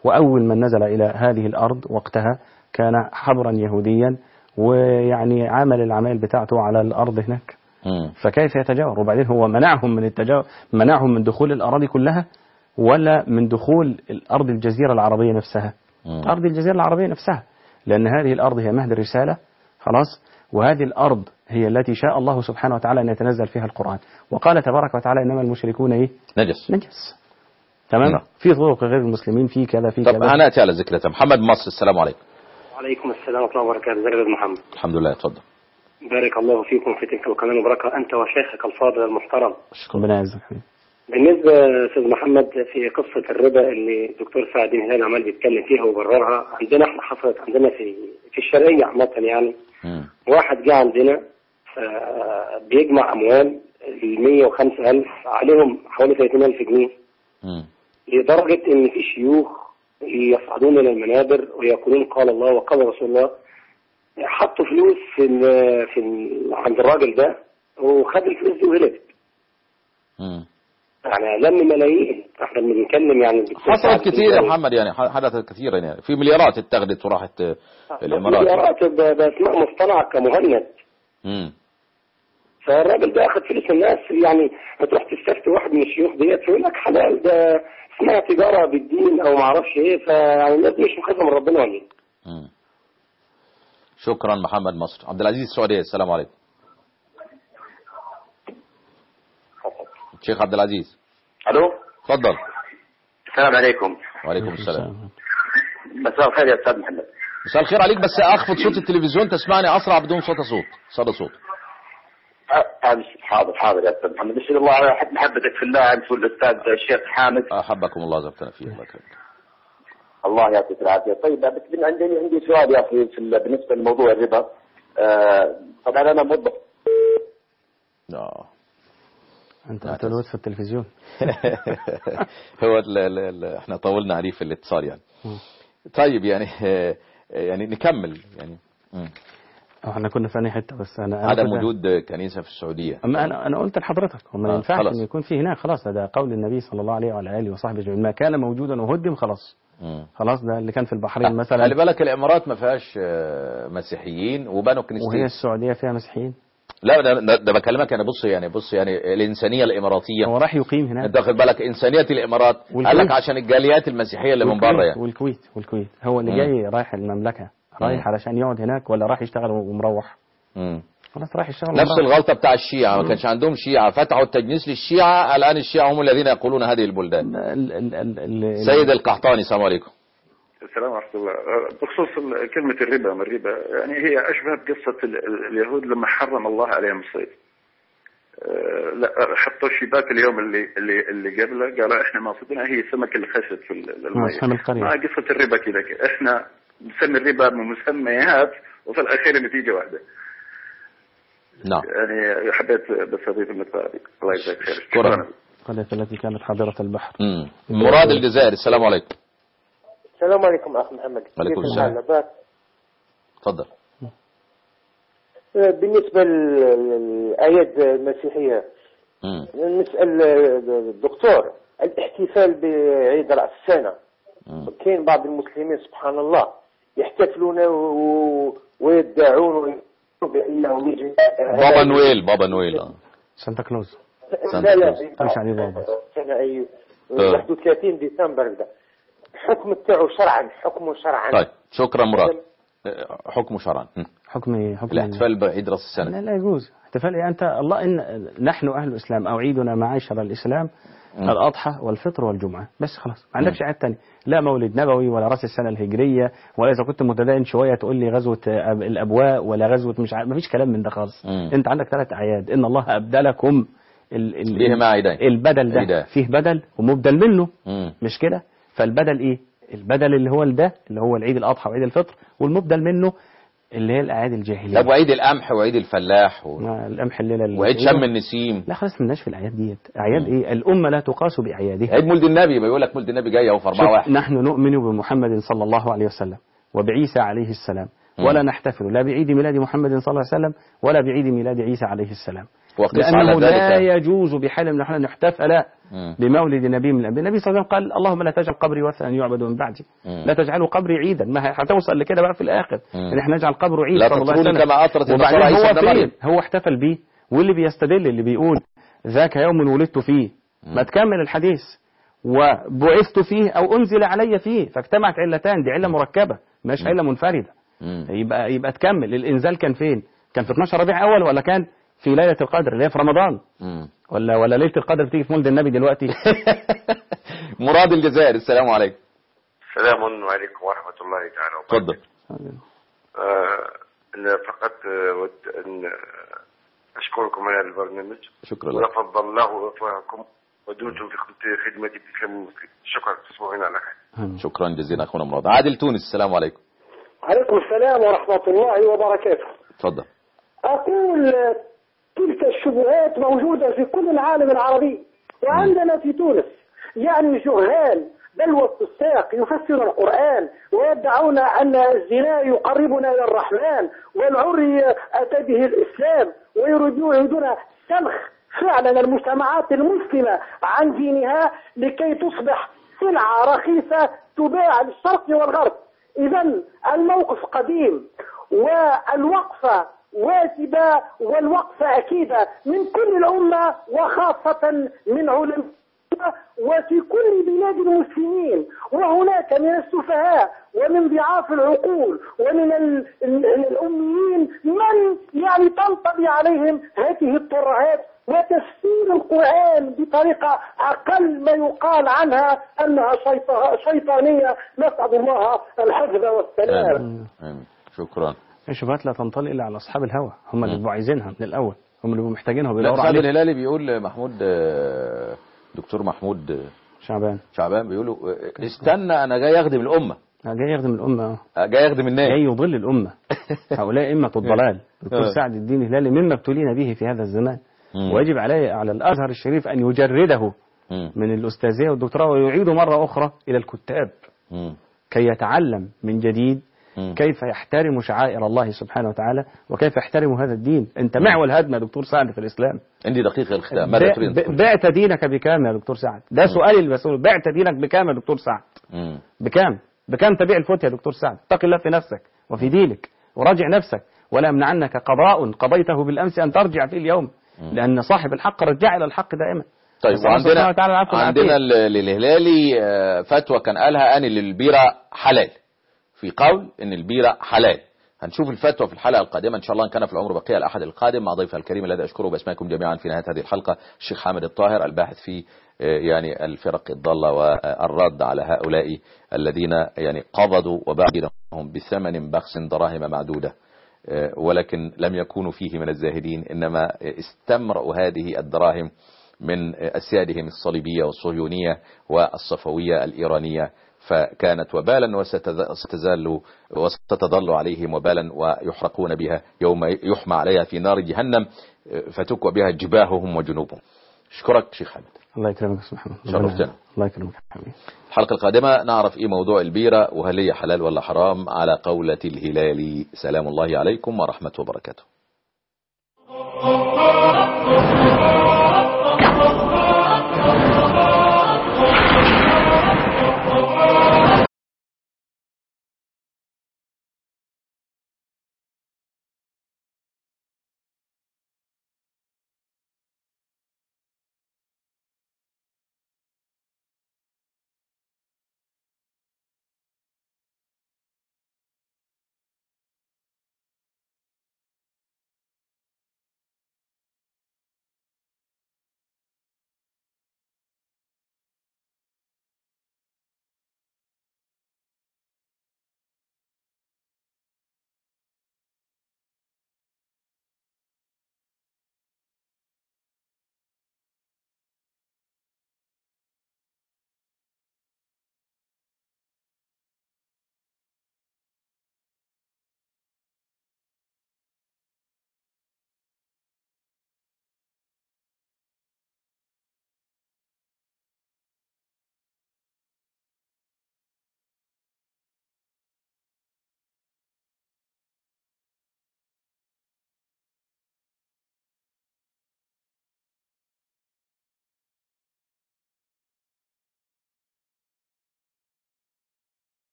وأول من نزل إلى هذه الأرض وقتها كان حبرا يهوديا ويعني عمل العمل بتاعته على الأرض هناك مم. فكيف يتجاور وبعدين هو منعهم من التجاور منعهم من دخول الأراضي كلها ولا من دخول الأرض الجزيرة العربية نفسها مم. أرض الجزيرة العربية نفسها لأن هذه الأرض هي مهد الرسالة خلاص وهذه الأرض هي التي شاء الله سبحانه وتعالى أن يتنزل فيها القرآن وقال تبارك وتعالى إنما المشركون إيه نجس نجس تمام نعم. في طرق غير المسلمين في كذا في طب كذا هنأتي على ذكرته محمد مصر السلام عليكم وعليكم السلام ورحمة الله وبركاته ازيك يا أستاذ محمد الحمد لله اتفضل بارك الله فيكم في تلك القناة المباركة أنت وشيخك الفاضل المحترم ربنا يعزك حبيبي. بالنسبة يا أستاذ محمد في قصة الربا اللي الدكتور سعد بن هلال عمال بيتكلم فيها وبررها عندنا احنا حصلت عندنا في في الشرقية عامة يعني مم. واحد جه عندنا آه، بيجمع أموال ال 105 ألف عليهم حوالي 30 ألف جنيه مم. لدرجة إن في شيوخ يصعدون إلى المنابر ويقولون قال الله وقال رسول الله حطوا فلوس في ال في ال عند الراجل ده وخد الفلوس دي وهرب مم. يعني لم ملايين احنا بنتكلم يعني الدكتور سعد حصلت بن كثير يا هلال. محمد يعني حدثت كثيرا يعني في مليارات اتخذت وراحت آه، الامارات مليارات ب- باسماء مصطنعه كمهند مم. فالراجل ده اخذ فلوس الناس يعني هتروح تستفتي واحد من الشيوخ ديت يقول لك حلال ده اسمها تجاره بالدين او ما اعرفش ايه فيعني الناس دي مش مخافه من ربنا ولا ايه؟ مم. شكرا محمد مصر عبد العزيز السعودية السلام عليكم شيخ عبد العزيز الو تفضل السلام عليكم وعليكم السلام مساء الخير يا استاذ محمد مساء الخير عليك بس اخفض صوت التلفزيون تسمعني اسرع بدون صوت صوت صدى صوت أ- أ- حاضر حاضر يا استاذ محمد نسال الله على حب محبتك في الله انت والاستاذ الشيخ حامد احبكم الله زبطنا فيه الله يكرمك الله يعطيك العافيه طيب بس بن- عندي عندي سؤال يا اخي في ال- بالنسبه لموضوع الربا آه، طبعا انا موظف آه. أنت هتلوت في التلفزيون هو ال ال ال احنا طولنا عليه في الاتصال يعني طيب يعني آه، يعني نكمل يعني مم. احنا كنا في أنهي حتة بس أنا أنا عدم كنت- وجود كنيسة في السعودية أما أنا أنا قلت لحضرتك وما آه، ينفعش خلاص. إن يكون في هناك خلاص ده, ده قول النبي صلى الله عليه وعلى آله وصحبه أجمعين ما كان موجودا وهدم خلاص مم. خلاص ده اللي كان في البحرين مثلا خلي بالك الامارات ما فيهاش آه، مسيحيين وبنوا وهي كنيستين السعودية فيها مسيحيين لا ده, ده, ده بكلمك يعني بص يعني بص يعني الانسانيه الاماراتيه هو راح يقيم هناك انت واخد بالك انسانيه الامارات والكويت. قال لك عشان الجاليات المسيحيه اللي من والكويت- بره يعني والكويت والكويت هو اللي مم. جاي رايح المملكة رايح مم. علشان يقعد هناك ولا راح يشتغل ومروح مم. خلاص راح يشتغل نفس ومروح. الغلطه بتاع الشيعه ما كانش عندهم شيعه فتحوا التجنيس للشيعه الان الشيعه هم الذين يقولون هذه البلدان ال- ال- ال- ال- سيد القحطاني السلام عليكم السلام ورحمة الله أه، بخصوص ال- كلمة الربا ما الربا يعني هي أشبه بقصة ال- ال- اليهود لما حرم الله عليهم الصيد أه، لا حطوا الشباك اليوم اللي اللي اللي قبله قالوا احنا ما صدنا هي السمك اللي خشت في ال- المية أصحاب القرية. ما قصة الربا كذا كده. احنا نسمي الربا بمسميات وفي الأخير النتيجة واحدة نعم يعني حبيت بس أضيف النقطة هذه الله يجزاك خير شكرا القرية التي كانت حاضرة البحر مم. مراد الجزائر السلام عليكم السلام عليكم اخ محمد وعليكم كيف السلام. الحال؟ بارك. تفضل آه، بالنسبه للايات المسيحيه مم. نسال الدكتور الاحتفال بعيد راس السنه كاين بعض المسلمين سبحان الله يحتفلون و- ويدعون بانهم يجي بابا نويل بابا نويل آه. سانتا كلوز لا لا مش عليه بابا سنه أي- آه. 31 ديسمبر كذا الحكم تاعو شرعا حكمه شرعا طيب شكرا مراد آه، حكم شرعا مم. حكم حكم الاحتفال بعيد راس السنه لا لا يجوز احتفال إيه أنت الله إن نحن أهل الإسلام أو عيدنا معاشر الإسلام مم. الأضحى والفطر والجمعة بس خلاص ما عندكش عيد تاني لا مولد نبوي ولا راس السنة الهجرية ولا إذا كنت متدين شوية تقول لي غزوة آه، الأبواء ولا غزوة مش عارف ما فيش كلام من ده خالص مم. أنت عندك ثلاث أعياد إن الله أبدلكم ال ال بهما عيدين البدل ده عيدان. فيه بدل ومبدل منه مم. مش كده فالبدل ايه البدل اللي هو ده اللي هو العيد الاضحى وعيد الفطر والمبدل منه اللي هي الاعياد الجاهليه طب وعيد القمح وعيد الفلاح و... ما القمح الليله ال- وعيد شم النسيم لا خلاص ملناش في الاعياد ديت اعياد ايه الامه لا تقاس باعيادها عيد مولد النبي بيقول لك مولد النبي جاي اهو في 4 شوف 1 نحن نؤمن بمحمد صلى الله عليه وسلم وبعيسى عليه السلام مم. ولا نحتفل لا بعيد ميلاد محمد صلى الله عليه وسلم ولا بعيد ميلاد عيسى عليه السلام وقس لأنه على لا ذلك يجوز بحال من الأحوال أن يحتفل مم. بمولد نبي من الأنبياء النبي صلى الله عليه وسلم قال اللهم لا تجعل قبري وثنا يعبد من بعدي مم. لا تجعلوا قبري عيدا ما هي- هتوصل لكده بقى في الآخر مم. ان احنا نجعل قبره عيد لا صلى الله عليه تطروني وسلم كما أطرت النصارى وبعدين عيسى هو ابن مريم. فين هو احتفل بيه واللي بيستدل اللي بيقول ذاك يوم ولدت فيه ما تكمل الحديث وبعثت فيه أو أنزل علي فيه فاجتمعت علتان دي علة مركبة مش علة منفردة مم. يبقى يبقى تكمل الإنزال كان فين كان في 12 ربيع أول ولا كان في ليلة القدر اللي هي في رمضان مم. ولا ولا ليلة القدر بتيجي في مولد النبي دلوقتي مراد الجزائر السلام عليكم السلام عليكم ورحمة الله تعالى وبركاته تفضل آه أنا فقط آه، ود أن أشكركم على البرنامج شكرا لك وفضل الله وفاكم ودمتم في خد- خدمة الإسلام المسلم شكرا تصبحون على خير شكرا جزيلا أخونا مراد عادل تونس السلام عليكم عليكم السلام ورحمة الله وبركاته تفضل أقول آه، تلك الشبهات موجودة في كل العالم العربي وعندنا في تونس يعني جهال بل والفساق يفسر القرآن ويدعون أن الزنا يقربنا إلى الرحمن والعري أتى به الإسلام ويريدون يريدون سلخ فعلا المجتمعات المسلمة عن دينها لكي تصبح سلعة رخيصة تباع للشرق والغرب إذا الموقف قديم والوقفة واجبة والوقفة أكيدة من كل الأمة وخاصة من علماء وفي كل بلاد المسلمين وهناك من السفهاء ومن ضعاف العقول ومن ال- ال- الأميين من يعني تنطبي عليهم هذه الترهات وتفسير القرآن بطريقة أقل ما يقال عنها أنها شيطا- شيطانية نسأل الله الحفظ والسلام آمين. آمين. شكرا الشبهات لا تنطلي إلا على أصحاب الهوى هم اللي مم. بيبقوا عايزينها من الأول هم اللي بيبقوا محتاجينها لا وبيدوروا سعد عليها الهلالي بيقول محمود آه، دكتور محمود آه، شعبان شعبان بيقولوا آه، استنى أنا جاي أخدم الأمة جاي يخدم الأمة آه، جاي أخدم الناس جاي يضل الأمة هؤلاء إمة الضلال دكتور آه. سعد الدين الهلالي مما ابتلينا به في هذا الزمان مم. ويجب عليه على الأزهر الشريف أن يجرده مم. من الأستاذية والدكتوراه ويعيده مرة أخرى إلى الكتاب مم. كي يتعلم من جديد مم. كيف يحترم شعائر الله سبحانه وتعالى وكيف يحترم هذا الدين أنت معول هدم يا دكتور سعد في الإسلام عندي دقيقة الختام ماذا ب- تريد أن ب- تقول؟ بعت دينك بكام يا دكتور سعد ده سؤالي اللي بسأله بعت دينك بكام يا دكتور سعد مم. بكام بكام تبيع الفوت يا دكتور سعد اتق الله في نفسك وفي دينك وراجع نفسك ولا يمنعنك قضاء قضيته بالأمس أن ترجع فيه اليوم لأن صاحب الحق رجع إلى الحق دائما طيب نسأل الله سبحانه وعندنا وتعالى العفو عندنا والعافية. ال- للهلالي آه، فتوى كان قالها أن البيرة حلال في قول ان البيرة حلال هنشوف الفتوى في الحلقة القادمة إن شاء الله إن كان في العمر بقية الأحد القادم مع ضيفها الكريم الذي أشكره بأسمائكم جميعا في نهاية هذه الحلقة الشيخ حامد الطاهر الباحث في آه، يعني الفرق الضالة والرد على هؤلاء الذين يعني قبضوا وباعوا بثمن بخس دراهم معدودة آه، ولكن لم يكونوا فيه من الزاهدين إنما استمرأوا هذه الدراهم من أسيادهم الصليبية والصهيونية والصفوية الإيرانية فكانت وبالا وستزال وستظل عليهم وبالا ويحرقون بها يوم يحمى عليها في نار جهنم فتكوى بها جباههم وجنوبهم اشكرك شيخ حمد الله يكرمك يا محمد شرفتنا الله يكرمك يا حبيبي الحلقة القادمة نعرف ايه موضوع البيرة وهل هي حلال ولا حرام على قولة الهلال سلام الله عليكم ورحمة وبركاته